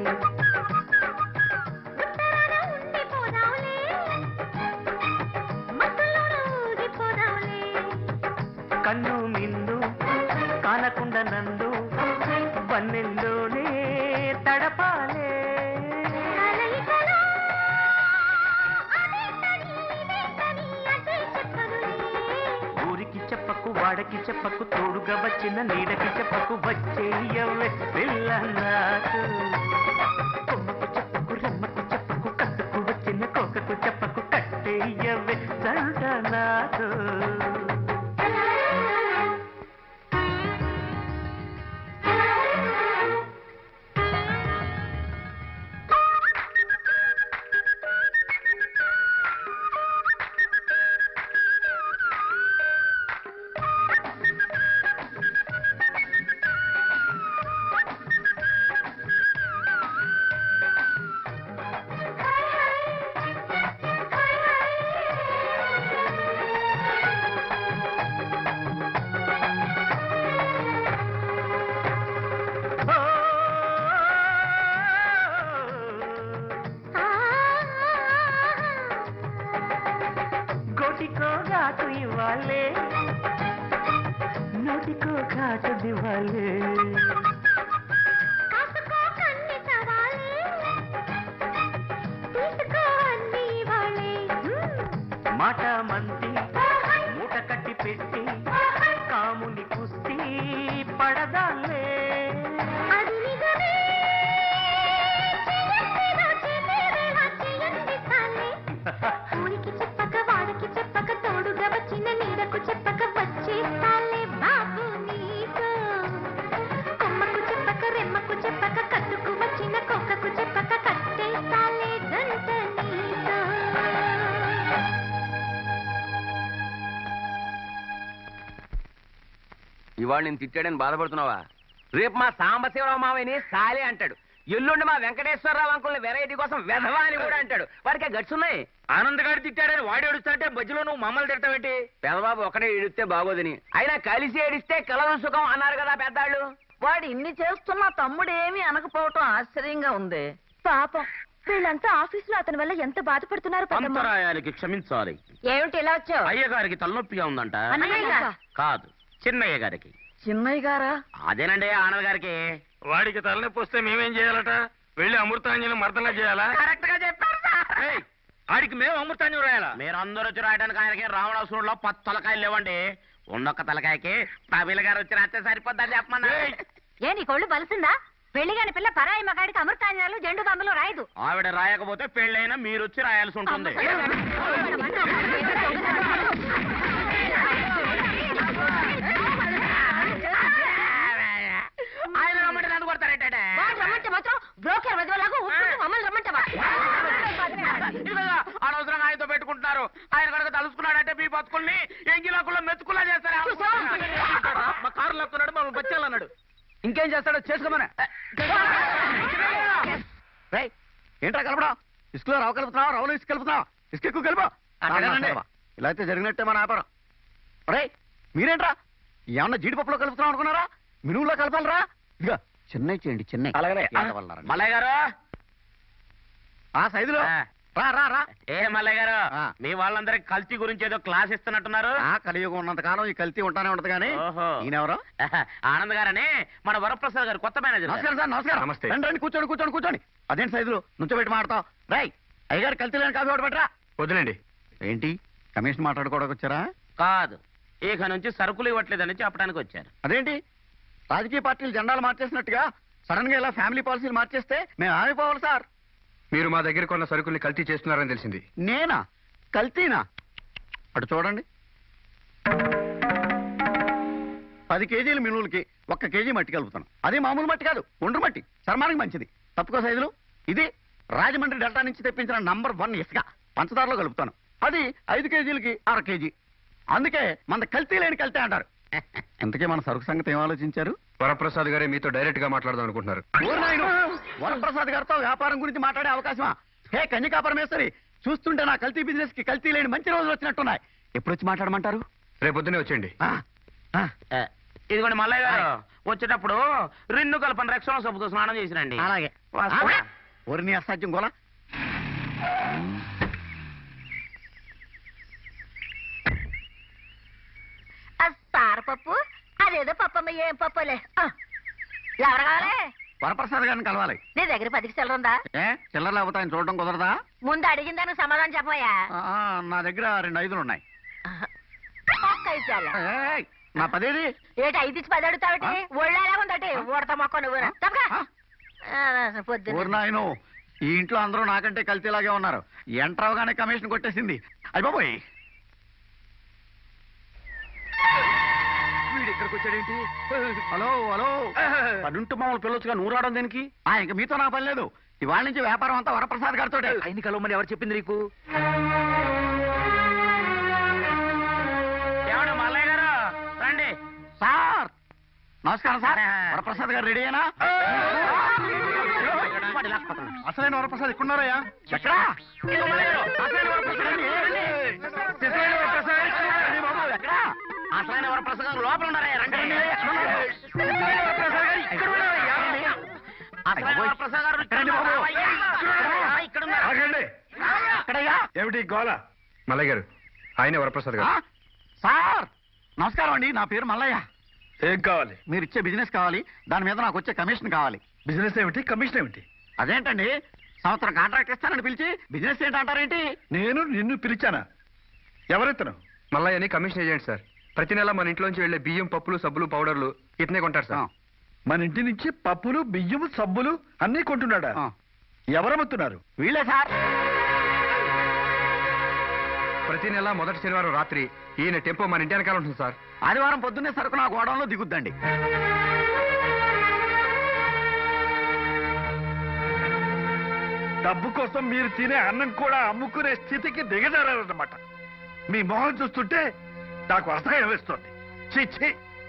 కన్ను మిన్ను కానకుండ నందు వన్నెల్లోనే తడపాలే ఊరికి చెప్పకు వాడకి చెప్పకు తోడుగా వచ్చిన నీడకి చెప్పకు వచ్చేయవే పిల్ల నాకు కొమ్మకు చెప్పకు రెమ్మకు చెప్పకు కట్టుకు వచ్చిన కోకకు చెప్పకు కట్టేయవే జంట నాకు షాకు ఇవ్వాలే నోటికో కాటు దివాలే మాట మంది మూట కట్టి పెట్టి కాముని కుస్తీ పడదాలే ఊరికి చెప్పక వాడికి చెప్పక తోడుగా వచ్చిన నీడకు చెప్పక వచ్చేస్తాలే బాబు నీతో కొమ్మకు చెప్పక రెమ్మకు చెప్పక కట్టుకు వచ్చిన కొక్కకు చెప్పక కట్టేస్తాలే గంట నీతో ఇవాళ నేను తిట్టాడని బాధపడుతున్నావా రేపు మా సాంబశివరావు మావయ్యని సాలే అంటాడు ఎల్లుండి మా వెంకటేశ్వరరావు అంకుల్ని వెరైటీ కోసం వెధవా అని కూడా అంటాడు వాడికి ఆ గట్స్ ఉన్నాయి ఆనంద్ గారు తిట్టాడని వాడు ఏడుస్తాంటే మధ్యలో నువ్వు మమ్మల్ని తిడతావేంటి పెదబాబు ఒకడే ఏడిస్తే బాగోదని అయినా కలిసి ఏడిస్తే కలదు సుఖం అన్నారు కదా పెద్దాళ్ళు వాడు ఇన్ని చేస్తున్నా తమ్ముడు ఏమీ అనకపోవటం ఆశ్చర్యంగా ఉంది పాపం వీళ్ళంతా ఆఫీసులో అతని వల్ల ఎంత బాధపడుతున్నారు పెద్దమ్మ. అంతరాయానికి క్షమించాలి ఏమిటి ఇలా వచ్చావు అయ్య గారికి తలనొప్పిగా ఉందంట అన్నయ్య కాదు చిన్నయ్య గారికి చిన్నయ్య గారా అదేనండి ఆనంద్ గారికి వాడికి తలనొప్పి వస్తే మేమేం చేయాలట వెళ్ళి అమృతాంజలి మర్దన చేయాలా కరెక్ట్ గా చెప్పారు ఏయ్, ఆడికి మేము అమృతాంజలి రాయాలా మీరు అందరూ వచ్చి రాయడానికి ఆయనకి రావణాసురులో పది తలకాయలు లేవండి ఉన్నొక్క తలకాయకి ప్రవీల గారు వచ్చి రాస్తే సరిపోద్దని చెప్పమన్నా ఏ నీ కొళ్ళు బలిసిందా పెళ్లి కాని పిల్ల పరాయి మగాడికి అమృతాంజనాలు జెండు బాంబులు రాయదు ఆవిడ రాయకపోతే పెళ్ళైనా మీరు వచ్చి రాయాల్సి ఉంటుంది ఆయన రమ్మంటే నన్ను కొడతారేంటే వాడు రమ్మంటే మాత్రం బ్రోకర్ వదిలేలాగా ఊపుకుంటూ మమ్మల్ని రమ్మంటావా ఇదిగో అనవసరంగా ఆయనతో పెట్టుకుంటున్నారు ఆయన కనుక తలుసుకున్నాడంటే మీ బతుకుల్ని ఎంగిలాకుల్లో మెతుకుల్లా చేస్తారు మా కారు లాక్కున్నాడు మమ్మల్ని బచ్చాలన్నాడు ఇంకేం చేస్తాడో చేసుకోమనే రేయ్, ఏంట్రా కలపడం ఇసుకలో రవ్వ కలుపుతున్నావు రవ్వలో ఇసుక కలుపుతున్నావు ఇసుక ఎక్కువ కలుపు అట్లాగేనండి. ఇలా అయితే జరిగినట్టే మన వ్యాపారం రే మీరేంట్రా ఏమన్నా జీడిపప్పులో కలుపుతున్నాం అనుకున్నారా మినువులో కలపాలరా ఇదిగో చెన్నై చేయండి చెన్నై అలాగనే ఏడవలరా. మల్లయ్య గారు ఆ సైజులో ఆ. రా రా రా ఏ మల్లయ్య గారు ఆ. మీ వాళ్ళందరికి కల్తీ గురించి ఏదో క్లాస్ ఇస్తున్నట్టున్నారు ఆ కలియుగం ఉన్నంత కాలం ఈ కల్తీ ఉంటానే ఉంటది కానీ ఓహో. ఈయనెవరో ఆనంద్ గారని మన వరప్రసాద్ గారు కొత్త మేనేజర్ నమస్కారం సార్ నమస్కారం నమస్తే. రండి రండి కూర్చోండి కూర్చోండి కూర్చోండి అదేంటి సైజులు నుంచో పెట్టి మాడతావు రై అయ్యగారు కల్తీ లేని కాఫీ ఒకటి పెట్టరా వదిలేండి ఏంటి కమిషన్ మాట్లాడుకోవడానికి వచ్చారా కాదు ఇక నుంచి సరుకులు ఇవ్వట్లేదని చెప్పడానికి వచ్చారు అదేంటి రాజకీయ పార్టీలు జెండాలు మార్చేసినట్టుగా సడన్ గా ఇలా ఫ్యామిలీ పాలసీలు మార్చేస్తే మేము ఆగిపోవాలి సార్ మీరు మా దగ్గర కొన్న సరుకుల్ని కల్తీ చేస్తున్నారని తెలిసింది నేనా కల్తీనా అటు చూడండి పది కేజీల మినువులకి ఒక్క కేజీ మట్టి కలుపుతాను అదే మామూలు మట్టి కాదు ఒండ్రు మట్టి చర్మానికి మంచిది తప్పుకో సైజులు ఇది రాజమండ్రి డెల్టా నుంచి తెప్పించిన నంబర్ వన్ ఇసుక పంచదారలో కలుపుతాను అది ఐదు కేజీలకి అర కేజీ అందుకే మన కల్తీ లేని కల్తీ అంటారు అందుకే మన సరుకు సంగతి ఏం ఆలోచించారు వరప్రసాద్ గారే మీతో డైరెక్ట్ గా మాట్లాడదాం అనుకుంటున్నారు ఓరి నాయనో, వరప్రసాద్ గారితో వ్యాపారం గురించి మాట్లాడే అవకాశమా హే కన్యకా పరమేశ్వరి చూస్తుంటే నా కల్తీ బిజినెస్ కి కల్తీ లేని మంచి రోజులు వచ్చినట్టున్నాయి ఎప్పుడు వచ్చి మాట్లాడమంటారు రేపు పొద్దునే వచ్చేయండి ఆ, ఆ, ఆ, ఇదిగోండి మల్లయ్య గారు వచ్చేటప్పుడు రెండు కలపని రక్షణ సబ్బుతో స్నానం చేసిరండి అలాగే వస్తా. ఓరి నీ అసాధ్యం గోలా సారపప్పు అదేదో పప్పమ్మ ఏం పప్పులే ఆ, ఎవరు కావాలి వరప్రసాద్ గారిని కలవాలి నీ దగ్గర పదికి చిల్లరుందా ఏ చిల్లర లేకపోతే ఆయన చూడడం కుదరదా ముందు అడిగిన దానికి సమాధానం చెప్పబోయా ఆ, ఆ, నా దగ్గర రెండు ఐదులు ఉన్నాయి ఒక్క ఇచ్చాలే ఏయ్, నా పదేది ఏటి ఐదు ఇచ్చి పది అడుగుతావటి ఒళ్ళేలా ఉందటి ఊడత మొక్క నువ్వు తప్పగా ఓరి పొద్దున్న నాయను ఈ ఇంట్లో అందరూ నాకంటే కల్తీలాగే ఉన్నారు ఎంటర్ అవగానే కమిషన్ కొట్టేసింది అయిపోయి వీడు ఇక్కడికి వచ్చాడేంటి హలో హలో పడుంటూ మామూలు పిల్లొచ్చుగా నూరు రావడం దేనికి ఆ, ఇంక మీతో నా పని లేదు ఇవాళ నుంచి వ్యాపారం అంతా వరప్రసాద్ గారితో ఆయన్ని కలవమని ఎవరు చెప్పింది నీకు ఏమండి మల్లయ్య గారు రండి సార్ నమస్కారం సార్ వరప్రసాద్ గారు రెడీ అయినా అసలైన వరప్రసాద్ ఇక్కడున్నారయ్యా ఎక్కడా అసలైన వరప్రసాద్ అండి. అసలైన వరప్రసాద్ రండి బాబు, ఎక్కడా? అసలైన వరప్రసాద్ గారు లోపల ఉన్నారా రండి అసలైన వరప్రసాద్ గారు ఇక్కడ ఉన్నారయ్యా. అసలైన వరప్రసాద్ గారు ఇక్కడ రండి బాబు. ఉన్నారా? అయ్యా, ఇక్కడ ఉన్నారు ఆగండి ఎక్కడయ్యా ఏమిటి గోల మల్లయ్య గారు ఆయనే వరప్రసాద్ గారు ఆ? సార్ నమస్కారం అండి నా పేరు మల్లయ్య ఏం కావాలి మీరు ఇచ్చే బిజినెస్ కావాలి దాని మీద నాకు వచ్చే కమిషన్ కావాలి బిజినెస్ ఏమిటి కమిషన్ ఏమిటి అదేంటండి సంవత్సరం కాంట్రాక్ట్ ఇస్తానని పిలిచి బిజినెస్ ఏంటంటారేంటి నేను నిన్ను పిలిచానా ఎవరెత్తను మల్లయ్యని కమిషన్ ఏజెంట్ సార్ ప్రతి నెల మన ఇంట్లోంచి వెళ్ళే బియ్యం పప్పులు సబ్బులు పౌడర్లు ఇతనే కొంటారు సార్ మన ఇంటి నుంచి పప్పులు బియ్యము సబ్బులు అన్నీ కొంటున్నాడా ఎవరమ్ముతున్నారు వీళ్ళే సార్ ప్రతి నెల మొదటి శనివారం రాత్రి ఈయన టెంపో మన ఇంటి వెనకాల ఉంటుంది సార్ ఆదివారం పొద్దున్నే సరుకు నా గోడంలో దిగుద్దండి డబ్బు కోసం మీరు తినే అన్నం కూడా అమ్ముకునే స్థితికి దిగజారన్నమాట మీ మొహం చూస్తుంటే నాకు అసహ్యం వేస్తోంది ఛీ, ఛీ.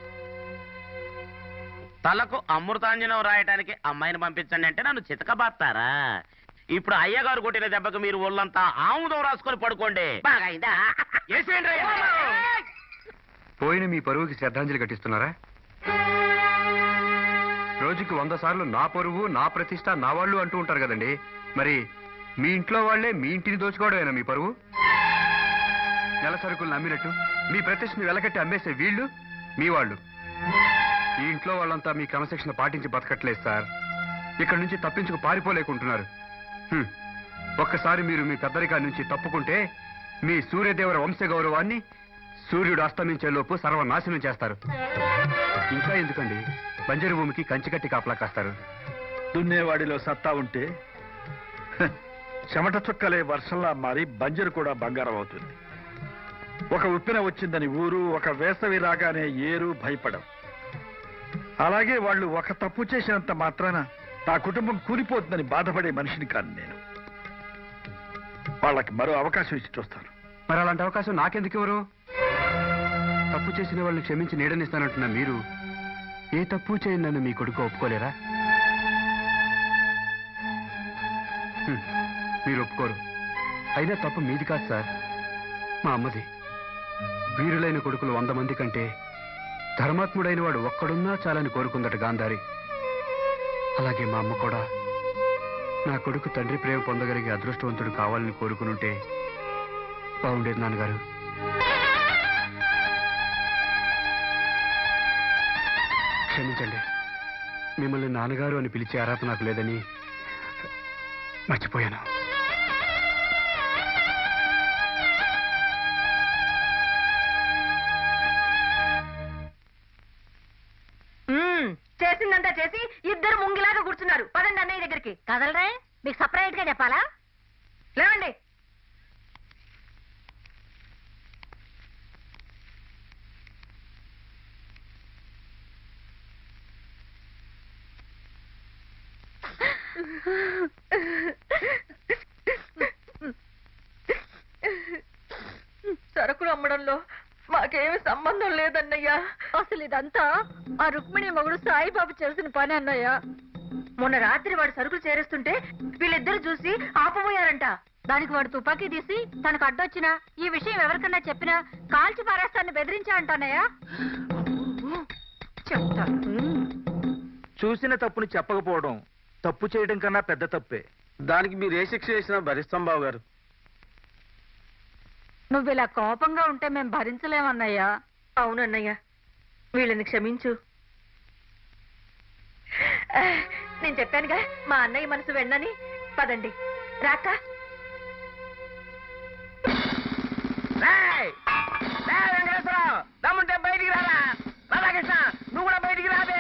తలకు అమృతాంజనం రాయటానికి అమ్మాయిని పంపించండి అంటే నన్ను చితకబాస్తారా ఇప్పుడు అయ్యగారు కొట్టిన దెబ్బకు మీరు ఒళ్ళంతా ఆముదం రాసుకొని పడుకోండి బాగా అయిందా వేసేయండి రా. పోయిన మీ పరువుకి శ్రద్ధాంజలి ఘటిస్తున్నారా రోజుకి వంద సార్లు నా పరువు నా ప్రతిష్ట నా వాళ్ళు అంటూ ఉంటారు కదండి మరి మీ ఇంట్లో వాళ్ళే మీ ఇంటిని దోచుకోవడమేనా మీ పరువు నెల సరుకులు నమ్మినట్టు మీ ప్రతిష్టని వెలకట్టి అమ్మేసే వీళ్ళు మీ వాళ్ళు ఈ ఇంట్లో వాళ్ళంతా మీ క్రమశిక్షణ పాటించి బతకట్లేదు సార్ ఇక్కడ నుంచి తప్పించుకు పారిపోలేకుంటున్నారు హ్మ్. ఒక్కసారి మీరు మీ పెద్దరికాల నుంచి తప్పుకుంటే మీ సూర్యదేవర వంశ గౌరవాన్ని సూర్యుడు అస్తమించే లోపు సర్వనాశనం చేస్తారు ఇంకా ఎందుకండి బంజరు భూమికి కంచికట్టి కాపలా కాస్తారు దున్నేవాడిలో సత్తా ఉంటే హ, చెమట చుక్కలే వర్షంలా మారి బంజరు కూడా బంగారం అవుతుంది ఒక ఉప్పిన వచ్చిందని ఊరు ఒక వేసవి రాగానే ఏరు భయపడం అలాగే వాళ్ళు ఒక తప్పు చేసినంత మాత్రాన నా కుటుంబం కూలిపోతుందని బాధపడే మనిషిని కాను నేను వాళ్ళకి మరో అవకాశం ఇచ్చి చూస్తాను మరి అలాంటి అవకాశం నాకెందుకు ఎవరు తప్పు చేసిన వాళ్ళని క్షమించి నీడనిస్తానంటున్న మీరు ఏ తప్పు చేయని నన్ను మీ కొడుకు ఒప్పుకోలేరా హ్మ్, మీరు ఒప్పుకోరు అయినా తప్పు మీది కాదు సార్ మా అమ్మది వీరులైన కొడుకులు వంద మంది కంటే ధర్మాత్ముడైన వాడు ఒక్కడున్నా చాలని కోరుకుందట గాంధారి అలాగే మా అమ్మ కూడా నా కొడుకు తండ్రి ప్రేమ పొందగలిగే అదృష్టవంతుడు కావాలని కోరుకునుంటే బాగుండేది నాన్నగారు క్షమించండి మిమ్మల్ని నాన్నగారు అని పిలిచే అర్హత నాకు లేదని మర్చిపోయాను మ్మ్. చేసిందంతా చేసి ఇద్దరు ముంగిలాగా కూర్చున్నారు పదండి అన్నయ్య దగ్గరికి కదలరే మీకు సపరేట్ గా చెప్పాలా లేవండి సరుకులు అమ్మడంలో మాకేమి సంబంధం లేదన్నయ్యా అసలు ఇదంతా ఆ రుక్మిణి మగుడు సాయిబాబు చేసిన పని అన్నయ్య మొన్న రాత్రి వాడు సరుకులు చేరేస్తుంటే వీళ్ళిద్దరు చూసి ఆపబోయారంట దానికి వాడు తుపాకీ తీసి తనకు అడ్డొచ్చిన ఈ విషయం ఎవరికన్నా చెప్పినా కాల్చి పారేస్తాన్ని బెదిరించా అంటానయ్యా చెప్తాను చూసిన తప్పుని చెప్పకపోవడం తప్పు చేయడం కన్నా పెద్ద తప్పే దానికి మీరు ఏ శిక్ష చేసినా భరిస్తాం బాబు గారు నువ్వు ఇలా కోపంగా ఉంటే మేము భరించలేమన్నయ్యా అవునన్నయ్య వీళ్ళని క్షమించు ఆ, నేను చెప్పానుగా మా అన్నయ్య మనసు వెన్నని పదండి రాక రేయ్! రేయ్ వెంకటేశ్వరరావు, దమ్ముంటే బయటికి రారా రాధాకృష్ణ నువ్వు కూడా బయటికి రాదే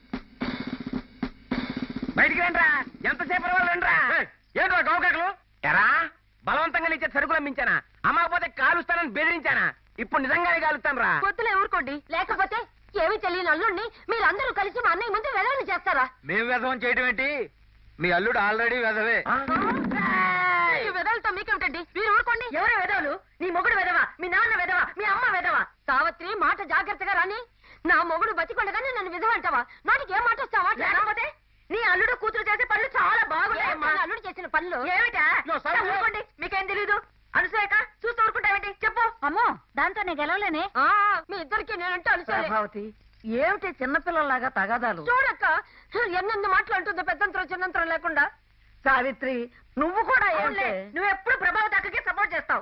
బయటికి రండిరా ఎంతసేపు వాళ్ళు రండిరా ఏంట్రా గౌకకులు ఎరా బలవంతంగా నీచే సరుకులు అమ్మించానా అమ్మకపోతే కాలుస్తానని బెదిరించానా ఇప్పుడు నిజంగానే కాలుస్తాను రా పొద్దులే ఊరుకోండి లేకపోతే ఏమి తెలియని అల్లుణ్ణి మీరందరూ కలిసి మా అన్నయ్య ముందు వెదవని చేస్తారా మేము వ్యధం చేయటం ఏంటి మీ అల్లుడు ఆల్రెడీ వ్యధవే ఈ వెదవలతో మీకేమిటండి మీరు ఊరుకోండి ఎవరు వెదవలు నీ మొగుడు వెదవా మీ నాన్న వెదవా మీ అమ్మ వెదవా సావత్రి మాట జాగ్రత్తగా రాని నా మొగుడు బతికొండగానే నన్ను విధవ అంటావా నాటికి ఏం మాట వస్తావా లేకపోతే నీ అల్లుడు కూతురు చేసే పనులు చాలా బాగున్నాయి అల్లుడు చేసిన పనులు ఏమిటా ఊరుకోండి మీకేం తెలీదు అనుసూయక చూస్తూ ఊరుకుంటావేంటి చెప్పు అమ్మో దాంతో నేను గెలవలేనే మీ ఇద్దరికి నేనంటే అనుసూయ ప్రభావతి ఏమిటి చిన్నపిల్లల్లాగా తగాదాలు చూడక్క ఎన్నెన్ని మాట్లాడుతుందో పెద్దంతరం చిన్నంతరం లేకుండా సావిత్రి నువ్వు కూడా అవునులే, ఏంటే నువ్వు ఎప్పుడు ప్రభావతి అక్కకి సపోర్ట్ చేస్తావు ఓసి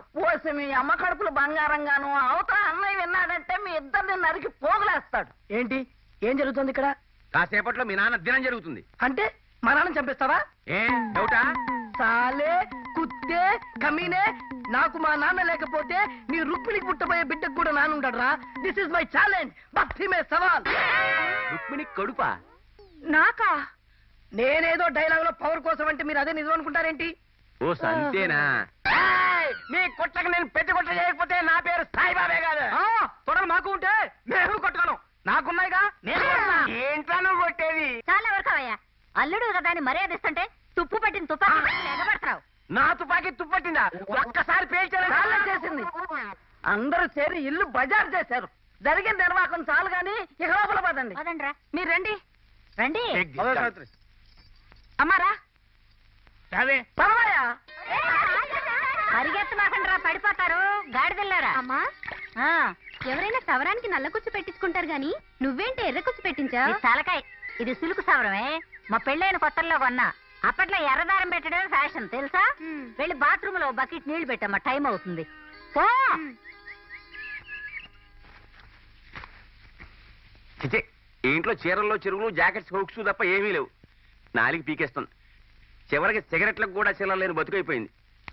తెలిసి మీ అమ్మ కడుపులు బంగారంగాను అవతల అన్నయ్య విన్నాడంటే మీ ఇద్దరిని నరికి పోగులేస్తాడు ఏంటి ఏం జరుగుతుంది ఇక్కడ కాసేపట్లో మీ నాన్న దినం జరుగుతుంది అంటే మా నాన్న చంపేస్తావా ఏ డౌటా సాలే కుత్తే కమీనే నాకు మా నాన్న లేకపోతే నీ రుక్మిణికి పుట్టబోయే బిడ్డకు కూడా నాన్న ఉంటాడు దిస్ ఇస్ మై ఛాలెంజ్ భక్తి మే సవాల్ రుక్మిణి కడుపా నాకా నేనేదో డైలాగ్ లో పవర్ కోసం అంటే మీరు అదే నిజం అనుకుంటారేంటి ఓ సంతేనా మీ కుట్లకు నేను పెద్ద కుట్ర చేయకపోతే నా పేరు సాయిబాబే కాదు తొడలు మాకు ఉంటే నేను కొట్టుకోను నాకున్నాయిగా నేను కొడతా. ఏంట్రా నువ్వు కొట్టేది చాలా ఎవరికవయ్యా అల్లుడు కదా అని మర్యాద ఇస్తుంటే తుప్పు పట్టిన తుపాకి ఎగబడతావు నా తుపాకీ తుప్పట్టిందా ఒక్కసారి పేల్చాను చాలా చేసింది అందరూ చేరి ఇల్లు బజార్ చేశారు జరిగిన నిర్వాహకం చాలు గాని ఇక లోపల పదండి పదండ్రా మీరు రండి రండి సావిత్రి. అమ్మారా పర్వాయా పరిగెత్తమాకండి రా పడిపోతారు గాడిదెళ్ళారా అమ్మా ఎవరైనా సవరానికి నల్ల కుచ్చు పెట్టించుకుంటారు గాని నువ్వేంటి ఎర్ర కుచ్చు పెట్టించావు ఇది తలకాయ్ ఇది సులుకు సవరమే మా పెళ్ళైన కొత్తల్లో కొన్నా అప్పట్లో ఎర్రదారం పెట్టడమే ఫ్యాషన్ తెలుసా వెళ్ళి బాత్రూమ్ లో బకెట్ నీళ్లు పెట్టమ్మా టైం అవుతుంది పో చిచి ఈ ఇంట్లో చీరల్లో చెరువులు జాకెట్స్ హోక్స్ తప్ప ఏమీ లేవు నాలికి పీకేస్తుంది చివరికి సిగరెట్లకు కూడా చిల్లర లేని బతుకైపోయింది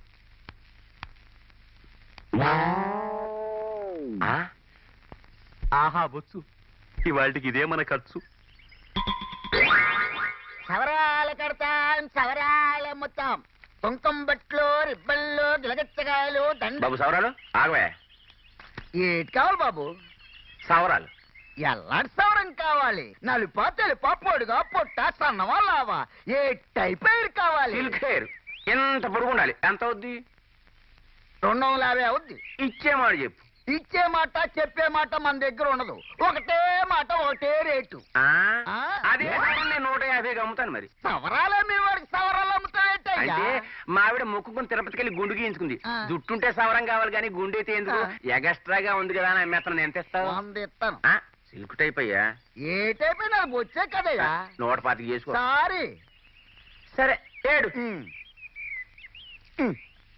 ఆ? ఆహా బొచ్చు ఇవాళకి ఇదే మన ఖర్చు సవరాలు కడతాం సవరాలు అమ్ముతాం కుంకుమ బట్లు రిబ్బన్లు గిలగచ్చగాయలు దండ బాబు సవరాలు ఆగవే ఏటి కావాలి బాబు సవరాలు ఎల్లాంటి సవరం కావాలి నలుపా తెలుపా పొడుగా పొట్ట సన్నవా లావా ఏ టైప్ ఎయిర్ కావాలి సిల్క్ హెయిర్ ఎంత పొడుగు ఉండాలి ఎంత అవుద్ది రెండు వందల యాభై అవుద్ది ఇచ్చే మాట చెప్పు ఇచ్చే మాట చెప్పే మాట మన దగ్గర ఉండదు ఒకటే మాట ఒకటే రేటు ఆ? ఆ? అదే సవరం నేను నూట యాభైకి అమ్ముతాను మరి సవరాలే మీ వాడికి సవరాలు అమ్ముతాయంటే అంటే మా ఆవిడ మొక్కుకుని తిరుపతికి వెళ్ళి గుండు గీయించుకుంది ఆ. జుట్టుంటే సవరం కావాలి కానీ గుండు అయితే ఎందుకు ఆ. ఎగస్ట్రాగా ఉంది కదా అని అమ్మేస్తాను ఎంత ఇస్తావు వంద ఇస్తాను ఆ, సిల్క్ టైప్ అయ్యా ఏ టైప్ నాకు వచ్చే కదయ్యా నూట పాతికి చేసుకో సారీ సరే ఏడు ఉమ్. ఉమ్.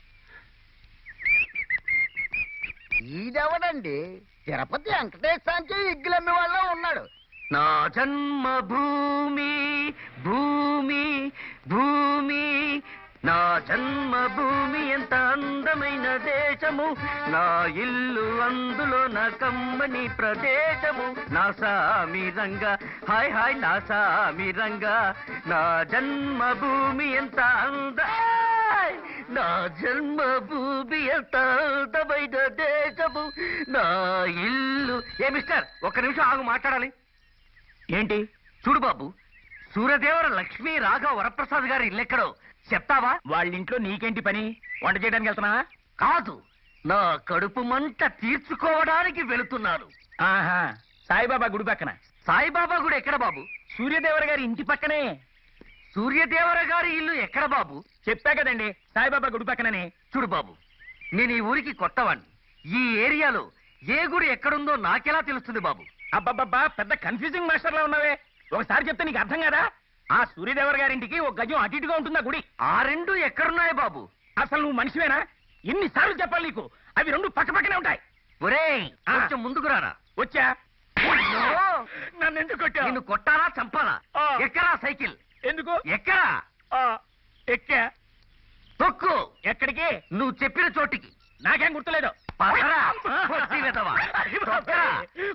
ఈడెవడండి తిరుపతి వెంకటేశ్వరానికి ఇగ్గులమ్మి వాళ్ళ ఉన్నాడు నా జన్మభూమి భూమి భూమి నా జన్మభూమి ఎంత అందమైన దేశము నా ఇల్లు అందులో నా కమ్మని ప్రదేశము నా సామి రంగా హాయ్ హాయ్ నా సామి రంగా నా జన్మభూమి ఎంత అంద హాయ్! నా జన్మభూమి ఎంత అందమైన దేశము నా ఇల్లు ఏ మిస్టర్ ఒక్క నిమిషం ఆగు మాట్లాడాలి ఏంటి చూడు బాబు సూర్యదేవర లక్ష్మీ రాఘవ వరప్రసాద్ గారి ఇల్లెక్కడో చెప్తావా వాళ్ళ ఇంట్లో నీకేంటి పని వంట చేయడానికి వెళ్తున్నా కాదు నా కడుపు మంట తీర్చుకోవడానికి వెళుతున్నాను ఆహా సాయిబాబా గుడి పక్కన సాయిబాబా గుడి ఎక్కడ బాబు సూర్యదేవర గారి ఇంటి పక్కనే సూర్యదేవర గారి ఇల్లు ఎక్కడ బాబు చెప్పా కదండి సాయిబాబా గుడి పక్కననే చూడు బాబు నేను ఈ ఊరికి కొత్తవాణ్ణి ఈ ఏరియాలో ఏ గుడి ఎక్కడుందో నాకెలా తెలుస్తుంది బాబు అబ్బబ్బబ్బా పెద్ద కన్ఫ్యూజింగ్ మాస్టర్ లా ఉన్నావే ఒకసారి చెప్తే నీకు అర్థం కదా ఆ సూర్యదేవర గారింటికి ఒక గజం అటు ఇటుగా ఉంటుందా గుడి ఆ రెండు ఎక్కడున్నాయి బాబు అసలు నువ్వు మనిషివేనా ఎన్నిసార్లు చెప్పాలి నీకు అవి రెండు పక్క పక్కనే ఉంటాయి ఒరే కొంచెం ముందుకు రారా వచ్చా నన్ను ఎందుకు కొట్టా నిన్ను కొట్టాలా చంపాలా ఎక్కరా సైకిల్ ఎందుకు ఎక్కరా ఎక్కా తొక్కు ఎక్కడికి నువ్వు చెప్పిన చోటికి నాకేం గుర్తులేదు పదరా, పొట్టి వెధవా. తొక్కరా.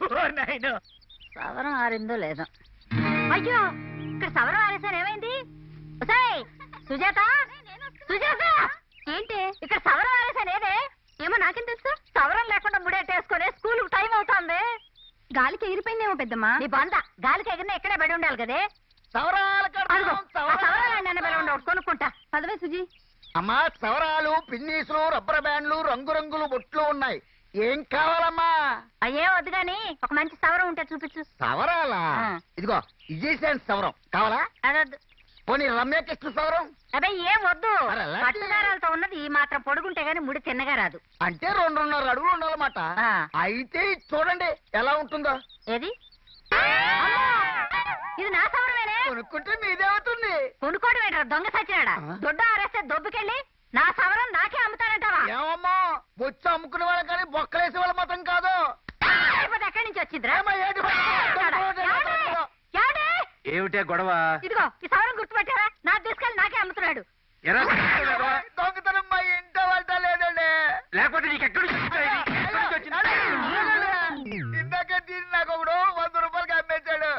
సవరం ఆరిందో లేదో అయ్యో ఇక్కడ సవరం ఆరేసారు ఏమైంది ఒసేయ్, సుజాత సుజాత ఏంటి ఇక్కడ సవరం ఆరేసాను ఏదే ఏమో నాకేం తెలుసు సవరం లేకుండా ముడేటేసుకొని స్కూల్ టైం అవుతుంది గాలికి ఎగిరిపోయిందేమో పెద్దమ్మా నీ బంద గాలికి ఎగిరిన ఇక్కడే పడి ఉండాలి కదే సవరాలు అదిగో కడతాం ఆ సవరాలు సవరాలు నన్ను బెల ఉండవు కొనుక్కుంటా పదవే సుజీ అమ్మా సవరాలు పిన్నీసులు రబ్బర్ బ్యాండ్లు రంగురంగులు బొట్లు ఉన్నాయి ఏం కావాలమ్మా అయ్యే వద్దు గాని ఒక మంచి సవరం ఉంటే చూపించు సవరాలా ఆ. ఇదిగో విజయశాంతి సవరం కావాలా అదొద్దు పోనీ రమ్యకృష్ణ సవరం అబ్బాయి ఏం వద్దు మరి అలాంటి- పట్టుదారాలతో ఉన్నది ఈ మాత్రం పొడుగుంటే గాని ముడి తిన్నగా రాదు అంటే రెండున్నర అడుగులు ఉండాలన్నమాట ఆ. అయితే ఇది చూడండి ఎలా ఉంటుందో ఏది అమ్మో! ఇది నా సవరమేనే కొనుక్కుంటే మీదేమవుతుంది కొనుక్కోవడం ఏంట్రా దొంగ సచ్చినాడా ఆ? దొడ్డ ఆరేస్తే దొబ్బుకెళ్ళి నా సవరం నాకే అమ్ముతానంటావా ఏమమ్మో బొచ్చు అమ్ముకునే వాళ్ళ కానీ బొక్కలేసే వాళ్ళ మతం కాదు లేకపోతే ఎక్కడి నుంచి వచ్చిందిరా ఏమ్మా, ఏంటి మరి? ఏమండి? ఏమండి? ఏమిటే గొడవ ఇదిగో ఈ సవరం గుర్తుపెట్టారా నా తీసుకెళ్ళి నాకే అమ్ముతున్నాడు ఎరా దొంగతనం మా ఇంట వంట లేదండి లేకపోతే నీకు ఎక్కడి నుంచి వచ్చింది ఇది? ఎక్కడి నుంచి వచ్చింది? ఇందాకే తీసి నాకు ఒకడు వంద రూపాయలకి అమ్మేశాడు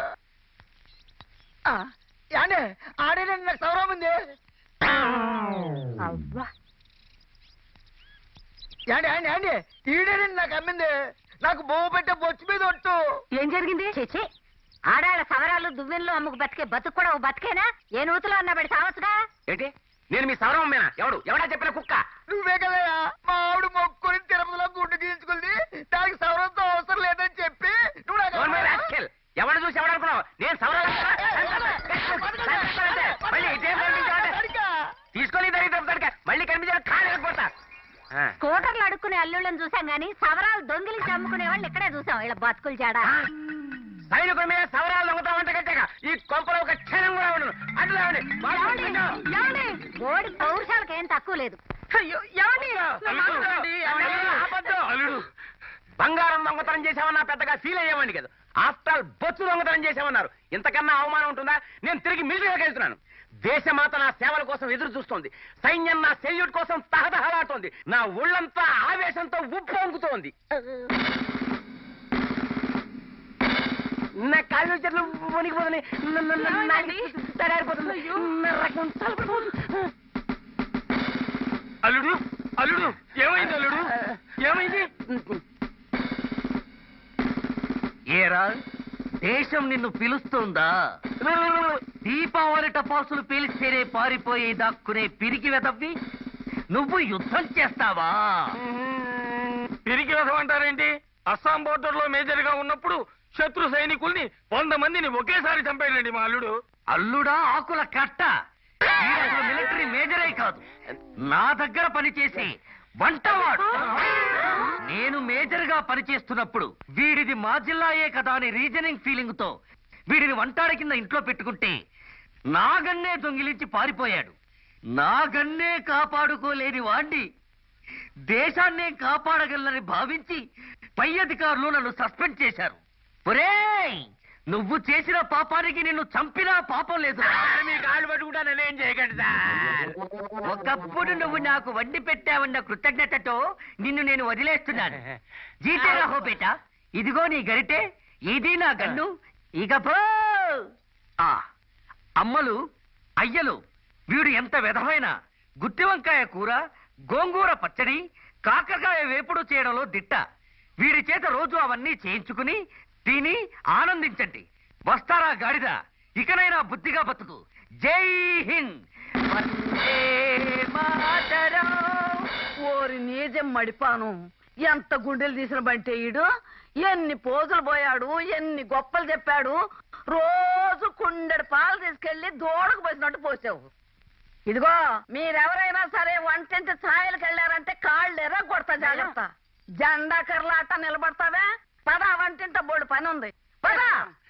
యాండి ఆడేనండి నాకు సౌరం ఉంది అవ్వా యాండి యాండి యాండి ఈడేనండి నాకు అమ్మింది నాకు బొమ్మ పెట్టే బొచ్చు మీద ఒట్టు ఏం జరిగింది చేచి ఆడాళ్ళ సవరాలు దువ్వెన్లు అమ్ముకు బతికే బతుకు కూడా ఓ బతికేనా ఏ నూతులో అన్నా పెడి సావచ్చుగా ఏంటి నేను మీ సౌరం అమ్మేనా ఎవడు ఎవడా చెప్పిన కుక్క నువ్వే కదయ్యా మా ఆవిడ మొక్కుని తిరుపతిలో గుడ్డు గీయించుకుంది దానికి సౌరంతో అవసరం లేదని చెప్పి నువ్వు నాకు నోరు మీద రాస్కెల్. ఎవడు చూసి ఎవడనుకున్నావు నేను సౌరం మళ్ళీ ఇదేం కనిపించాలంటే తీసుకొని దరిద్రం మళ్ళీ కనిపించాలి కాళ్ళు కొడతా స్కూటర్లు అడుక్కునే అల్లుళ్ళని చూసాం గానీ సవరాలు దొంగిలించి అమ్ముకునే వాళ్ళు ఇక్కడే చూసాం ఇలా బతుకులు చాడా సైనికుల మీద సవరాలు దొంగతా ఉంటే కట్టాక ఈ కొంపలో ఒక క్షణం కూడా ఉండను అటు లేవండి. వాళ్ళు ఏమండి? ఏమండి? ఓడి పౌరుషాలకు ఏం తక్కువ లేదు అల్లుడు బంగారం దొంగతనం చేసామన్నా పెద్దగా ఫీల్ అయ్యామండి కదా ఆఫ్టర్ ఆల్ బొచ్చు దొంగతనం చేసామన్నారు ఇంతకన్నా అవమానం ఉంటుందా నేను తిరిగి మిలిటరీకి వెళ్తున్నాను దేశమాత నా సేవల కోసం ఎదురు చూస్తోంది సైన్యం నా సెల్యూట్ కోసం తహతహలాడుతోంది నా ఒళ్ళంతా ఆవేశంతో ఉప్పు పొంగుతోంది నా కాళ్ళు చెట్లు వణికిపోతున్నాయి న- న- న- నాకి తడారిపోతుంది నా రక్తం తలపడిపోతుంది. అల్లుడు అల్లుడు ఏమైంది అల్లుడు ఏమైంది ఏరా దేశం నిన్ను పిలుస్తుందా దీపావళి టపాసులు పేలిస్తేనే పారిపోయి దాక్కునే పిరికి వెదవ్వి నువ్వు యుద్ధం చేస్తావా తిరిగి వెదవంటారేంటి అస్సాం బోర్డర్ లో మేజర్ గా ఉన్నప్పుడు శత్రు సైనికుల్ని వంద మందిని ఒకేసారి చంపాడండి మా అల్లుడు అల్లుడా ఆకుల కట్ట వీడు అసలు మిలిటరీ మేజరే కాదు నా దగ్గర పనిచేసి వంటవాడు నేను మేజర్ గా పనిచేస్తున్నప్పుడు వీడిది మా జిల్లాయే కదా అని రీజనింగ్ ఫీలింగ్ తో వీడిని వంటాడ కింద ఇంట్లో పెట్టుకుంటే నా గన్నే దొంగిలించి పారిపోయాడు నా గన్నే కాపాడుకోలేని వాణ్ణి దేశాన్నే కాపాడగలనని భావించి పై అధికారులు నన్ను సస్పెండ్ చేశారు ఒరేయ్ నువ్వు చేసిన పాపానికి నిన్ను చంపినా పాపం లేదు మీ కాళ్ళు పట్టుకుంటా నేనేం చేయకండి సార్ ఒకప్పుడు నువ్వు నాకు వండి పెట్టావన్న కృతజ్ఞతతో నిన్ను నేను వదిలేస్తున్నాను జీతేరా హో బేటా ఇదిగో నీ గరిటె ఇది నా గన్ను ఇక పో ఆ, అమ్మలు అయ్యలు వీడు ఎంత విధమైన గుత్తి వంకాయ కూర గోంగూర పచ్చడి కాకరకాయ వేపుడు చేయడంలో దిట్ట వీడి చేత రోజు అవన్నీ చేయించుకుని తిని ఆనందించండి వస్తారా గాడిద ఇకనైనా బుద్ధిగా బతుకు జై హింద్ వందే మాతరం. ఓరి నీజం మడిపాను ఎంత గుండెలు తీసిన బంటే ఈడు ఎన్ని పోజులు పోయాడు ఎన్ని గొప్పలు చెప్పాడు రోజు కుండెడు పాలు తీసుకెళ్లి దూడకు పోసినట్టు పోసావు ఇదిగో మీరెవరైనా సరే వంటింటి ఛాయలకు వెళ్ళారంటే కాళ్ళు ఎర్ర కొడతా జాగ్రత్త జెండా కర్లాట నిలబడతావే పద వంటింట బోడు పని ఉంది పద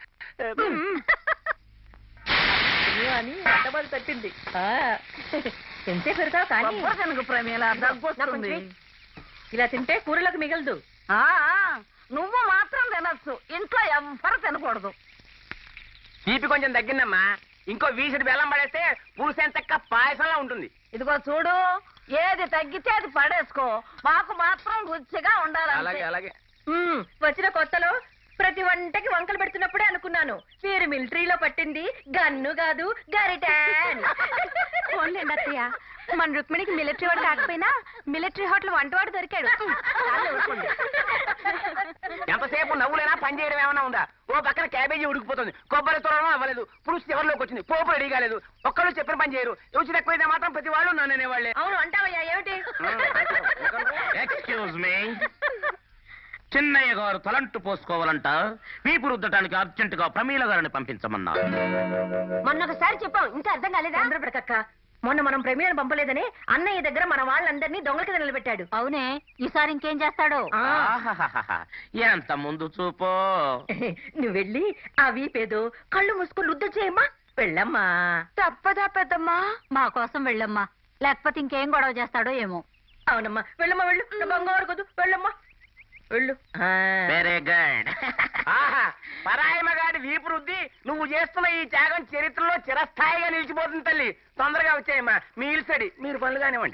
అని అడ్డబడి తట్టింది తింటే పెడతావు కానీ కొబ్బరి శనగ ప్రమేల దగ్గు వస్తుంది ఇలా తింటే కూరలకు మిగలదు ఆ, ఆ, నువ్వు మాత్రం తినొచ్చు ఇంట్లో ఎవ్వరు తినకూడదు తీపి కొంచెం తగ్గిందమ్మా ఇంకో వీసుడు బెల్లం పడేస్తే పులుసెంతక్క పాయసంలా ఉంటుంది ఇదిగో చూడు ఏది తగ్గితే అది పడేసుకో మాకు మాత్రం రుచిగా ఉండాలి అలాగే అలాగే మ్మ్. వచ్చిన కొత్తలో ప్రతి వంటకి వంకలు పెడుతున్నప్పుడే అనుకున్నాను మీరు మిలిటరీలో పట్టింది గన్ను కాదు గరిటె అని. ఫోన్లేండి అత్తయ్య మన రుక్మిణికి మిలిటరీ వాడు కాకపోయినా మిలిటరీ హోటల్ వంటవాడు దొరికాడు చాలు ఊరుకోండి. ఎంతసేపు నవ్వులైనా పని చేయడం ఏమైనా ఉందా ఓ పక్కన క్యాబేజీ ఉడికిపోతుంది కొబ్బరి తోరణం అవ్వలేదు పులుసు చివరిలోకి వచ్చింది పోపు రెడీ కాలేదు ఒక్కళ్ళు చెప్పిన పని చేయరు రుచి తక్కువైతే మాత్రం ప్రతి వాళ్ళు నన్ను అనేవాళ్ళే అవును అంటావయ్యా ఏమిటి ఎక్స్క్యూజ్ మీ చిన్నయ్య గారు తలంటు పోసుకోవాలంట వీపు రుద్దటానికి అర్జెంట్ గా ప్రమీల గారిని పంపించమన్నారు మొన్న ఒకసారి చెప్పాం ఇంకా అర్థం కాలేదా తొందరపడకక్క మొన్న మనం ప్రమేయం పంపలేదని అన్నయ్య దగ్గర మన వాళ్ళందరినీ దొంగల కింద నిలబెట్టాడు అవునే ఈసారి ఇంకేం చేస్తాడో ఆహాహాహా. ఎంత ముందు చూపో నువ్వు వెళ్ళి ఆ వీపేదో కళ్ళు మూసుకుని రుద్ద చేయమ్మా వెళ్ళమ్మా తప్పదా పెద్దమ్మా మా కోసం వెళ్ళమ్మా లేకపోతే ఇంకేం గొడవ చేస్తాడో ఏమో అవునమ్మా వెళ్ళమ్మా వెళ్ళు నా బంగారు కొద్దు వెళ్ళమ్మా వెళ్ళు వెరీ గుడ్ ఆహా పరాయి మగాడి వీపు రుద్ది నువ్వు చేస్తున్న ఈ త్యాగం చరిత్రలో చిరస్థాయిగా నిలిచిపోతుంది తల్లి తొందరగా వచ్చాయమ్మా మీ ఇల్సడి మీరు పనులు కానివ్వండి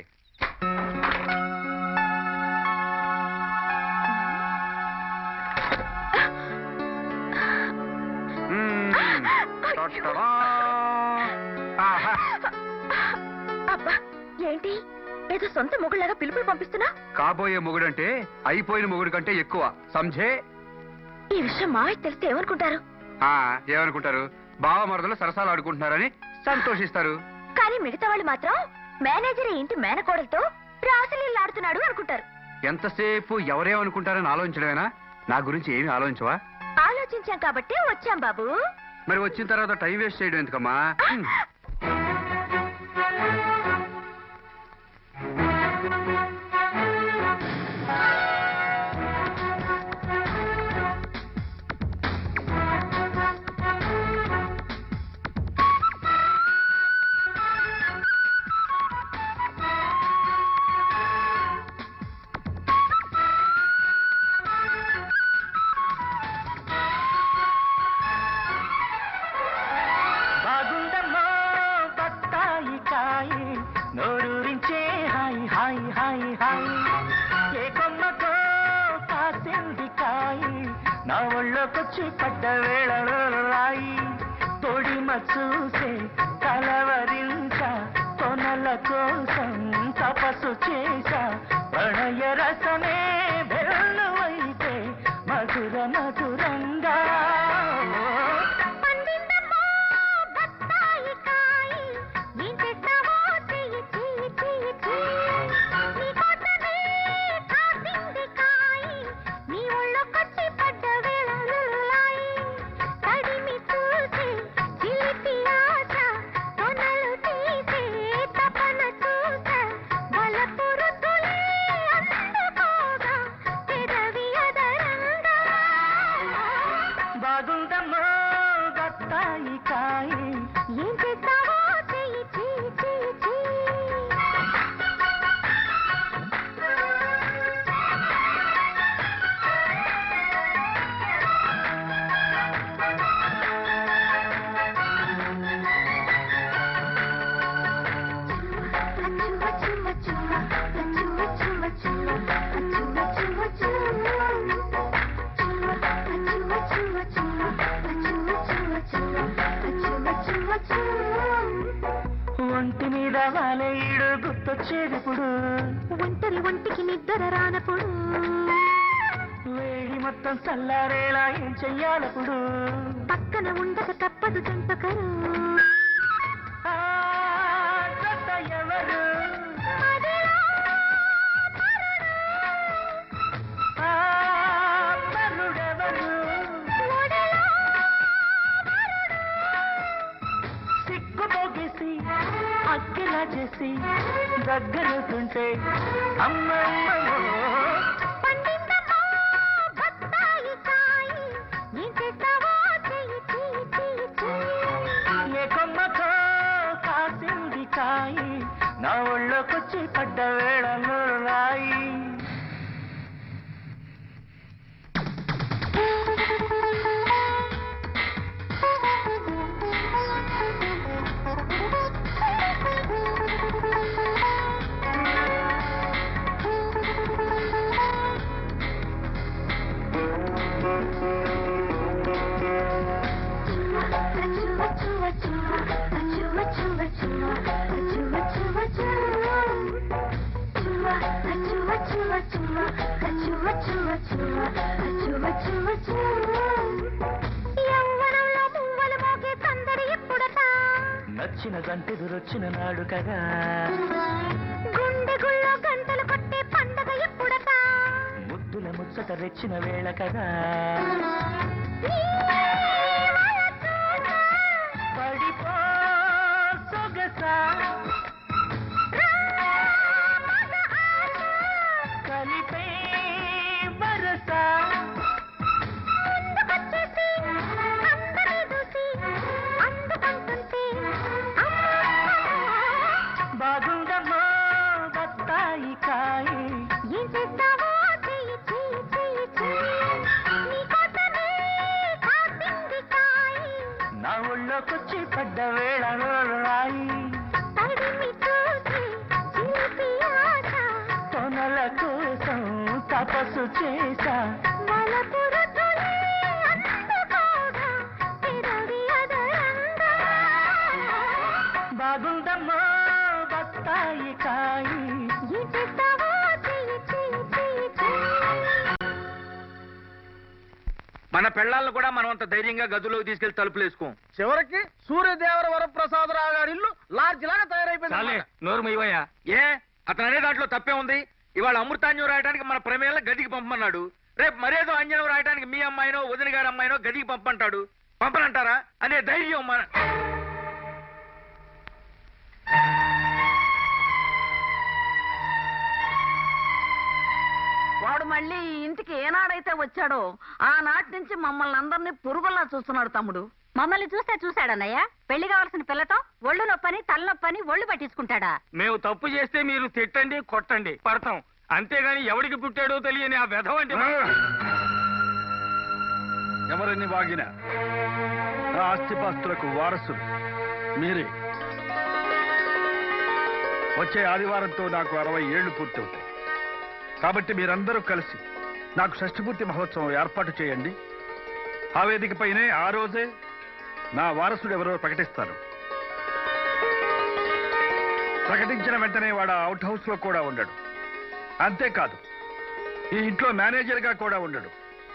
అబ్బా ఏంటి ఏదో సొంత మొగుళ్ళగా పిలుపులు పంపిస్తున్నా కాబోయే మొగుడంటే అయిపోయిన మొగుడు కంటే ఎక్కువ సంఝే ఈ విషయం మావయ్య తెలిస్తే ఏమనుకుంటారు ఆ, ఏమనుకుంటారు బావ మరదలు సరసాలు ఆడుకుంటున్నారని సంతోషిస్తారు కానీ మిగతా వాళ్ళు మాత్రం మేనేజర్ ఇంటి మేనకోడలతో రాసలీలు ఆడుతున్నాడు అనుకుంటారు ఎంతసేపు ఎవరేమనుకుంటారని ఆలోచించడమేనా నా గురించి ఏమీ ఆలోచించవా ఆలోచించాం కాబట్టి వచ్చాం బాబు మరి వచ్చిన తర్వాత టైం వేస్ట్ చేయడం ఎందుకమ్మా హ్మ్. బాగుందమ్మా బత్తాయి కాయి నోరూరించే హాయ్ హాయ్ హాయ్ హాయ్ ఏ కొమ్మకో కాసింది కాయి నా ఒళ్ళోకొచ్చి పడ్డ వేళలో రాయి తొడిమ చూసే కలవరించ కొనల కోసం తపస్సు చేశా ప్రణయ రసమే వెల్లువైతే మధుర మధురంగా బాగుందమ్మా బత్తాయి కాయి ఏం చేస్తావో చెయ్యి చెయ్యి చెయ్యి చెయ్యి ఒంటి మీద వాలేయుడు గుర్తొచ్చేటప్పుడు ఒంటరి ఒంటికి నిద్ర రానప్పుడు వేడి మొత్తం చల్లారేలా ఏం చెయ్యాలప్పుడు పక్కన ఉండక తప్పదు చెంపకరు ఎవరు ఆ, పరుడెవరు? సిగ్గు పోగేసి అక్కిలా చేసి దగ్గరకుంటే అమ్మమ్మ ఏ కొమ్మకో కాసింది కాయి నా ఒళ్ళోకొచ్చి పడ్డ వేళలో రాయి యవ్వనంలో పువ్వులు మోగే సందడి ఎప్పుడట నచ్చిన గంటెదురొచ్చిన నాడు కదా గుండె గుళ్ళో గంటలు కొట్టే పండగ ఎప్పుడట ముద్దుల ముచ్చట రెచ్చిన వేళ కదా పడిపో సొగసా కలిపే వరస బాగుందమ్మా బత్తాయి కాయి తపస్సు చేశా బాగుందమ్మా బత్తాయి కాయి మన పెళ్ళాలను కూడా మనం అంత ధైర్యంగా గదులోకి తీసుకెళ్లి తలుపులు వేసుకోం చివరికి సూర్యదేవర వరప్రసాదరావు గారి ఇల్లు లాడ్జ్ లాగా తయారైపోయింది నోరు మీవయ్యా ఏ అతను అనే దాంట్లో తప్పే ఉంది ఇవాళ అమృతాంజం రాయడానికి మన ప్రమేయంలో గదికి పంపమన్నాడు రేపు మరేదో అంజనం రాయడానికి మీ అమ్మాయినో వదిన గారి అమ్మాయినో గదికి పంపంటాడు పంపనంటారా అనే ధైర్యం మన వాడు మళ్ళీ ఈ ఇంటికి ఏనాడైతే వచ్చాడో ఆనాటి నుంచి మమ్మల్ని అందరినీ పురుగుల్లా చూస్తున్నాడు తమ్ముడు మమ్మల్ని చూస్తే చూశాడన్నయ్య పెళ్లి కావాల్సిన పిల్లతో ఒళ్ళు నొప్పని తలనొప్పని ఒళ్ళు పట్టించుకుంటాడా మేము తప్పు చేస్తే మీరు తిట్టండి కొట్టండి పడతాం అంతేగాని ఎవడికి పుట్టాడో తెలియని ఆ వెధవ అంటే ఎవరిని వాగినా నా ఆస్తిపాస్తులకు వారసులు మీరే వచ్చే ఆదివారంతో నాకు అరవై ఏళ్లు పూర్తవుతాయి కాబట్టి మీరందరూ కలిసి నాకు షష్ఠపూర్తి మహోత్సవం ఏర్పాటు చేయండి ఆ వేదికపైనే ఆ రోజే నా వారసుడు ఎవరో ప్రకటిస్తాను ప్రకటించిన వెంటనే వాడు ఆ అవుట్ హౌస్ లో కూడా ఉండడు అంతేకాదు ఈ ఇంట్లో మేనేజర్ గా కూడా ఉండడు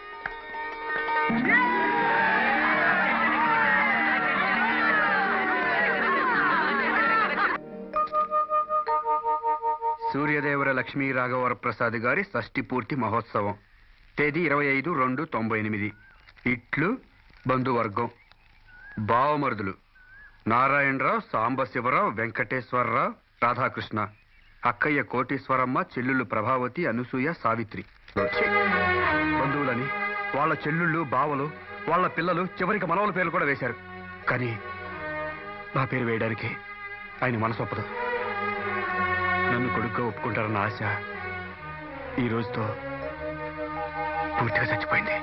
సూర్యదేవర లక్ష్మీ రాఘవర ప్రసాద్ గారి షష్ఠి పూర్తి మహోత్సవం తేదీ ఇరవై ఐదు రెండు తొంభై ఎనిమిది ఇట్లు బంధువర్గం బావమరుదులు నారాయణరావు సాంబశివరావు వెంకటేశ్వరరావు రాధాకృష్ణ అక్కయ్య కోటీశ్వరమ్మ చెల్లుళ్ళు ప్రభావతి అనసూయ సావిత్రి బంధువులని వాళ్ళ చెల్లుళ్ళు బావలు వాళ్ళ పిల్లలు చివరికి మనవల పేర్లు కూడా వేశారు కానీ నా పేరు వేయడానికి ఆయన మనసు ఒప్పదు నన్ను కొడుకు ఒప్పుకుంటారన్న ఆశ ఈ రోజుతో పూర్తిగా చచ్చిపోయింది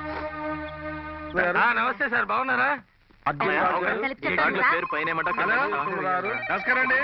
నమస్తే సార్ బాగున్నారా పేరు పైన నమస్కారం అండి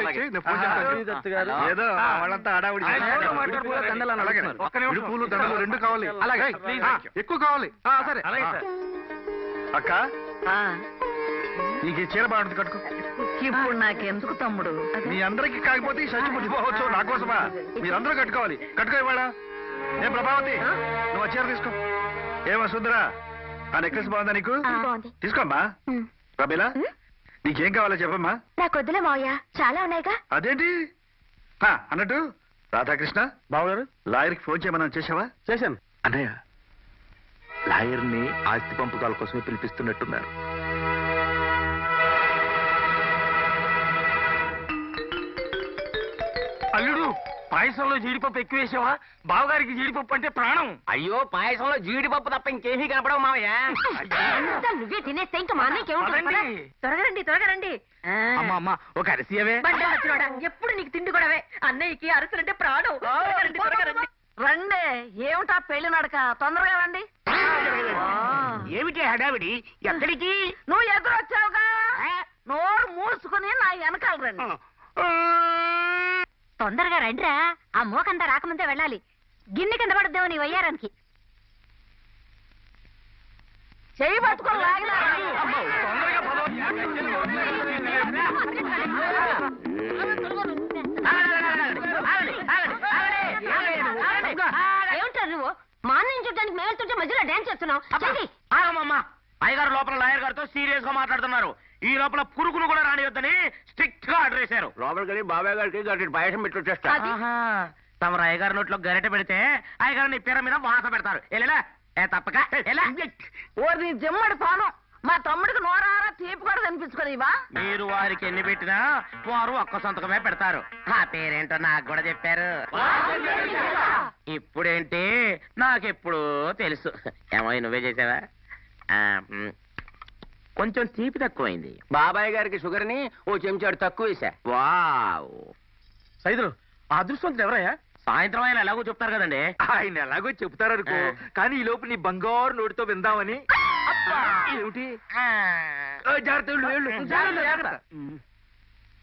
ఏదో వాళ్ళంతా హడావుడి చేస్తున్నారు. అలాగే. విడి పూలు దండలు రెండు కావాలి అలాగే. ఆ, ఎక్కువ కావాలి ఆ, సరే అలాగే సార్. అక్క నీకు ఈ చీర బాగుంటుంది కట్టుకో ఇప్పుడు నాకెందుకు తమ్ముడు మీ అందరికి కాకపోతే ఈ షష్టి మహోత్సవం నా కోసమా మీరందరూ కట్టుకోవాలి కట్టుకో ఇవాళ ఏ ప్రభావతి నువ్వు ఆ చీర తీసుకో ఏమా సుందరా ఆ నెక్లెస్ బాగుందా నీకు బాగుంది తీసుకోమ్మా రబీలా నీకేం కావాలో చెప్పమ్మా నాకు వద్దులే మావయ్య చాలా ఉన్నాయిగా అదేంటి ఆ, అన్నట్టు రాధాకృష్ణ బావగారు లాయర్కి ఫోన్ చేయమని చేసావా చేశాను అన్నయ్య లాయర్ని ఆస్తి పంపకాల కోసమే పిలిపిస్తున్నట్టున్నారు అల్లుడు పాయసంలో జీడిపప్పు ఎక్కువ వేసావా బావగారికి జీడిపప్పు అంటే ప్రాణం అయ్యో పాయసంలో జీడిపప్పు తప్ప ఇంకేమీ కనపడవు మావయ్య అంతా నువ్వే తినేస్తే ఇంకా మా అన్నయ్యకి ఏముంటుంది పదండి. పద. త్వరగా రండి త్వరగా రండి ఆ. అమ్మ అమ్మ ఒక అరిసియవే బండి వచ్చినోడా, ఎప్పుడు నీకు తిండి కూడావే అన్నయ్యకి అరసలంటే ప్రాణం త్వరగా రండి త్వరగా రండి రండి ఏమిటా పెళ్లి నడక తొందరగా రండి ఏమిటి హడావిడి ఎక్కడికి నువ్వు ఎదురొచ్చావుగా నోరు మూసుకుని నా వెనకాల రండి తొందరగా రండిరా ఆ మోకంతా రాకముందే వెళ్ళాలి గిన్నె కింద పడద్దేమో నీ వయ్యారానికి చెయ్యి పట్టుకొని లాగినా ఏమిటారు నువ్వు మా అన్నయ్య చూడడానికి మేము వెళ్తుంటే మధ్యలో డాన్స్ చేస్తున్నావు చెయ్యి. ఆగమ్మా అయ్యగారు లోపల లాయర్ గారితో సీరియస్ గా మాట్లాడుతున్నారు ఈ లోపల పురుగును కూడా రానియొద్దని స్ట్రిక్ట్ గా ఆర్డర్ చేశారు లోపలికి బాబాయ్ గారికి గట్టి పాయసం పెట్టి వచ్చేస్తా ఆహా. తమరు అయ్యగారి నోట్లో గరిటె పెడితే అయ్యగారు నీ పిర మీద వాత పెడతారు ఎలా ఏ తప్పక ఎలా ఓరి జిమ్మడి పాను మా తమ్ముడికి నోరారా తీపి కూడా కనిపించుకోనివా మీరు వారికి ఎన్ని పెట్టినా వారు ఒక్క సంతకమే పెడతారు ఆ పేరేంటో నాకు కూడా చెప్పారు ఇప్పుడేంటి నాకెప్పుడు తెలుసు ఏమో నువ్వే చేసావా ఆ, మ్, కొంచెం తీపి తక్కువైంది బాబాయ్ గారికి షుగర్ ని ఓ చెంచాడు తక్కువ వేసా వావ్ సైదులు ఆ అదృష్టవంతుడు ఎవరయ్యా సాయంత్రం ఆయన ఎలాగో చెప్తారు కదండి ఆయన ఎలాగో చెప్తారనుకో కానీ ఈ లోపు నీ బంగారు నోటితో విందామని ఏమిటి ఆ, ఆ, జాగ్రత్త వెళ్ళు, వెళ్ళు. జాగ్రత్త, జాగ్రత్త.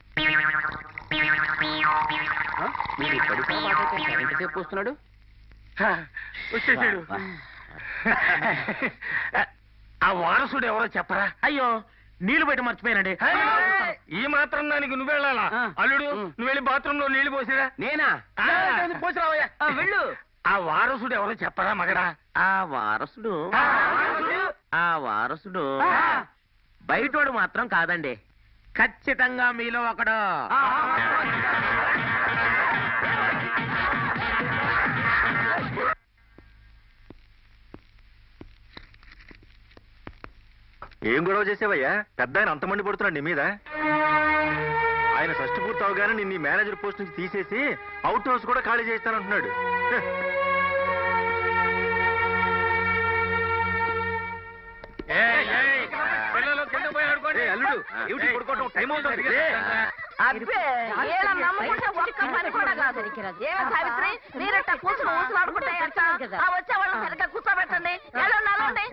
మీరు ఇక్కడికి ఎంతసేపు వస్తున్నాడు వచ్చేసాడు ఆ వారసుడు ఎవరో చెప్పరా అయ్యో నీళ్లు బయట మర్చిపోయానండి ఈ మాత్రం దానికి నువ్వు వెళ్ళాలా అల్లుడు నువ్వు వెళ్ళి బాత్రూమ్ లో నీళ్లు పోసిరా నేనా పోసిరావయ్యా వెళ్ళు ఆ వారసుడు ఎవరో చెప్పరా మగడా ఆ వారసుడు ఆ వారసుడు బయటోడు మాత్రం కాదండి ఖచ్చితంగా మీలో ఒకడు ఏం గొడవ చేసేవయ్యా పెద్ద ఆయన అంతమంది పడుతున్నాడు నీ మీద ఆయన షష్టి పూర్తి అవగానే నిన్ను ఈ మేనేజర్ పోస్ట్ నుంచి తీసేసి అవుట్ హౌస్ కూడా ఖాళీ చేస్తానంటున్నాడు హ. పిల్లలు కింద పోయి ఆడుకోండి ఏయ్, అల్లుడు ఏమిటి పడుకోవటం టైం అవుతుంది ఏ. అబ్బే ఏలా నమ్ముకుంటే ఒక్క పని కూడా కాదు ఏమే సావిత్రి మీరట్ట కూర్చుని ఊసులాడుకుంటే ఎట్టా? ఆ వచ్చే వాళ్ళని సరిగ్గా కూర్చోబెట్టండి ఎలా నల్లండి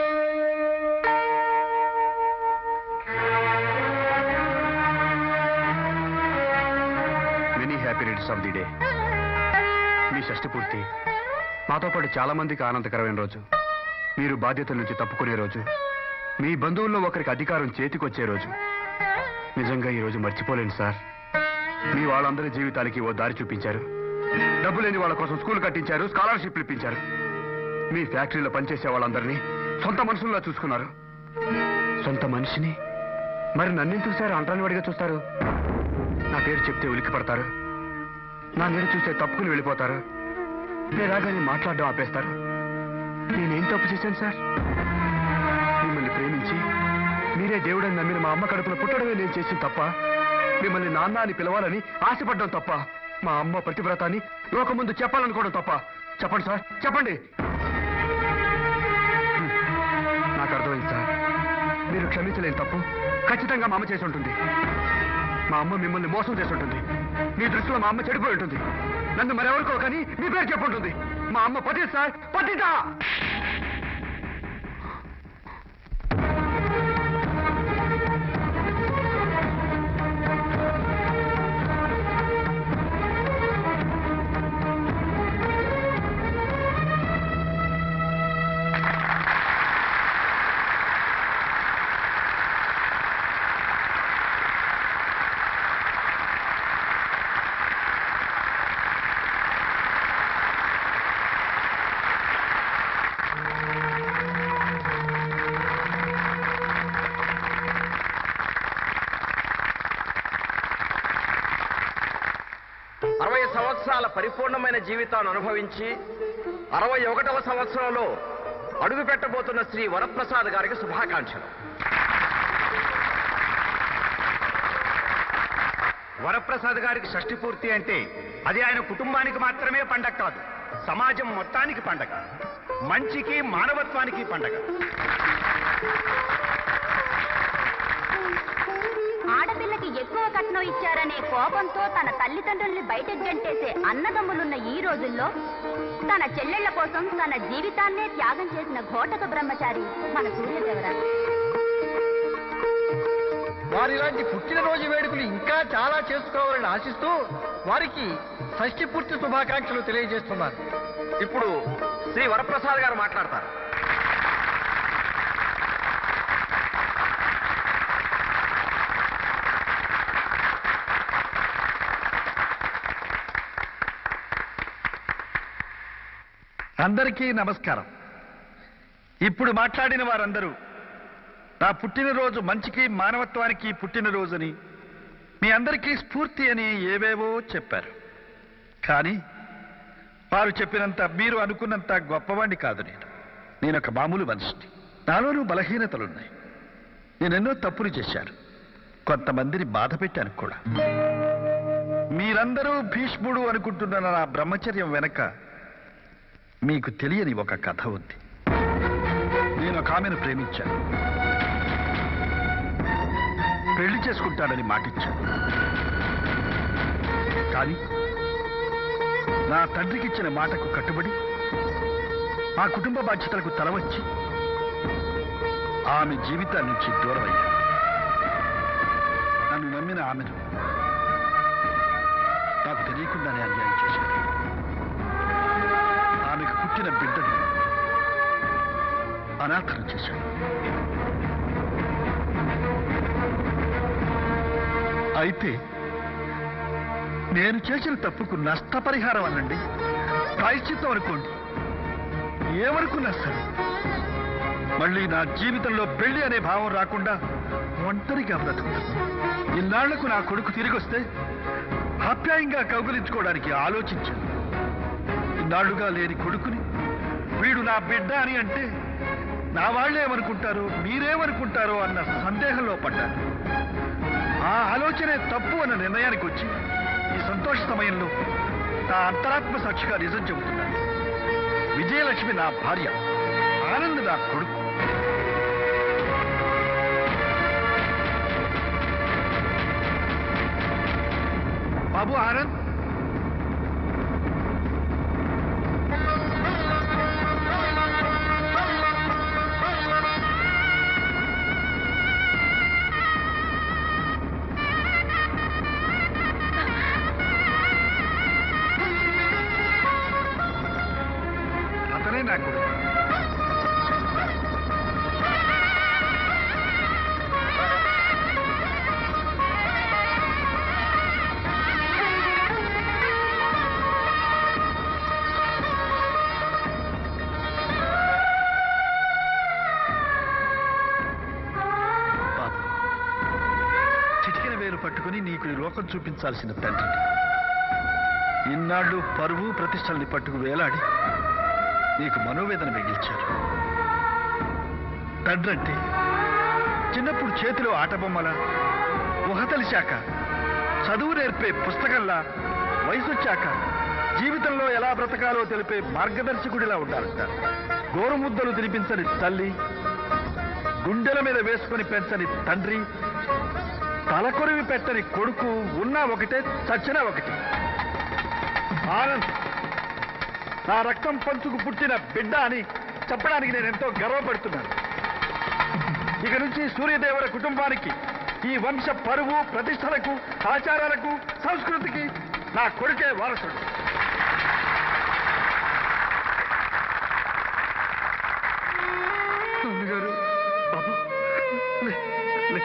many happy returns of the day మీ షష్టి పూర్తి మాతో పాటు చాలా మందికి ఆనందకరమైన రోజు మీరు బాధ్యతల నుంచి తప్పుకునే రోజు మీ బంధువుల్లో ఒకరికి అధికారం చేతికొచ్చే రోజు నిజంగా ఈ రోజు మర్చిపోలేను సార్ మీ వాళ్ళందరి జీవితాలకి ఓ దారి చూపించారు డబ్బు లేని వాళ్ళ కోసం స్కూల్ కట్టించారు స్కాలర్షిప్లు ఇప్పించారు మీ ఫ్యాక్టరీలో పనిచేసే వాళ్ళందరినీ సొంత మనుషుల్లా చూసుకున్నారు సొంత మనిషిని మరి నన్నెందుకు సార్ అంటరాని వాడిగా చూస్తారు నా పేరు చెప్తే ఉలిక్కి పడతారు నా నీడ చూస్తే తప్పుకుని వెళ్ళిపోతారు నేరాగానే మాట్లాడడం ఆపేస్తారు నేనేం తప్పు చేశాను సార్ మిమ్మల్ని ప్రేమించి మీరే దేవుడని నమ్మిన మా అమ్మ కడుపున పుట్టడమే నేను చేసింది తప్ప మిమ్మల్ని నాన్న అని పిలవాలని ఆశపడ్డం తప్ప మా అమ్మ ప్రతివ్రతాన్ని లోక ముందు చెప్పాలనుకోవడం తప్ప చెప్పండి సార్ చెప్పండి హ్మ్. నాకు అర్థమైంది సార్ మీరు క్షమించలేని తప్పు ఖచ్చితంగా మా అమ్మ చేసి ఉంటుంది మా అమ్మ మిమ్మల్ని మోసం చేసి ఉంటుంది మీ దృష్టిలో మా అమ్మ చెడిపోయి ఉంటుంది నన్ను మరెవరికో కానీ మీ పేరు చెప్పుంటుంది మా అమ్మ పతి సార్ పతితా అరవై సంవత్సరాల పరిపూర్ణమైన జీవితాన్ని అనుభవించి అరవై ఒకటవ సంవత్సరంలో అడుగు పెట్టబోతున్న శ్రీ వరప్రసాద్ గారికి శుభాకాంక్షలు వరప్రసాద్ గారికి షష్టి పూర్తి అంటే అది ఆయన కుటుంబానికి మాత్రమే పండగ కాదు సమాజం మొత్తానికి పండగ మంచికి మానవత్వానికి పండగ ఆడపిల్లకి ఎక్కువ కట్నం ఇచ్చారనే కోపంతో తన తల్లిదండ్రుల్ని బయటకు గంటేసే అన్నదమ్ములున్న ఈ రోజుల్లో తన చెల్లెళ్ల కోసం తన జీవితాన్నే త్యాగం చేసిన ఘోటక బ్రహ్మచారి మన సూర్యదేవరాజు వారిలాంటి పుట్టినరోజు వేడుకలు ఇంకా చాలా చేసుకోవాలని ఆశిస్తూ వారికి షష్ఠి పూర్తి శుభాకాంక్షలు తెలియజేస్తున్నారు ఇప్పుడు శ్రీ వరప్రసాద్ గారు మాట్లాడతారు అందరికీ నమస్కారం ఇప్పుడు మాట్లాడిన వారందరూ నా పుట్టినరోజు మంచికి మానవత్వానికి పుట్టినరోజుని మీ అందరికీ స్ఫూర్తి అని ఏవేవో చెప్పారు కానీ వారు చెప్పినంత మీరు అనుకున్నంత గొప్పవాణ్ణి కాదు నేను నేను ఒక మామూలు మనిషిని నాలోనూ బలహీనతలున్నాయి నేనెన్నో తప్పులు చేశాను కొంతమందిని బాధ పెట్టాను కూడా మీరందరూ భీష్ముడు అనుకుంటున్న నా బ్రహ్మచర్యం వెనక మీకు తెలియని ఒక కథ ఉంది నేను ఒక ఆమెను ప్రేమించాను పెళ్లి చేసుకుంటానని మాటిచ్చాను కానీ నా తండ్రికి ఇచ్చిన మాటకు కట్టుబడి ఆ కుటుంబ బాధ్యతలకు తలవచ్చి ఆమె జీవితాన్ని నుంచి దూరమయ్యాను నన్ను నమ్మిన ఆమెను నాకు తెలియకుండానే అన్యాయం చేశాను ఆమె అనాథనం చేశాడు అయితే నేను చేసిన తప్పుకు నష్టపరిహారం అనండి ప్రాయశ్చిత్తం అనుకోండి ఏమనుకున్నా సరే మళ్ళీ నా జీవితంలో పెళ్లి అనే భావం రాకుండా ఒంటరిగా బ్రతుకుతాను ఇన్నాళ్లకు నా కొడుకు తిరిగి వస్తే ఆప్యాయంగా కౌగులించుకోవడానికి ఆలోచించాను ఇన్నాళ్లుగా లేని కొడుకుని వీడు నా బిడ్డ అని అంటే నా వాళ్ళేమనుకుంటారో మీరేమనుకుంటారో అన్న సందేహంలో పడ్డాను ఆ ఆలోచనే తప్పు అన్న నిర్ణయానికి వచ్చి ఈ సంతోష సమయంలో నా అంతరాత్మ సాక్షిగా నిజం చెబుతున్నాను విజయలక్ష్మి నా భార్య ఆనంద్ నా కొడుకు బాబు ఆనంద్ అతనే నా కొడుకు బాబు చిటికిన వేలు పట్టుకుని నీకు ఈ లోకం చూపించాల్సిన తండ్రి ఇన్నాళ్ళు పరువు ప్రతిష్టల్ని పట్టుకు వేలాడి నీకు మనోవేదన మిగిల్చారు తండ్రంటే చిన్నప్పుడు చేతిలో ఆటబొమ్మల ఊహ తెలిసాక చదువు నేర్పే పుస్తకంలా వయసు వచ్చాక జీవితంలో ఎలా బ్రతకాలో తెలిపే మార్గదర్శకుడిలా ఉండాలంటారు గోరుముద్దలు తినిపించని తల్లి గుండెల మీద వేసుకొని పెంచని తండ్రి తలకొరివి పెట్టని కొడుకు ఉన్నా ఒకటే చచ్చినా ఒకటి ఆనంద్ నా రక్తం పంచుకు పుట్టిన బిడ్డ అని చెప్పడానికి నేను ఎంతో గర్వపడుతున్నాను ఇక నుంచి సూర్యదేవుల కుటుంబానికి ఈ వంశ పరువు ప్రతిష్టలకు ఆచారాలకు సంస్కృతికి నా కొడుకే వారసుడు నాన్నగారు బాబు లే, లే.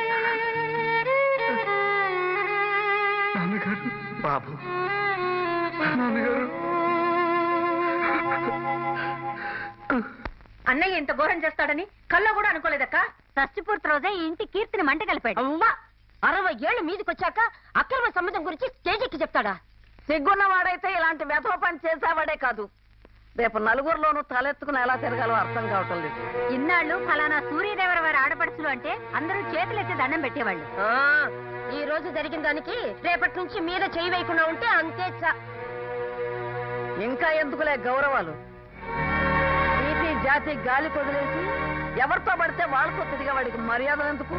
నాన్నగారు బాబు నాన్నగారు అన్నయ్య ఇంత ఘోరం చేస్తాడని కల్లో కూడా అనుకోలేదక్క షష్టిపూర్తి రోజే ఈ ఇంటి కీర్తిని మంట కలిపాడు అవ్వా అరవై ఏళ్ళు మీదకొచ్చాక అక్రమ సంబంధం గురించి స్టేజెక్కి చెప్తాడా సిగ్గున్నవాడైతే ఇలాంటి వెధవ పని చేసేవాడే కాదు రేపు నలుగురిలోనూ తలెత్తుకుని ఎలా తిరగాలో అర్థం కావటం లేదు ఇన్నాళ్ళు ఫలానా సూర్యదేవర వారి ఆడపడుచులు అంటే అందరూ చేతులెత్తి దండం పెట్టేవాళ్ళు ఈ రోజు జరిగిన దానికి రేపటి నుంచి మీద చేయి వేయకుండా ఉంటే అంతే చ- ఇంకా ఎందుకులే గౌరవాలు నీతి జాతి గాలి కొదిలేసి ఎవరితో పడితే వాళ్ళతో తిరిగే వాడికి మర్యాదలు ఎందుకు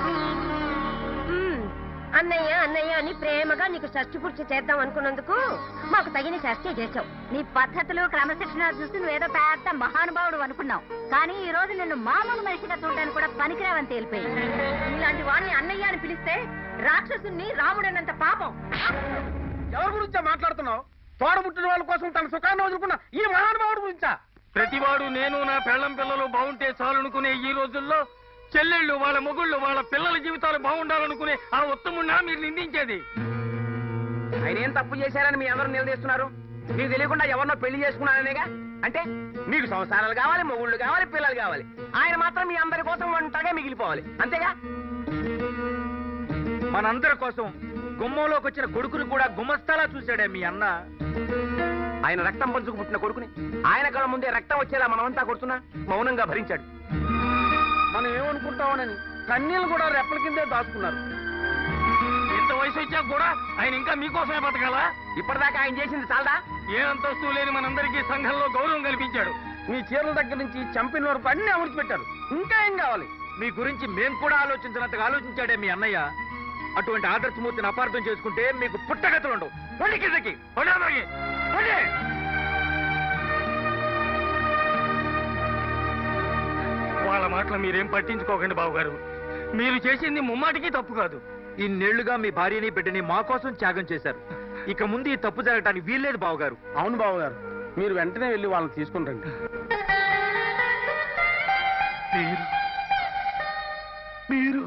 మ్మ్. అన్నయ్య అన్నయ్య అని ప్రేమగా నీకు షష్టి పూర్తి చేద్దాం అనుకున్నందుకు మాకు తగిన శాస్త్రి చేసావు నీ పద్ధతులు క్రమశిక్షణ చూసి నువ్వేదో పెద్ద మహానుభావుడు అనుకున్నావు కానీ ఈ రోజు నిన్ను మామూలు మనిషిగా చూడడానికి కూడా పనికిరావని తేలిపోయింది ఇలాంటి వాడిని అన్నయ్య అని పిలిస్తే రాక్షసుని రాముడన్నంత పాపం ఎవరి గురించా మాట్లాడుతున్నావు తోడబుట్టిన వాళ్ళ కోసం తన సుఖాన్ని వదులుకున్న ఈ మహానుభావుడు గురించా ప్రతివాడు నేను నా పెళ్ళం పిల్లలు బాగుంటే చాలనుకునే ఈ రోజుల్లో చెల్లెళ్ళు వాళ్ళ మొగుళ్ళు వాళ్ళ పిల్లల జీవితాలు బాగుండాలనుకునే ఆ ఉత్తమున్నా మీరు నిందించేది ఆయన ఏం తప్పు చేశారని మీ అందరూ నిలదీస్తున్నారు మీకు తెలియకుండా ఎవరినో పెళ్లి చేసుకున్నారనేగా అంటే మీకు సంసారాలు కావాలి మొగుళ్ళు కావాలి పిల్లలు కావాలి ఆయన మాత్రం మీ అందరి కోసం ఒంటరిగా మిగిలిపోవాలి అంతేగా మనందరి కోసం గుమ్మంలోకి వచ్చిన కొడుకుని కూడా గుమస్తాలా చూశాడే మీ అన్న ఆయన రక్తం పంచుకు పుట్టిన కొడుకుని ఆయన కళ్ళ ముందే రక్తం వచ్చేలా మనమంతా కొడుతున్నా మౌనంగా భరించాడు మనం ఏమనుకుంటామోనని కన్నీళ్ళు కూడా రెప్పల కిందే దాచుకున్నారు ఇంత వయసు వచ్చాక కూడా ఆయన ఇంకా మీకోసమే బతకాలా ఇప్పటిదాకా ఆయన చేసింది చాలదా ఏ అంతస్తు లేని మనందరికీ సంఘంలో గౌరవం కల్పించాడు మీ చీరల దగ్గర నుంచి చంపిన వరకు అన్ని అమర్చి పెట్టారు ఇంకా ఏం కావాలి మీ గురించి మేం కూడా ఆలోచించినంతగా ఆలోచించాడే మీ అన్నయ్య అటువంటి ఆదర్శమూర్తిని అపార్థం చేసుకుంటే మీకు పుట్టగతులు ఉండవు పొండి కిందకి పొండి అందరికి పొండి. వాళ్ళ మాటలు మీరేం పట్టించుకోకండి బావగారు మీరు చేసింది ముమ్మాటికి తప్పు కాదు ఇన్నేళ్లుగా మీ భార్యని బిడ్డని మా కోసం త్యాగం చేశారు ఇక ముందు ఈ తప్పు జరగటానికి వీల్లేదు బావగారు అవును బావగారు మీరు వెంటనే వెళ్ళి వాళ్ళని తీసుకుని రండి మీరు మీరు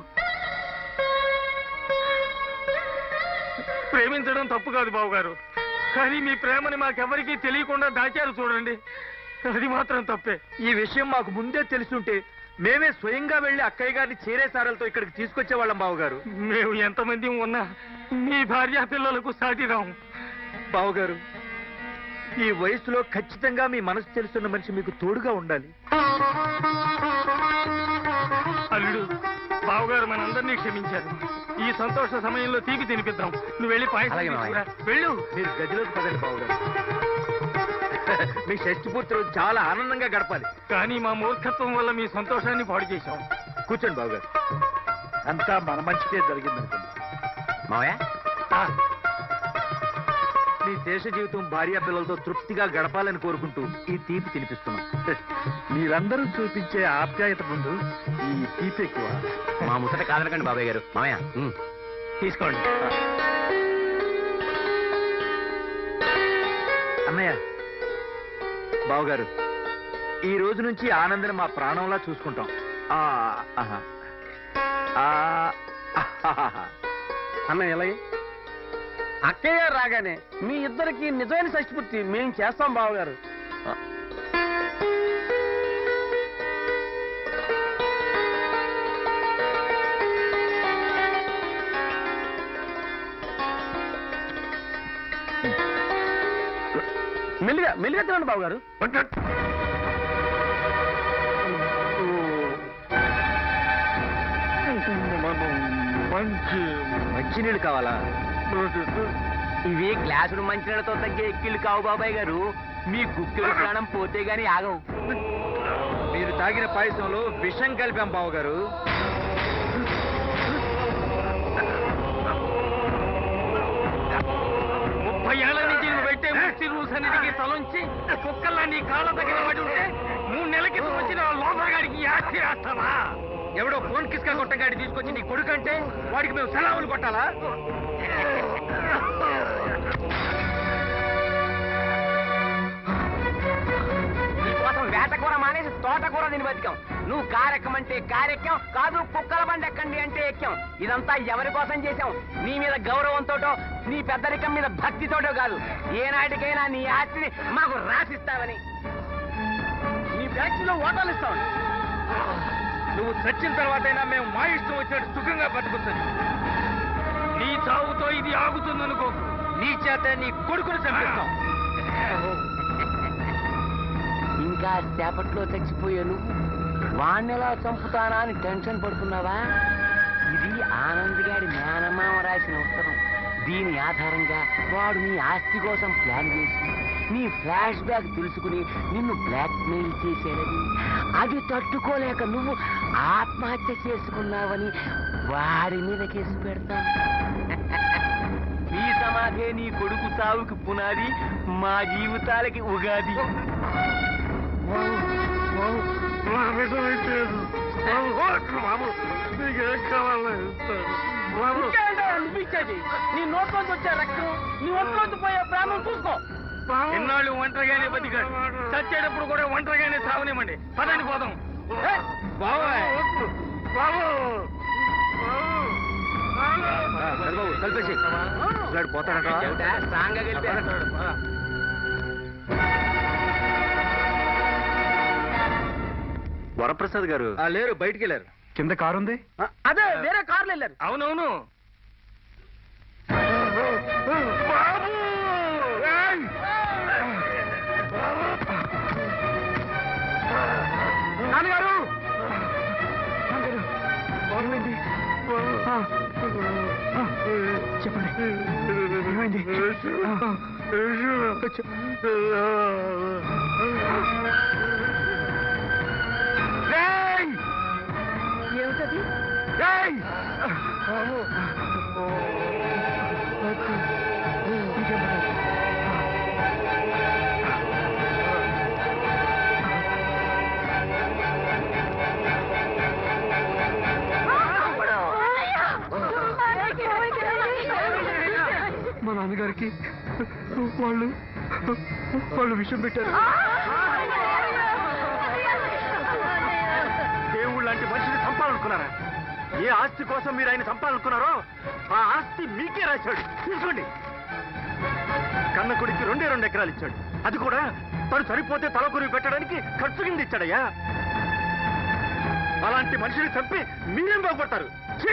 ప్రేమించడం తప్పు కాదు బావగారు కానీ మీ ప్రేమని మాకెవరికీ తెలియకుండా దాచారు చూడండి అది మాత్రం తప్పే ఈ విషయం మాకు ముందే తెలుసుంటే మేమే స్వయంగా వెళ్లి అక్కయ్య గారిని చేరే సారలతో ఇక్కడికి తీసుకొచ్చేవాళ్ళం బావగారు మేము ఎంతమంది ఉన్నా మీ భార్య పిల్లలకు సాటిరాము బావగారు ఈ వయసులో ఖచ్చితంగా మీ మనసు తెలుస్తున్న మనిషి మీకు తోడుగా ఉండాలి అల్లుడు బావగారు మనందరినీ క్షమించారు ఈ సంతోష సమయంలో తీపి తినిపిద్దాం నువ్వు వెళ్ళి పాయసం అలాగే మావయ్య. తీసుకురా. వెళ్ళు మీరు గదిలోకి పదండి బావగారు మీ షష్టి పూర్తి రోజు చాలా ఆనందంగా గడపాలి కానీ మా మూర్ఖత్వం వల్ల మీ సంతోషాన్ని పాడు చేశాం కూర్చోండి బావగారు అంతా మన మంచికే జరిగిందనుకోండి మావయ్య ఆ. మీ దేశ జీవితం భార్య పిల్లలతో తృప్తిగా గడపాలని కోరుకుంటూ ఈ తీపి తినిపిస్తున్నాం మీరందరూ చూపించే ఆప్యాయత ముందు ఈ తీపి ఎక్కువ మా ముచ్చట కాదనకండి బాబాయ్ గారు మావయ్య ఉమ్. తీసుకోండి అన్నయ్య బావగారు ఈ రోజు నుంచి ఆనందని మా ప్రాణంలా చూసుకుంటాం ఆ, ఆహా. ఆ, ఆహాహా. అన్న ఎలాగే అక్కయ్య రాగానే మీ ఇద్దరికి నిజమైన షష్టిపూర్తి మేం చేస్తాం బావగారు మెల్లిగా మెల్లిగా తినండి బావగారు మంచి మంచినీళ్ళు కావాలా ఇవి గ్లాసుడు మంచినీళ్ళతో తగ్గే ఎక్కిళ్ళు కావు బాబాయ్ గారు మీ గుక్కెడు ప్రాణం పోతే గాని ఆగవు మీరు తాగిన పాయసంలో విషం కలిపాం బావగారు ముప్పై ఏళ్ల నుంచి నువ్వు పెట్టే ముక్తి రూల్స్ అన్నిటికీ తలొంచి కుక్కల్లా నీ కాళ్ళ దగ్గర పడి ఉంటే మూడు నెలల క్రితం వచ్చిన లోపగాడికి యాక్సి వేస్తావా ఎవడో ఫోన్ కిస్కా కొట్టగాడి తీసుకొచ్చి నీ కొడుకంటే వాడికి మేము సెలవులు కొట్టాలా నీకోసం వేటకూర మానేసి తోటకూర తిని బతికాం నువ్వు కారెక్కమంటే కారెక్కాం కాదు కుక్కల బండి ఎక్కండి అంటే ఎక్కాం ఇదంతా ఎవరి కోసం చేశాం నీ మీద గౌరవంతోటో నీ పెద్దరికం మీద భక్తితోటో కాదు ఏనాటికైనా నీ ఆస్తిని మాకు రాసిస్తావని నీ ఫ్యాక్టరీలో ఓటాలు ఇస్తాం నువ్వు చచ్చిన తర్వాతైనా మేము మా ఇష్టం వచ్చినట్టు సుఖంగా బతుకుతుంది నీ చావుతో ఇది ఆగుతుందనుకో నీ చేత నీ కొడుకుని చంపిస్తాం ఇంకా సేపట్లో చచ్చిపోయే నువ్వు వాణ్ణెలా చంపుతానా అని టెన్షన్ పడుతున్నావా ఇది ఆనంద్ గారి మేనమామ రాసిన ఉత్తరం దీని ఆధారంగా వాడు నీ ఆస్తి కోసం ప్లాన్ చేసి నీ ఫ్లాష్ బ్యాక్ తెలుసుకుని నిన్ను బ్లాక్ మెయిల్ చేశాడని అది తట్టుకోలేక నువ్వు ఆత్మహత్య చేసుకున్నావని వాడి మీద కేసు పెడతాం నీ సమాధే నీ కొడుకు సావుకి పునాది మా జీవితాలకి ఉగాది అనిపించేది నీ నోట్లోంచి వచ్చే రక్తం నీ ఒంట్లోంచి పోయే ప్రాణం చూసుకో ఎన్నాళ్ళు ఒంటరిగానే బతికాడు చచ్చేటప్పుడు కూడా ఒంటరిగానే సావనివ్వండి పదండి పోదాం బాబాయ్ బాబు కలిపేసి పోతాడంట స్ట్రాంగ్ గా గెలిపాడు వరప్రసాద్ గారు లేరు బయటికి వెళ్ళారు కింద కారు ఉంది అదే వేరే కార్లు వెళ్ళారు అవునవును నాన్నగారు చెప్పండి ఏమైంది ఏమిటది మా నాన్నగారికి వాళ్ళు వాళ్ళు విషయం పెట్టారు ఆస్తి కోసం మీరు ఆయన చంపాలనుకున్నారో ఆ ఆస్తి మీకే రాశాడు తీసుకోండి కన్న కొడుకు రెండే రెండు ఎకరాలు ఇచ్చాడు అది కూడా తను చనిపోతే తలకొరి పెట్టడానికి ఖర్చు కింద ఇచ్చాడయ్యా అలాంటి మనిషిని చంపి మీరేం బాగుపడతారు ఛీ!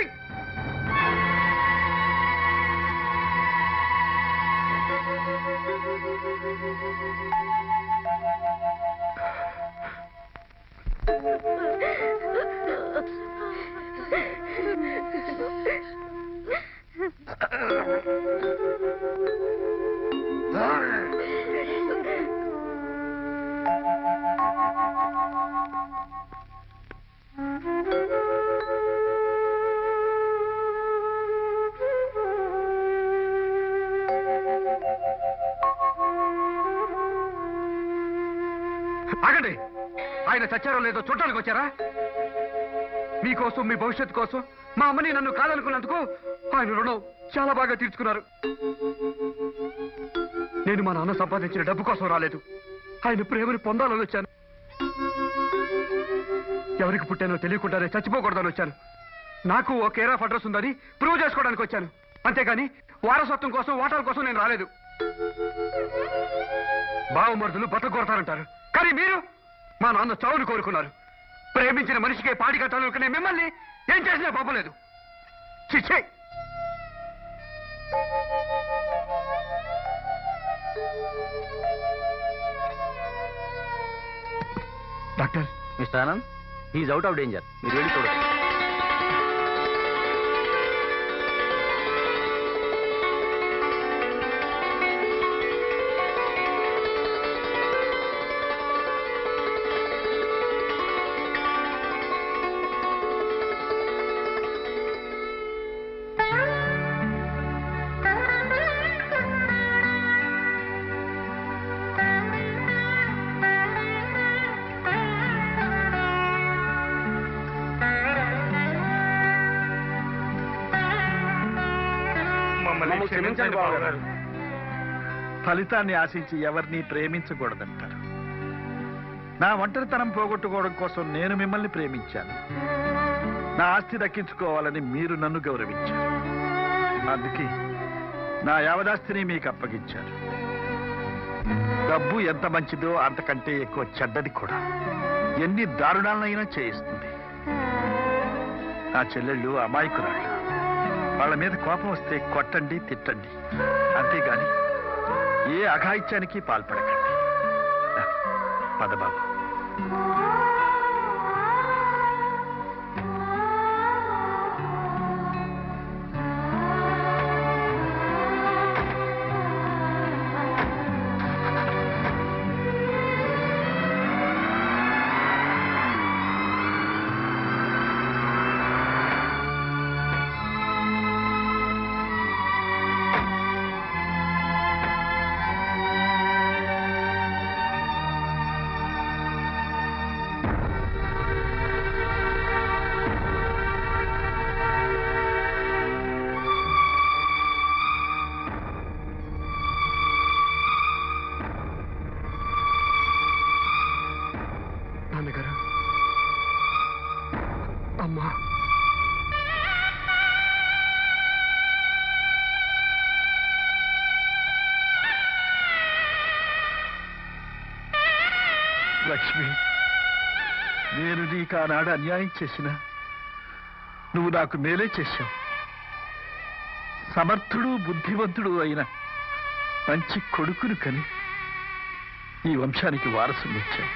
ఆగండి ఆయన చచ్చారో లేదో చూడటానికి వచ్చారా మీకోసం మీ భవిష్యత్తు కోసం మా అమ్మని నన్ను కాదనుకున్నందుకు ఆయన రుణం చాలా బాగా తీర్చుకున్నారు నేను మా నాన్న సంపాదించిన డబ్బు కోసం రాలేదు ఆయన ప్రేమని పొందాలని వచ్చాను ఎవరికి పుట్టానో తెలియకుండానే చచ్చిపోకూడదని వచ్చాను నాకు ఓ కేర్ ఆఫ్ అడ్రస్ ఉందని ప్రూవ్ చేసుకోవడానికి వచ్చాను అంతేగాని వారసత్వం కోసం ఓటాల కోసం నేను రాలేదు బావమరుదులు బట్టలు కొడతారంటారు కానీ మీరు మా నాన్న చావును కోరుకున్నారు ప్రేమించిన మనిషికే పాడి కట్టాలనుకునే మిమ్మల్ని ఏం చేసినా పంపలేదు చిచ్చే doctor mister Anand he's out of danger మీరు వెళ్ళి చూడండి మమ్మల్ని క్షమించండి బావగారు. ఫలితాన్ని ఆశించి ఎవరిని ప్రేమించకూడదంటారు నా ఒంటరితనం పోగొట్టుకోవడం కోసం నేను మిమ్మల్ని ప్రేమించాను నా ఆస్తి దక్కించుకోవాలని మీరు నన్ను గౌరవించారు అందుకే నా యావదాస్తిని మీకు అప్పగించారు డబ్బు ఎంత మంచిదో అంతకంటే ఎక్కువ చెడ్డది కూడా ఎన్ని దారుణాలనైనా చేయిస్తుంది నా చెల్లెళ్ళు అమాయకురాళ్ళు వాళ్ళ మీద కోపం వస్తే కొట్టండి తిట్టండి అంతేగాని ఏ అఘాయిత్యానికి పాల్పడకండి పదబాబు నాన్నగారు అమ్మా లక్ష్మి నేను నీకు ఆనాడు అన్యాయం చేసిన నువ్వు నాకు మేలే చేశావు సమర్థుడు బుద్ధివంతుడు అయిన మంచి కొడుకును కని ఈ వంశానికి వారసుని ఇచ్చావు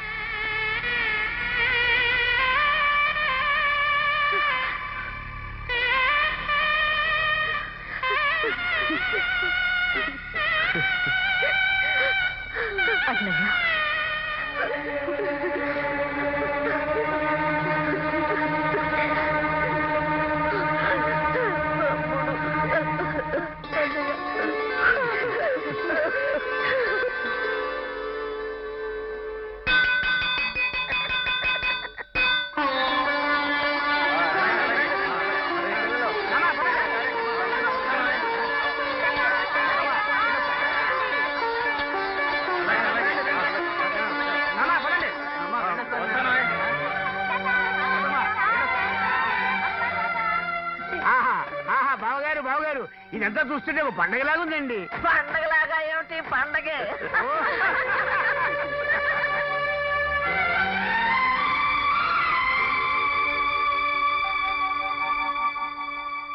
అన్నయ్య ఇదంతా చూస్తుంటే ఓ పండగలాగుందండి పండగలాగా ఏమిటి పండగే